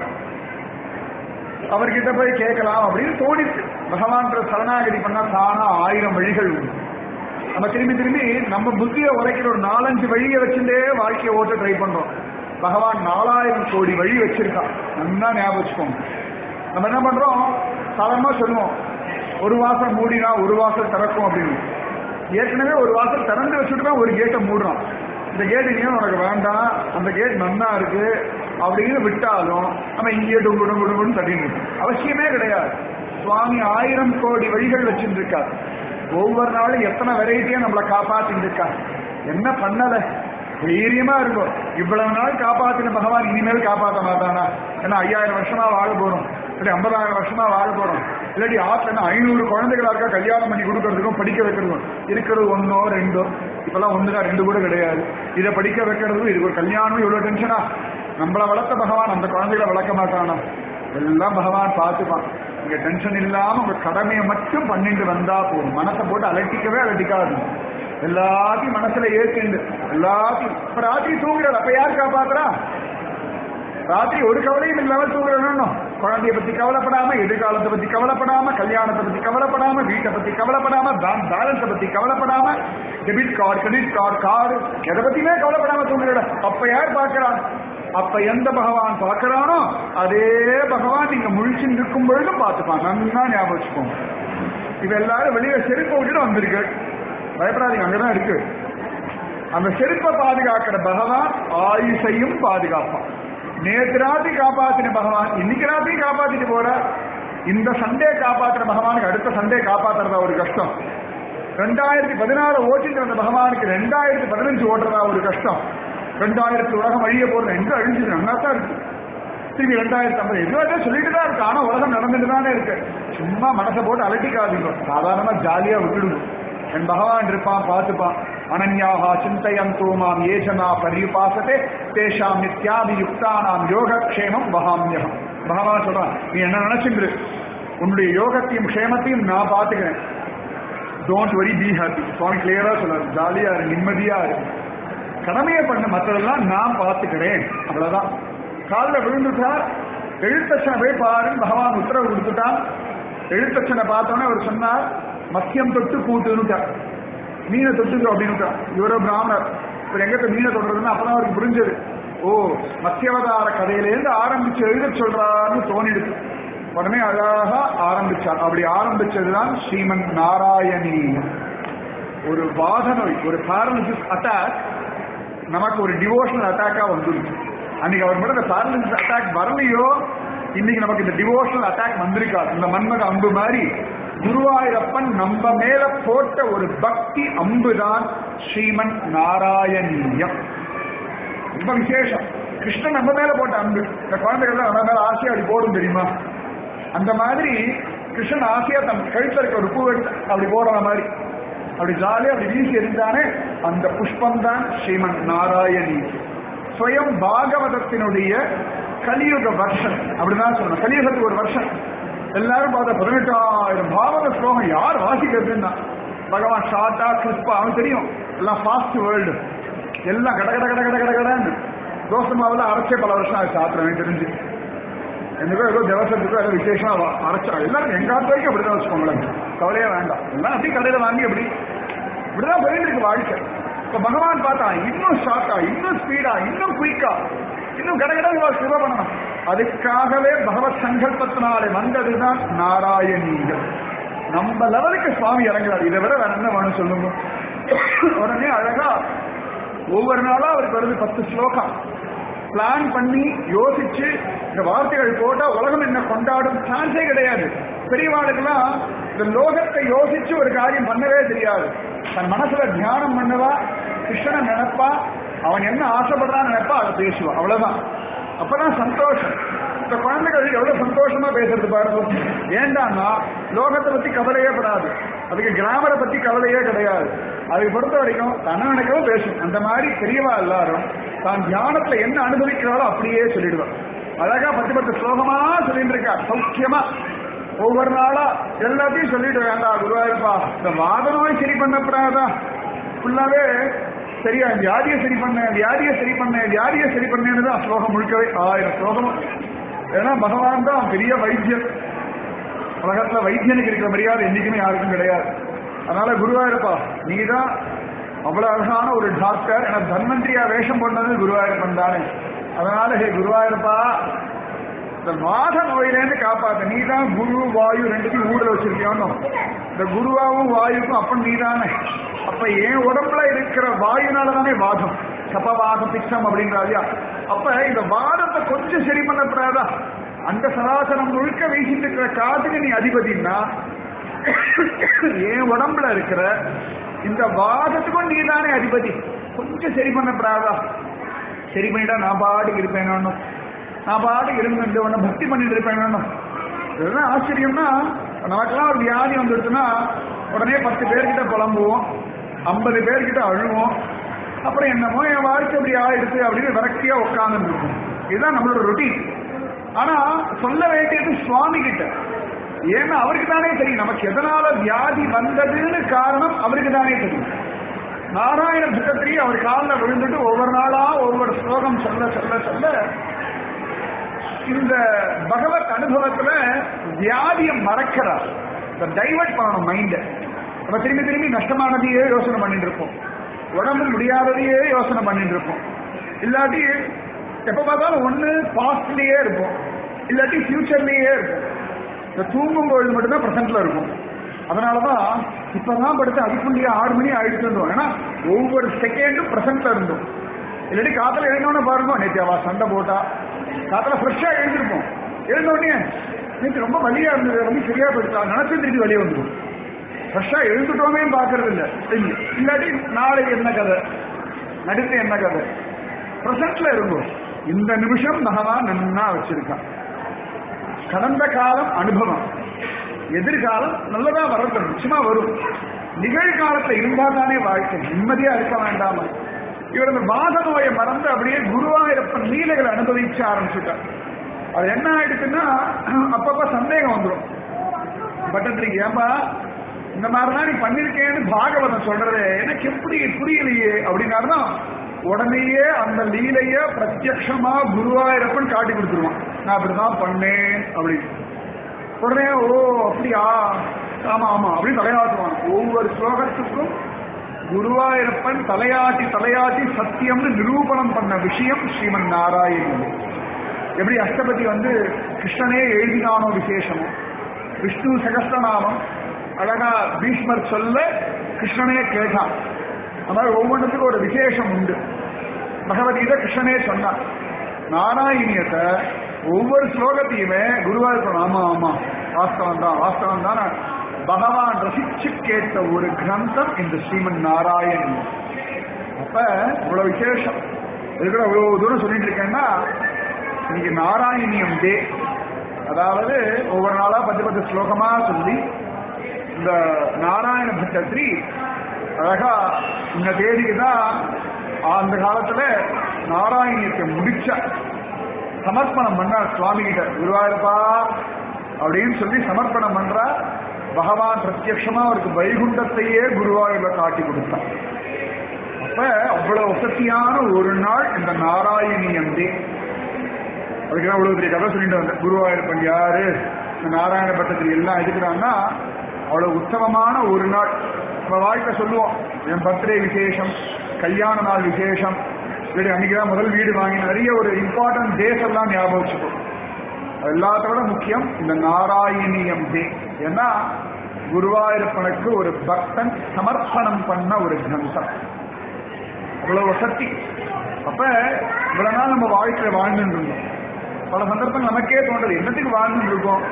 அவர்கிட்ட போய் கேட்கலாம் அப்படின்னு தோணிச்சு பகவான்ற சரணாகதி பண்ணா தானா ஆயிரம் வழிகள் உண்டு நம்ம திரும்பி திரும்பி நம்ம புத்தியை உரைக்கிற ஒரு நாலஞ்சு வழியை வச்சுட்டே வாழ்க்கையை ஓட்ட ட்ரை பண்றோம் பகவான் நாலாயிரம் கோடி வழி வச்சிருக்கான் நல்லா ஞாபகம் வச்சுக்கோங்க நம்ம என்ன பண்றோம் சாதாரணமா சொல்லுவோம் ஒரு வாசல் மூடினா ஒரு வாசல் திறக்கும் அப்படின்னு ஏற்கனவே ஒரு வாசல் திறந்து வச்சுட்டு தான் ஒரு கேட்டை மூடுறோம் இந்த கேட் இனியும் உனக்கு வேண்டாம் அந்த கேட் நன்னா இருக்கு அப்படின்னு விட்டாலும் நம்ம இங்கேயே டுங்கு டுங்கு டுங்குன்னு தட்டிட்டு இருக்கோம். அவசியமே கிடையாது சுவாமி ஆயிரம் கோடி வழிகள் வச்சுட்டு இருக்கார் ஒவ்வொரு நாளும் எத்தனை வெரைட்டியா நம்மளை காப்பாத்திட்டு இருக்கார் என்ன பண்ணல தைரியமா இருக்கும் இவ்வளவு நாள் காப்பாத்தின பகவான் இனிமேல் காப்பாற்ற மாட்டானா ஏன்னா ஐயாயிரம் வருஷமா வாழ போறோம் இல்லாட்டி ஐம்பதாயிரம் வருஷமா வாழ போறோம் இல்லாட்டி ஆத்துல ஐநூறு குழந்தைகளா இருக்கா கல்யாணம் பண்ணி கொடுக்கறதுக்கும் படிக்க வைக்கிறதுக்கும் இருக்கிறது ஒன்னோ ரெண்டோ இப்பெல்லாம் ஒண்ணுதான் ரெண்டு கூட கிடையாது இதை படிக்க வைக்கிறதுக்கும் இது ஒரு கல்யாணம் இவ்வளவு டென்ஷனா நம்மள வளர்த்த பகவான் அந்த குழந்தைகளை வளர்க்க மாட்டானா எல்லாம் பகவான் பார்த்துப்பான் இங்க டென்ஷன் இல்லாம உங்க கடமையை மட்டும் பண்ணிட்டு வந்தா போதும் மனசை போட்டு அலட்டிக்கவே அலட்டிக்காது எல்லாத்தையும் மனசுல ஏற்றிண்டு எல்லாத்தையும் இப்ப ராத்திரி தூங்குறாரு அப்ப யார் காப்பாத்துறா ராத்திரி ஒரு கவலையும் இல்லாம தூங்குறணும் குழந்தைய பத்தி கவலைப்படாம எதிர்காலத்தை பத்தி கவலைப்படாம கல்யாணத்தை பத்தி கவலைப்படாம வீட்டை பத்தி கவலைப்படாம பேங்க் பேலன்ஸை பத்தி கவலைப்படாம debit card credit card card எதை பத்தியுமே கவலைப்படாம தூங்குற அப்ப யார் பார்க்கறான் அப்ப எந்த பகவான் பார்க்கறானோ அதே பகவான் நீங்க முழிச்சு நிற்கும் பொழுதும் பார்த்துப்பான் நன்னா ஞாபகம் வச்சுக்கோங்க இப்ப எல்லாரும் வெளியில செருப்பை விட்டுட்டு வந்திருக்கு பயப்படாதீங்க அங்கதான் இருக்கு அந்த செருப்பை பாதுகாக்கிற பகவான் ஆயுஷையும் பாதுகாப்பான் நேற்று ராத்திரி காப்பாத்தின பகவான் இன்னைக்கு ராத்திரி காப்பாத்திட்டு போற இந்த சண்டே காப்பாத்துற பகவானுக்கு அடுத்த சண்டே காப்பாத்துறதா ஒரு கஷ்டம் ரெண்டாயிரத்தி பதினாறு ஓட்டிட்டு வந்த பகவானுக்கு ரெண்டாயிரத்தி பதினஞ்சு ஓட்டுறதா ஒரு கஷ்டம் ரெண்டாயிரத்தி உலகம் அழிய போறது எங்க அழிஞ்சது நல்லா தான் இருக்கு திரும்பி ரெண்டாயிரத்தி ஐம்பது எதுவாக சொல்லிட்டு தான் இருக்கு ஆனா உலகம் நடந்துட்டு தானே இருக்கு சும்மா மனசை போட்டு அலட்டிக்காதீங்க சாதாரணமா ஜாலியா விட்டுடுங்க என் பகவான் இருப்பான் பார்த்துப்பான் அனன்யாகா சிந்தையம் தூமாம் ஏஜனா பரியுபாசத்தே தேஷாம் நித்யாபியுக்தானாம் யோகக்ஷேமம் வகாமியகம் பகவான் சொல்றான் நீ என்ன நினைச்சுட்டு உன்னுடைய யோகத்தையும் க்ஷேமத்தையும் நான் பார்த்துக்கிறேன் டோன்ட் வரி பி ஹாப்பி சுவாமி கிளியரா சொல்றாரு ஜாலியா இரு நிம்மதியா இரு கடமையை பண்ண மற்றதெல்லாம் நான் பார்த்துக்கிறேன் அவ்வளவுதான் காலில் விழுந்துட்டார் எழுத்தச்சனை போய் பாருன்னு பகவான் உத்தரவு கொடுத்துட்டான் எழுத்தச்சனை பார்த்தோன்னே அவர் சொன்னார் மத்தியம் தொட்டு கூட்டுன்னுட்டார் மீனை தொட்டுங்க அப்படின்னு இவரோ பிராமணர் இவர் எங்க மீனை தொடுறதுன்னு அப்பதான் அவருக்கு புரிஞ்சது ஓ மத்தியவதார கதையிலேருந்து ஆரம்பிச்சு எழுத சொல்றாருன்னு தோணிடுது உடனே அழகா ஆரம்பிச்சார் அப்படி ஆரம்பிச்சதுதான் ஸ்ரீமன் நாராயணீயம் ஒரு வாத நோய் ஒரு பாரலிசிஸ் அட்டாக் நமக்கு ஒரு டிவோஷனல் அட்டாக்கா வந்துருச்சு அன்னைக்கு அவர் மட்டும் இந்த பாரலிசிஸ் அட்டாக் வரலையோ இன்னைக்கு நமக்கு இந்த டிவோஷனல் அட்டாக் வந்திருக்காது இந்த மன்மத அம்பு மாதிரி குருவாயூரப்பன் நம்ம மேல போட்ட ஒரு பக்தி அம்புதான் ஸ்ரீமன் நாராயணீயம் ரொம்ப விசேஷம் கிருஷ்ணன் நம்ம மேல போட்ட அன்பு இந்த குழந்தைகள் நம்ம மேல ஆசையா அப்படி போடும் தெரியுமா அந்த மாதிரி கிருஷ்ணன் ஆசையா தன் கழுத்துல இருக்க ஒரு பூ எடுத்து அப்படி போடுற மாதிரி அப்படி ஜாலியா அப்படி வீசி எரிந்தானே அந்த புஷ்பம் தான் ஸ்ரீமன் நாராயணி ஸ்வயம் பாகவதத்தினுடைய கலியுக வருஷம் அப்படிதான் சொல்லணும் கலியுகத்துக்கு ஒரு வருஷம் எல்லாரும் பார்த்தா பதினெட்டாயிரம் பாவக ஸ்லோகம் யார் வாசிக்கிறதுன்னா பகவான் ஷார்ட்டா கிறிஸ்பா அவன் தெரியும் எல்லாம் ஃபாஸ்ட் வேர்ல்டு எல்லாம் கட கட கட கட கட கடன்னு தோசை மாவுல அரைச்சே பல வருஷம் ஆச்சு ஆத்திரம் எனக்கு தெரிஞ்சு என்னக்கோ ஏதோ தேவசத்துக்கோ ஏதோ விசேஷமா வா- அரைச்சா எல்லாரும் எங்க ஆத்து வரைக்கும் அப்படிதான் வச்சுக்கோங்களேன் கவலையே வேண்டாம் எல்லாம் அப்படி கடையில வாங்கி அப்படி இப்படிதான் போயிட்டு இருக்கு வாழ்க்கை இப்ப பகவான் பார்த்தா இன்னும் ஷார்ட்டா இன்னும் ஸ்பீடா இன்னும் குயிக்கா இன்னும் கடகடா சிவ பண்ணணும் அதுக்காகவே பகவத் சங்கல்பத்தினாலே வந்ததுதான் நாராயணீயம் நம்ம லெவலுக்கு சுவாமி இறங்குறாரு இதை விட வேற என்ன வேணும் சொல்லுங்க உடனே அழகா ஒவ்வொரு நாளா அவருக்கு வருது பத்து ஸ்லோகம் பிளான் பண்ணி யோசிச்சு இந்த வார்த்தைகள் போட்டா உலகம் என்ன கொண்டாடும் சான்ஸே கிடையாது பெரியவாளுக்கெல்லாம் இந்த லோகத்தை யோசிச்சு ஒரு காரியம் பண்ணவே தெரியாது தன் மனசுல தியானம் பண்ணுவா கிருஷ்ணனை நினைப்பா அவன் என்ன ஆசைப்படுறான்னு நினைப்பா அதை பேசுவா அவ்வளவுதான் அப்பதான் சந்தோஷம் இந்த குழந்தைகள் எவ்வளவு சந்தோஷமா பேசுறது பாருங்க ஏண்டான்னா லோகத்தை பத்தி கவலையே படாது அதுக்கு கிராமரை பத்தி கவலையே கிடையாது அதுக்கு பொறுத்த வரைக்கும் தன்னை நினைக்கவும் பேசும் அந்த மாதிரி பெரியவா எல்லாரும் தான் தியானத்துல என்ன அனுபவிக்கிறாளோ அப்படியே சொல்லிடுவான் அழகா பத்து பத்து ஸ்லோகமா சொல்லிட்டு இருக்கா சௌக்கியமா ஒவ்வொரு நாளா எல்லாத்தையும் சொல்லிட்டு வேண்டாம் குருவாயிருப்பா இந்த வாத நோய் சரி பண்ணப்படாதா ஃபுல்லாவே சரியா வியாதியை சரி பண்ண வியாதியை சரி பண்ண வியாதியை சரி பண்ணேன்னு தான் ஸ்லோகம் முழுக்கவே ஆயிரம் ஸ்லோகம் ஏன்னா பகவான் தான் பெரிய வைத்தியன் உலகத்துல வைத்தியனுக்கு இருக்கிற மரியாதை என்னைக்குமே யாருக்கும் கிடையாது அதனால குருவாயிருப்பா நீதான் அவ்வளவு அழகான ஒரு டாக்டர் என தன்வந்திரியா வேஷம் போட்டது குருவாயூரப்பன் தானே அதனால ஹே குருவாயூரப்பா இந்த வாத நோயிலேருந்து காப்பாத்த நீ தான் குரு வாயு ரெண்டுத்தையும் ஊடல வச்சிருக்கியோன்னு இந்த குருவாவும் வாயுக்கும் அப்பன் நீ தானே அப்ப என் உடம்புல இருக்கிற வாயுனால தானே வாதம் கபவாதம் பிச்சம் அப்படின்றாதியா அப்ப இந்த வாதத்தை கொஞ்சம் சரி பண்ணப்படாதா அந்த சராசரம் முழுக்க வீசிட்டு இருக்கிற காத்துக்கு நீ அதிபதினா என் உடம்புல இருக்கிற இந்த வாதத்துக்கும் நீ தானே அதிபதி கொஞ்சம் சரி பண்ணப்படாதா சரி பண்ணிட்டா நான் பாட்டுக்கு இருப்பேன் நான் பாட்டுக்கு இருந்து உன்னை பக்தி பண்ணிட்டு இருப்பேன் இதெல்லாம் ஆச்சரியம்னா நமக்கெல்லாம் ஒரு வியாதி வந்துடுச்சுன்னா உடனே பத்து பேர்கிட்ட புலம்புவோம் ஐம்பது பேர்கிட்ட அழுவோம் அப்புறம் என்னமோ என் வாழ்க்கை இப்படி ஆயிடுச்சு அப்படின்னு விரக்தியா உட்கார்ந்து இருக்கும் இதுதான் நம்மளோட ரொட்டீன் ஆனா சொல்ல வேண்டியது சுவாமி கிட்ட ஏன்னா அவருக்கு தானே தெரியும் நமக்கு எதனால வியாதி வந்ததுன்னு காரணம் அவருக்கு தானே தெரியும் நாராயண புத்தத்திரி அவர் காலில் விழுந்துட்டு ஒவ்வொரு நாளா ஒவ்வொரு ஸ்லோகம் சொல்ல சொல்ல சொல்ல இந்த பகவத் அனுபவத்துல வியாதியை மறக்கிறார் டைவர்ட் பண்ணணும் மைண்ட நம்ம திரும்பி திரும்பி நஷ்டமானதையே யோசனை பண்ணிட்டு இருப்போம் உடம்பு முடியாததையே யோசனை பண்ணிட்டு இருப்போம் இல்லாட்டி எப்ப பார்த்தாலும் ஒண்ணு பாஸ்ட்லயே இருப்போம் இல்லாட்டி ஃபியூச்சர்லயே இருப்போம் இந்த தூங்கும் பொழுது மட்டும்தான் பிரசன்ட்ல இருக்கும் அதனாலதான் இப்பதான் படுத்து அதுக்குள்ளேயே ஆறு மணி ஆயிடுச்சுன்றோம் ஏன்னா ஒவ்வொரு செகண்டும் பிரசன்ட்ல இருந்தோம் இல்லாட்டி காத்துல எழுந்தோன்னு பாருங்க நேற்று அவ சண்டை போட்டா காத்துல ஃப்ரெஷ்ஷா எழுந்திருப்போம் எழுந்தோடனே நேற்று ரொம்ப வலியா இருந்தது ரொம்ப சரியா போயிடுச்சா நினைச்சு திருப்பி வெளியே வந்துடும் ஃப்ரெஷ்ஷா எழுந்துட்டோமே பாக்குறது இல்ல இல்ல இல்லாட்டி நாளைக்கு என்ன கதை நடுத்து என்ன கதை பிரசன்ட்ல இருக்கும் இந்த நிமிஷம் பகவான் நன்னா வச்சிருக்கான் கடந்த காலம் அனுபவம் எதிர்காலம் நல்லதா வரட்டும் நிச்சயமா வரும் நிகழ்காலத்துல இருந்தா தானே வாழ்க்கை நிம்மதியா இருக்க வேண்டாமா இவர் இந்த வாத நோயை மறந்து அப்படியே குருவாயிரப்பன் லீலைகளை அனுபவிக்க ஆரம்பிச்சுட்டார் அது என்ன ஆயிடுச்சுன்னா அப்பப்ப சந்தேகம் வந்துடும் பட்டத்திரிக்கு ஏன்பா இந்த மாதிரிலாம் நீ பண்ணிருக்கேன்னு பாகவதம் சொல்றது எனக்கு எப்படி புரியலையே அப்படின்னாருன்னா உடனேயே அந்த லீலைய பிரத்யக்ஷமா குருவாயிரப்பன் காட்டி கொடுத்துருவான் நான் அப்படிதான் பண்ணேன் அப்படின்னு உடனே ஓ அப்படியா ஆமா ஆமா அப்படின்னு தலையாட்டுவான் ஒவ்வொரு ஸ்லோகத்துக்கும் குருவாயிரப்பன் தலையாட்டி தலையாட்டி சத்தியம்னு நிரூபணம் பண்ண விஷயம் ஸ்ரீமன் நாராயணன் எப்படி அஷ்டபதி வந்து கிருஷ்ணனே எழுதினானோ விசேஷமோ விஷ்ணு சகஸ்ரநாமம் அழகா பீஷ்மர் சொல்ல கிருஷ்ணனே கேட்டான் அதாவது ஒவ்வொன்றுத்துக்கும் ஒரு விசேஷம் உண்டு பகவத்கீதை கிருஷ்ணனே சொன்னான் நாராயணியத்தை ஒவ்வொரு ஸ்லோகத்தையுமே குருவாயூர் ஆமா ஆமா வாஸ்தவம் தான் வாஸ்தவம் தான் பகவான் ரசிச்சு கேட்ட ஒரு கிரந்தம் இந்த ஸ்ரீமன் நாராயணன் அப்ப இவ்வளவு விசேஷம் இதுக்கூட இவ்வளவு தூரம் சொல்லிட்டு இருக்கேன்னா இன்னைக்கு நாராயணியம் டே அதாவது ஒவ்வொரு நாளா பத்து பத்து ஸ்லோகமா சொல்லி இந்த நாராயண பட்டத்ரி அழகா இந்த தேதிக்கு தான் அந்த காலத்துல நாராயணியத்தை முடிச்ச சமர்ப்பணம் பண்ணார் சுவாமி கிட்ட குருவாயிருப்பா அப்படின்னு சொல்லி சமர்ப்பணம் பண்றா பகவான் பிரத்யட்சமா அவருக்கு வைகுண்டத்தையே குருவாயூர்ல காட்டி கொடுத்தான் அப்ப அவ்வளவு வசதியான ஒரு நாள் இந்த நாராயணியம் டே அதுக்கு அவ்வளவு பெரிய கதை சொல்லிட்டு வந்தேன் குருவாயூரப்பன் யாரு இந்த நாராயண பட்டத்தில் எல்லாம் எதுக்குறான்னா அவ்வளவு உத்தமமான ஒரு நாள் நம்ம வாழ்க்கை சொல்லுவோம் என் பர்த்டே விசேஷம் கல்யாண நாள் விசேஷம் இப்படி அன்னைக்கு தான் முதல் வீடு வாங்கி நிறைய ஒரு இம்பார்ட்டன்ட் டேஸ் எல்லாம் ஞாபகம் வச்சுப்போம் அது எல்லாத்தோட முக்கியம் இந்த நாராயணியம் டே ஏன்னா குருவாயூரப்பனுக்கு ஒரு பக்தன் சமர்ப்பணம் பண்ண ஒரு கிரந்தம் அவ்வளவு சக்தி அப்ப இவ்வளவு நாள் நம்ம வாழ்க்கையில வாழ்ந்துட்டு இருந்தோம் பல சந்தர்ப்பங்கள் நமக்கே தோன்றது என்னத்துக்கு வாழ்ந்துட்டு இருக்கோம்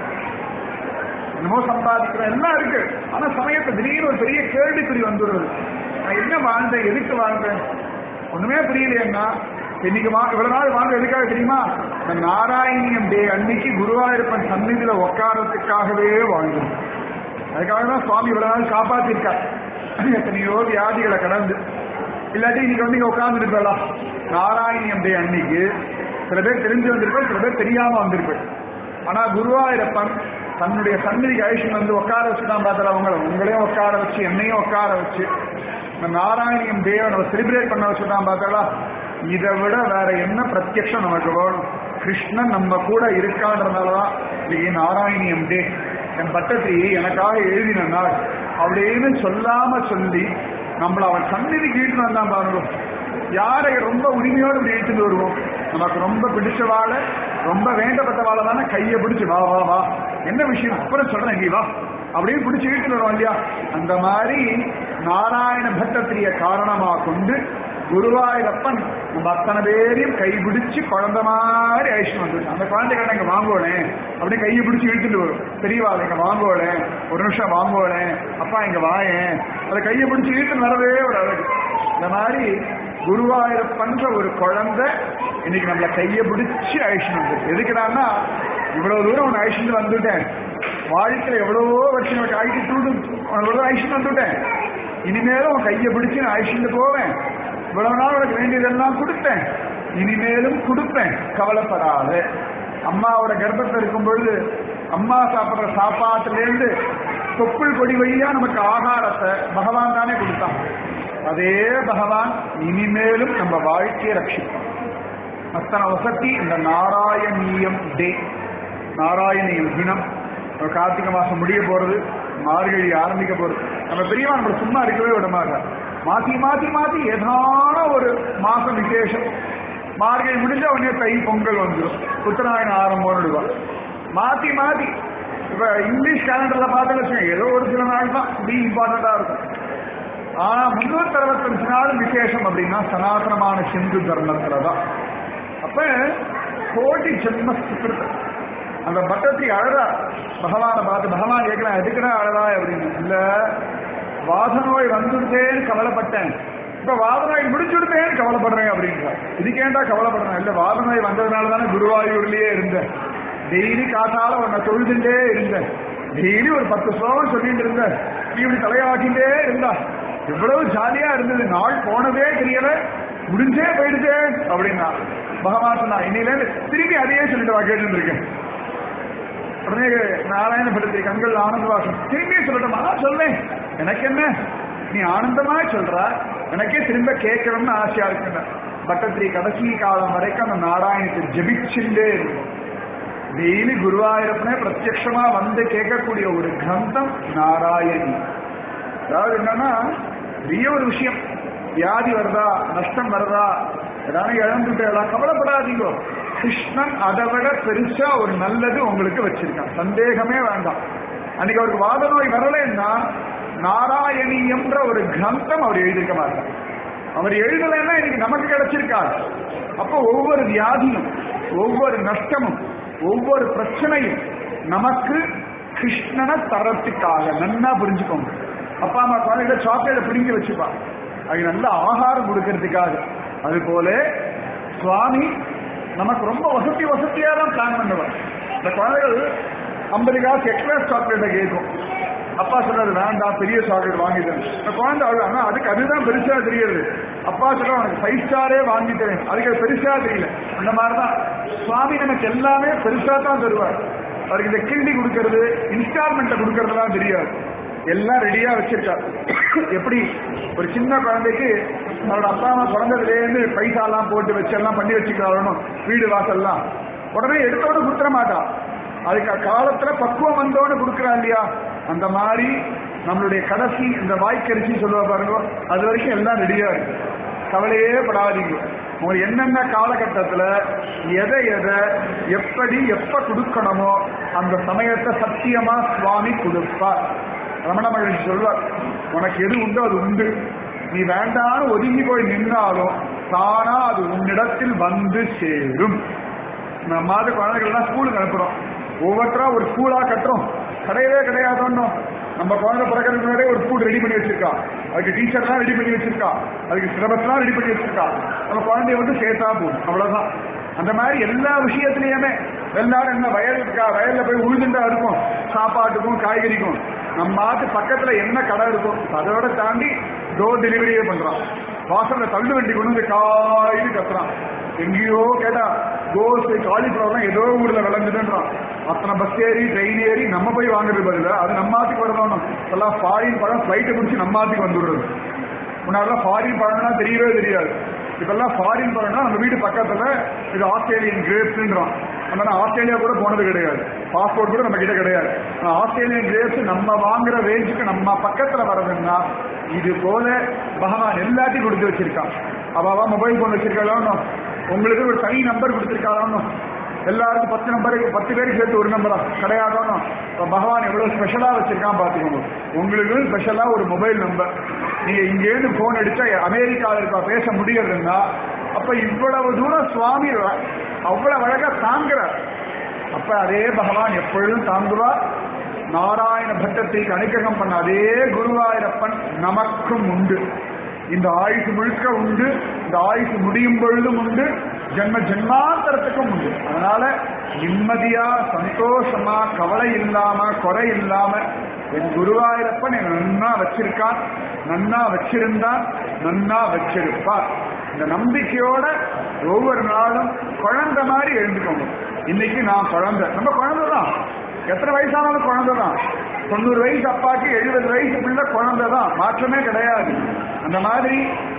என்னமோ சம்பாதிக்கிறோம் எல்லாம் இருக்கு ஆனா சமயத்தை திடீர்னு ஒரு பெரிய கேள்விக்குறி வந்துடுறது நான் என்ன வாழ்ந்தேன் எதுக்கு வாழ்ந்தேன் ஒண்ணுமே புரியலையேன்னா இன்னைக்கு வா இவ்வளவு நாள் வாழ்ந்த எதுக்காக தெரியுமா இந்த நாராயணியம் டே அன்னைக்கு குருவாயூரப்பன் சந்நிதியில உட்காரத்துக்காகவே வாழ்ந்தோம் அதுக்காக தான் சுவாமி இவ்வளவு நாள் காப்பாத்திருக்கார் எத்தனையோ வியாதிகளை கடந்து இல்லாட்டி இன்னைக்கு வந்து இங்க உட்கார்ந்து இருக்கலாம் நாராயணியம் டே அன்னைக்கு சில பேர் தெரிஞ்சு வந்திருப்பேன் சில பேர் தெரியாம வந்திருப்பேன் ஆனா குருவாயூரப்பன் தன்னுடைய சந்நிதிக்கு ஐஷன் வந்து உட்கார வச்சு தான் பார்த்தல அவங்கள உங்களையும் உட்கார வச்சு என்னையும் உட்கார வச்சு இந்த நாராயணியம் டே நம்ம செலிப்ரேட் பண்ண வச்சு தான் பார்த்தலா இதை விட வேற என்ன பிரத்யக்ஷம் நமக்கு வேணும் கிருஷ்ணன் நம்ம கூட இருக்கான்றதுனாலதான் இன்னைக்கு நாராயணியம் டே என் பட்டத்தை எனக்காக எழுதின நாள் அப்படின்னு சொல்லாம சொல்லி நம்மள அவன் சந்நிதி கீழ்த்து வந்தான் பாருங்க யாரை ரொம்ப உரிமையோடு இப்படி இழுத்துட்டு வருவோம் நமக்கு ரொம்ப பிடிச்சவாள ரொம்ப வேண்டப்பட்டவாள தானே கையை பிடிச்சு வா வா வா என்ன விஷயம் அப்புறம் சொல்றேன் நீ வா அப்படின்னு பிடிச்சு இழுத்துட்டு வருவோம் இல்லையா அந்த மாதிரி நாராயண பட்டத்திரிய காரணமா கொண்டு குருவாயூரப்பன் நம்ம அத்தனை பேரையும் கைபிடிச்சு குழந்தை மாதிரி ஐஸ்வரம் வந்துச்சு அந்த குழந்தைகளை இங்க வாங்குவோனே அப்படியே கையை பிடிச்சு இழுத்துட்டு வரும் பெரியவா இங்க வாங்குவோனே ஒரு நிமிஷம் வாங்குவோனே அப்பா இங்க வாயேன் அதை கையை பிடிச்சு இழுத்து வரவே ஒரு அழகு இந்த மாதிரி குருவாயூரப்பன்ற ஒரு குழந்தை இன்னைக்கு நம்மள கையை பிடிச்சு அழிச்சுட்டு வந்து எதுக்குடான்னா இவ்வளவு தூரம் உன்னை அழிச்சுட்டு வந்துட்டேன் வாழ்க்கையில எவ்வளவோ வருஷம் உனக்கு அழிச்சு இவ்வளவு அழிச்சுட்டு வந்துட்டேன் இனிமேலும் உன் கையை பிடிச்சு நான் அழிச்சுட்டு போவேன் இவ்வளவு நாள் உனக்கு வேண்டியதெல்லாம் கொடுத்தேன் இனிமேலும் கொடுப்பேன் கவலைப்படாத அம்மாவோட கர்ப்பத்தில் இருக்கும் பொழுது அம்மா சாப்பிடுற சாப்பாட்டுல இருந்து தொப்புள் கொடி வழியா நமக்கு ஆகாரத்தை பகவான் தானே கொடுத்தான் அதே பகவான் இனிமேலும் நம்ம வாழ்க்கையை ரட்சிப்பான் அத்தனை வசதி இந்த நாராயணீயம் டே நாராயணியம் தினம் நம்ம கார்த்திகை மாசம் முடிய போறது மார்கழி ஆரம்பிக்க போறது நம்ம பெரியவா நம்ம சும்மா இருக்கவே விட மாட்டார் மாத்தி மாத்தி மாத்தி ஏதான ஒரு மாசம் விசேஷம் மார்கழி முடிஞ்ச உடனே தை பொங்கல் வந்துடும் உத்தராயண ஆரம்பம்னு விடுவார் மாத்தி மாத்தி இப்ப இங்கிலீஷ் கேலண்டர்ல பார்த்தோம்னு வச்சுக்கோங்க ஏதோ ஒரு சில நாள் தான் இப்படி இம்பார்ட்டண்டா இருக்கும் ஆனா முன்னூத்தி அறுபத்தஞ்சு நாள் விசேஷம் அப்படின்னா சனாதனமான சிந்து தர்மத்துல தான் அப்ப கோடி ஜென்ம சுகிருத் அந்த பட்டத்தி அழகா பகவானை பார்த்து பகவான் கேட்கலாம் எதுக்குடா அழகா அப்படின்னு இல்ல வாத நோய் வந்துட்டேன்னு கவலைப்பட்டேன் இப்ப வாத நோய் முடிச்சுடுதேன்னு கவலைப்படுறேன் அப்படின்ற இதுக்கேண்டா கவலைப்படுறேன் இல்ல வாத நோய் வந்ததுனால தானே குருவாயூர்லயே இருந்தேன் டெய்லி காத்தால உன்னை தொழுதுட்டே இருந்தேன் டெய்லி ஒரு பத்து ஸ்லோகம் சொல்லிட்டு இருந்தேன் நீ இப்படி தலையாட்டிட்டே இருந்தா எவ்வளவு ஜாலியா இருந்தது நாள் போனதே தெரியல முடிஞ்சே போயிடுச்சே அப்படின்னா பகவான் சொன்னா இன்னையில இருந்து திரும்பி அதையே சொல்லிட்டு வா கேட்டு இருக்கேன் உடனே நாராயணபுரத்தை கண்கள் ஆனந்த வாசம் திரும்பி சொல்லட்டுமா சொல்லேன் எனக்கு என்ன நீ ஆனந்தமா சொல்ற எனக்கே திரும்ப கேட்கணும்னு ஆசையா இருக்குங்க பட்டத்திரி கடைசி காலம் வரைக்கும் அந்த நாராயணத்தை ஜபிச்சுட்டே இருக்கும் டெய்லி குருவாயூரப்பனே பிரத்யக்ஷமா வந்து கேட்கக்கூடிய ஒரு கிரந்தம் நாராயணி அதாவது என்னன்னா பெரிய ஒரு விஷயம் வியாதி வருதா நஷ்டம் வருதா ஏதாவது இழந்துட்டேலாம் கவலைப்படாதீங்க கிருஷ்ணன் அதை விட பெருசா ஒரு நல்லது உங்களுக்கு வச்சிருக்கான் சந்தேகமே வேண்டாம் அன்னைக்கு அவருக்கு வாத நோய் வரலன்னா நாராயணி என்ற ஒரு கிரந்தம் அவர் எழுதியிருக்க மாட்டார் அவர் எழுதலைன்னா இன்னைக்கு நமக்கு கிடைச்சிருக்காரு அப்போ ஒவ்வொரு வியாதியும் ஒவ்வொரு நஷ்டமும் ஒவ்வொரு பிரச்சனையும் நமக்கு கிருஷ்ணனை தரத்துக்காக நன்னா புரிஞ்சுக்கோங்க அப்பா அம்மா குழந்தைகளை சாக்லேட்டை பிடிங்கி வச்சுப்பா அது நல்ல ஆகாரம் கொடுக்கறதுக்காக அது போல சுவாமி நமக்கு ரொம்ப வசதி வசதியா தான் பிளான் பண்ணுவார் இந்த குழந்தைகள் ஐம்பது காசு எக்ஸ்ட்ரா சாக்லேட்டை கேட்கும் அப்பா சொல்றாரு வேண்டாம் பெரிய சாக்லேட் வாங்கிட்டேன் இந்த குழந்தை அழுது அதுக்கு அதுதான் பெருசா தெரியுது அப்பா சொல்ற உனக்கு ஃபைவ் ஸ்டாரே வாங்கிட்டேன் அதுக்கு அது பெருசா தெரியல அந்த மாதிரிதான் சுவாமி நமக்கு எல்லாமே பெருசா தான் தருவார் அவருக்கு இந்த கிண்டி கொடுக்கறது இன்ஸ்டால்மெண்ட்டை கொடுக்கறதுலாம் தெரியாது எல்லாம் ரெடியா வச்சிருக்காரு எப்படி ஒரு சின்ன குழந்தைக்கு அவரோட அப்பா அம்மா பிறந்ததுலேருந்து பைசா எல்லாம் போட்டு வச்செல்லாம் பண்ணி வச்சுக்கிறாரணும் வீடு வாசல்லாம் உடனே எடுத்தோட கொடுத்துட மாட்டான் அதுக்கு காலத்துல பக்குவம் வந்தோன்னு கொடுக்குறா இல்லையா அந்த மாதிரி நம்மளுடைய கடைசி இந்த வாய்க்கரிசி சொல்லுவா பாருங்க அது வரைக்கும் எல்லாம் ரெடியா இருக்கு கவலையே படாதீங்க உங்களுக்கு என்னென்ன காலகட்டத்துல எதை எதை எப்படி எப்ப கொடுக்கணுமோ அந்த சமயத்தை சத்தியமா சுவாமி கொடுப்பார் ரமண மகிழ்ச்சி சொல்வார் உனக்கு எது உண்டோ அது உண்டு நீ வேண்டான்னு ஒதுங்கி போய் நின்னாலும் தானா அது உன்னிடத்தில் வந்து சேரும் நம்ம மாதிரி குழந்தைகள்லாம் ஸ்கூலுக்கு அனுப்புறோம் ஒவ்வொருத்தரா ஒரு ஸ்கூலா கட்டுறோம் கிடையவே கிடையாதுன்னு நம்ம குழந்தை பிறக்கிறதுக்கு முன்னாடியே ஒரு ஸ்கூல் ரெடி பண்ணி வச்சிருக்கா அதுக்கு டீச்சர்லாம் ரெடி பண்ணி வச்சிருக்கா அதுக்கு சிலபஸ்லாம் ரெடி பண்ணி வச்சிருக்கா நம்ம குழந்தைய வந்து சேர்த்தா போதும் அவ்வளவுதான் அந்த மாதிரி எல்லா விஷயத்திலயுமே எல்லாரும் என்ன வயல் இருக்கா வயல்ல போய் உழுதுண்டா இருக்கும் சாப்பாட்டுக்கும் காய்கறிக்கும் நம்ம மாட்டு பக்கத்துல என்ன கடை இருக்கும் அதோட தாண்டி டோர் டெலிவரியே பண்றான் வாசல்ல தள்ளு வண்டி கொண்டு வந்து காய்கறி கத்துறான் எங்கேயோ கேட்டா கோஸ் காலிஃபிளவர்லாம் ஏதோ ஊர்ல விளைஞ்சுதுன்றான் அத்தனை பஸ் ஏறி ட்ரெயின் ஏறி நம்ம போய் வாங்குறது பதில அது நம்ம ஆத்துக்கு வரணும் எல்லாம் ஃபாரின் பழம் ஃபிளைட்டை பிடிச்சி நம்ம ஆத்துக்கு வந்துடுறது முன்னாடிலாம் ஃபாரின் பழம்னா தெரியவே தெரியாது இப்பெல்லாம் ஃபாரின் பழம்னா நம்ம வீட்டு பக்கத்துல இது ஆஸ்திரேலியன் கிரேப்ஸ்ன்றான் அதனால ஆஸ்திரேலியா கூட போனது கிடையாது பாஸ்போர்ட் கூட நம்ம கிட்ட கிடையாது ஆனா ஆஸ்திரேலியன் கிரேப்ஸ் நம்ம வாங்குற ரேஞ்சுக்கு நம்ம பக்கத்துல வரதுன்னா இது போல பகவான் எல்லாத்தையும் கொடுத்து வச்சிருக்கான் அவாவா மொபைல் போன் வச்சிருக்காளோ உங்களுக்கு ஒரு தனி நம்பர் கொடுத்துருக்காளோ எல்லாருக்கும் பத்து நம்பருக்கு பத்து பேருக்கு சேர்த்து ஒரு நம்பரா கிடையாதோனோ பகவான் எவ்வளவு ஸ்பெஷலா வச்சிருக்கான் பாத்துக்கோங்க உங்களுக்கு ஸ்பெஷலா ஒரு மொபைல் நம்பர் நீங்க இங்கேருந்து போன் அடிச்சா அமெரிக்காவில் இருக்கா பேச முடியறதுன்னா அப்ப இவ்வளவு தூரம் சுவாமி அவ்வளவு அழகா தாங்குறார் அப்ப அதே பகவான் எப்பொழுதும் தாங்குவார் நாராயண பட்டத்திற்கு அனுகிரகம் பண்ண அதே குருவாயூரப்பன் நமக்கும் உண்டு இந்த ஆயுசு முழுக்க உண்டு இந்த ஆயுசு முடியும் பொழுதும் உண்டு ஜென்ம ஜென்மாந்தரத்துக்கும் உண்டு அதனால நிம்மதியா சந்தோஷமா கவலை இல்லாம குறை இல்லாம என் குருவாயூரப்பன் என்னை நன்னா வச்சிருக்கான் நன்னா வச்சிருந்தான் நன்னா வச்சிருப்பார் இந்த நம்பிக்கையோட ஒவ்வொரு நாளும் குழந்தை மாதிரி எழுந்துக்கோங்க இன்னைக்கு நான் குழந்தை நம்ம குழந்தை தான் எத்தனை வயசானாலும் குழந்தை தான் தொண்ணூறு வயசு அப்பாக்கு எழுபது வயசு பிள்ளை குழந்தை தான் மாற்றமே கிடையாது அந்த மாதிரி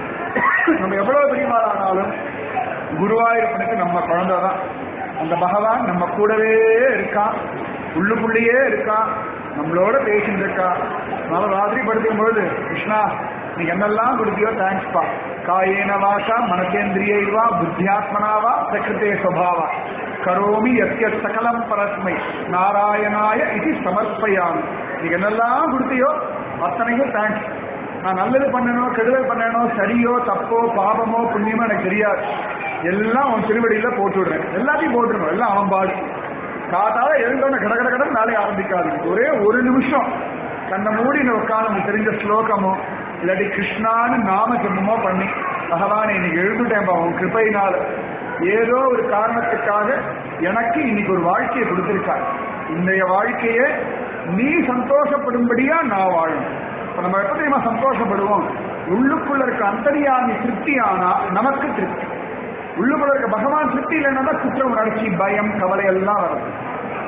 நம்ம எவ்வளவு பெரியமானாலும் குருவாயூரப்பனுக்கு நம்ம குழந்தை தான் அந்த பகவான் நம்ம கூடவே இருக்கான் உள்ளுக்குள்ளேயே இருக்கான் நம்மளோட பேசிட்டு இருக்கா அதனால ராத்திரி படுத்துக்கும் பொழுது கிருஷ்ணா நீ என்னெல்லாம் கொடுத்தியோ தேங்க்ஸ்பா காயேன வாசா மனசேந்திரியைவா புத்தியாத்மனாவா பிரகிருத்தே சுவாவா கரோமி எத்திய சகலம் பரஸ்மை நாராயணாய இது சமர்ப்பயாமி நீ என்னெல்லாம் கொடுத்தியோ அத்தனைக்கும் தேங்க்ஸ் நான் நல்லது பண்ணணும் கெடுதல் பண்ணணும் சரியோ தப்போ பாபமோ புண்ணியமோ எனக்கு தெரியாது எல்லாம் உன் திருவடியில போட்டு விடுறேன் எல்லாத்தையும் போட்டுருணும் எல்லாம் அவன் பாடு காத்தால எழுந்தோட கட கட கடன் நாளை ஆரம்பிக்காது ஒரே ஒரு நிமிஷம் கண்ணை மூடி உட்காந்து தெரிஞ்ச ஸ்லோகமோ இல்லாட்டி கிருஷ்ணான்னு நாம ஜெபமோ பண்ணி பகவானை இன்னைக்கு எழுந்துட்டேன்பா உன் கிருப்பையினால ஏதோ ஒரு காரணத்துக்காக எனக்கு இன்னைக்கு ஒரு வாழ்க்கையை கொடுத்திருக்கார் இன்றைய வாழ்க்கையை நீ சந்தோஷப்படும்படியா நான் வாழணும் இப்ப நம்ம எப்ப தெரியுமா சந்தோஷப்படுவோம் உள்ளுக்குள்ள இருக்க அந்தரியாமி திருப்தி ஆனா நமக்கு திருப்தி உள்ளுக்குள்ள இருக்க பகவான் திருப்தி இல்லைன்னா தான் குற்ற உணர்ச்சி பயம் கவலை எல்லாம் வரும்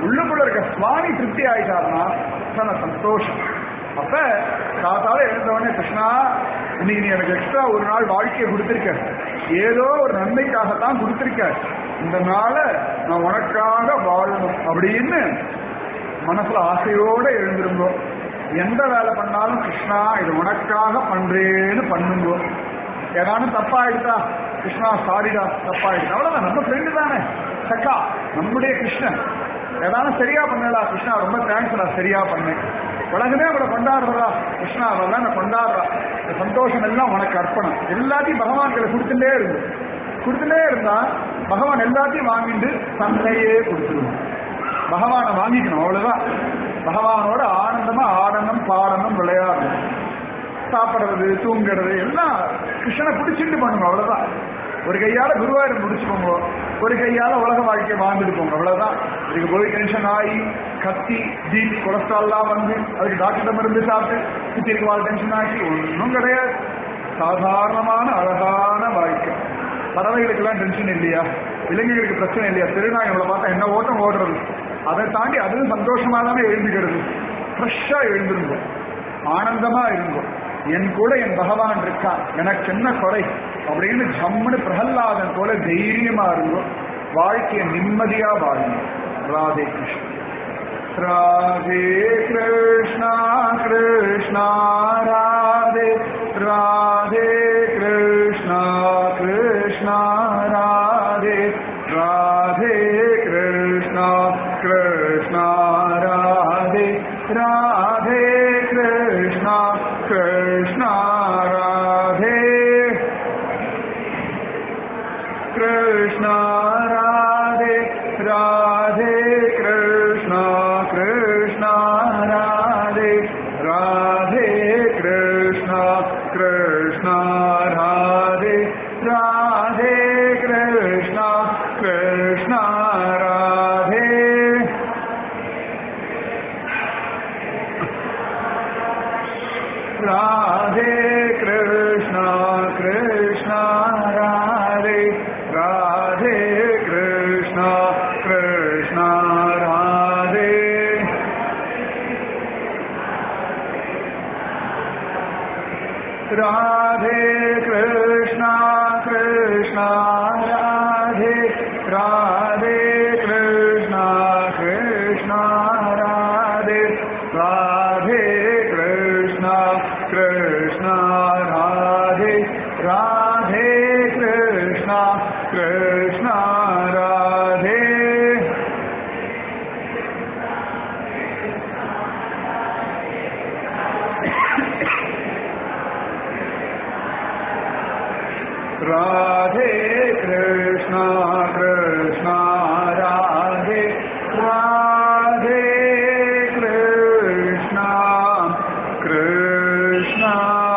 உள்ளுக்குள்ள இருக்க சுவாமி திருப்தி ஆயிட்டாருன்னா அத்தனை சந்தோஷம் அப்ப காத்தால எழுந்தவொடனே கிருஷ்ணா இன்னைக்கு நீ எனக்கு எக்ஸ்ட்ரா ஒரு நாள் வாழ்க்கையை கொடுத்திருக்க ஏதோ ஒரு நன்மைக்காகத்தான் கொடுத்திருக்க இந்த நாளை நான் உனக்காக வாழணும் அப்படின்னு மனசுல ஆசையோட எழுந்திருந்தோ எந்த வேலை பண்ணாலும் கிருஷ்ணா இது உனக்காக பண்றேன்னு பண்ணுங்கோ ஏதானு தப்பாயிடுதா கிருஷ்ணா சாரிடா தப்பாயிடுதா அவ்வளவுதான் நம்ம ஃப்ரெண்டு தானே சக்கா நம்முடைய கிருஷ்ணன் ஏதானும் சரியா பண்ணலா கிருஷ்ணா ரொம்ப தேங்க்ஸ்டா சரியா பண்ணேன் உலகமே அவளை கொண்டாடுறதா கிருஷ்ணா அவெல்லாம் நான் கொண்டாடுறா இந்த சந்தோஷம் எல்லாம் உனக்கு அர்ப்பணம் எல்லாத்தையும் பகவான் கையில கொடுத்துட்டே இருந்து கொடுத்துட்டே இருந்தா பகவான் எல்லாத்தையும் வாங்கிட்டு தன்னையே கொடுத்துருவான் பகவானை வாங்கிக்கணும் அவ்வளவுதான் பகவானோட ஆனந்தமா ஆடணும் பாடணும் விளையாடணும் சாப்பிடுறது தூங்குறது எல்லாம் கிருஷ்ணனை பிடிச்சிட்டு பண்ணுங்க அவ்வளவுதான் ஒரு கையால குருவாயூர் முடிச்சுக்கோங்க ஒரு கையால உலக வாழ்க்கையை வாழ்ந்துட்டு போங்க அவ்வளவுதான் இதுக்கு போய் டென்ஷன் ஆகி கத்தி பிபி கொலஸ்ட்ரால்லாம் வந்து அதுக்கு டாக்டர் மருந்து சாப்பிட்டு சுத்திருக்கு வாழ் டென்ஷன் ஆகி ஒன்றும் கிடையாது சாதாரணமான அழகான வாழ்க்கை பறவைகளுக்கெல்லாம் டென்ஷன் இல்லையா விலங்குகளுக்கு பிரச்சனை இல்லையா திருநாய் நம்மளை பார்த்தா என்ன ஓட்டம் ஓடுறது அதை தாண்டி அதுவும் சந்தோஷமா தானே எழுந்துக்கிறது ஃப்ரெஷ்ஷா எழுந்திருந்தோம் ஆனந்தமா இருந்தோம் என் கூட என் பகவான் இருக்கான் எனக்கு என்ன குறை அப்படின்னு ஜம்முன்னு பிரகல்லாதன் போல தைரியமா இருந்தோம் வாழ்க்கையை நிம்மதியா வாழுங்க ராதே கிருஷ்ணன் ராதே கிருஷ்ணா கிருஷ்ணா ராதே ராதே கிருஷ்ணா கிருஷ்ணா ராதே ராதே கிருஷ்ணா கிருஷ்ணா ராதே ராதே கிருஷ்ணா கிருஷ்ணா ராதே கிருஷ்ணா ராதே ராதே கிருஷ்ணா கிருஷ்ணா ராதே ராதே கிருஷ்ணா கிருஷ்ணா ராதே ராதே கிருஷ்ணா கிருஷ்ணா ராதே ராதே கிருஷ்ணா கிருஷ்ணா ராதே ராதே கிருஷ்ணா கிருஷ்ணா ராதே ராதே கிருஷ்ணா கிருஷ்ணா ராதே ராதே கிருஷ்ணா கிருஷ்ணா ராதே ராதே கிருஷ்ணா கிருஷ்ணா ராதே ராதே கிருஷ்ணா கிருஷ்ணா ராதே ராதே கிருஷ்ணா கிருஷ்ணா ராதே ராதே கிருஷ்ணா கிருஷ்ணா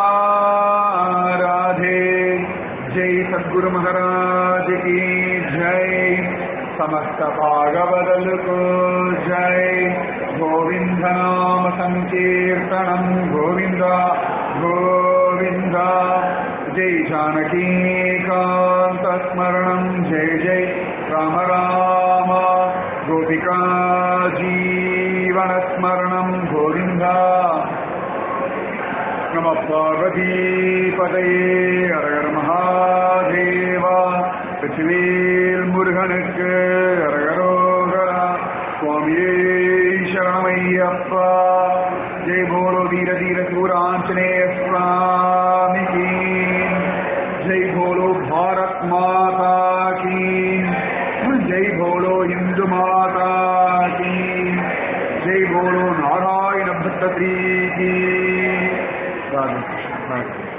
ராதே ஜெய் சத்குரு மகாராஜ் की जय समस्त भागवदल को जय गोविंद नाम संकीर्तनम गोविंदा गोविंदा जय जानकी कांत स्मरणम जय जय राम राम गोपिका जीवन स्मरणम गोविंदा நம பார்வதிபதையே அரகர் மகாதேவா வெற்றிவேல் முருகனுக்கு அரகரோகரா சுவாமியே சரணமையப்பா ஜெய் போலோ வீர தீர சூராஞ்சனேய சுவாமி கீ ஜெய் போலோ பாரத் மாதா கீ ஜெய் போலோ இந்து மாதா கீ ஜெய் போலோ நாராயண பக்தீ கீ ராதே கிருஷ்ண ராதே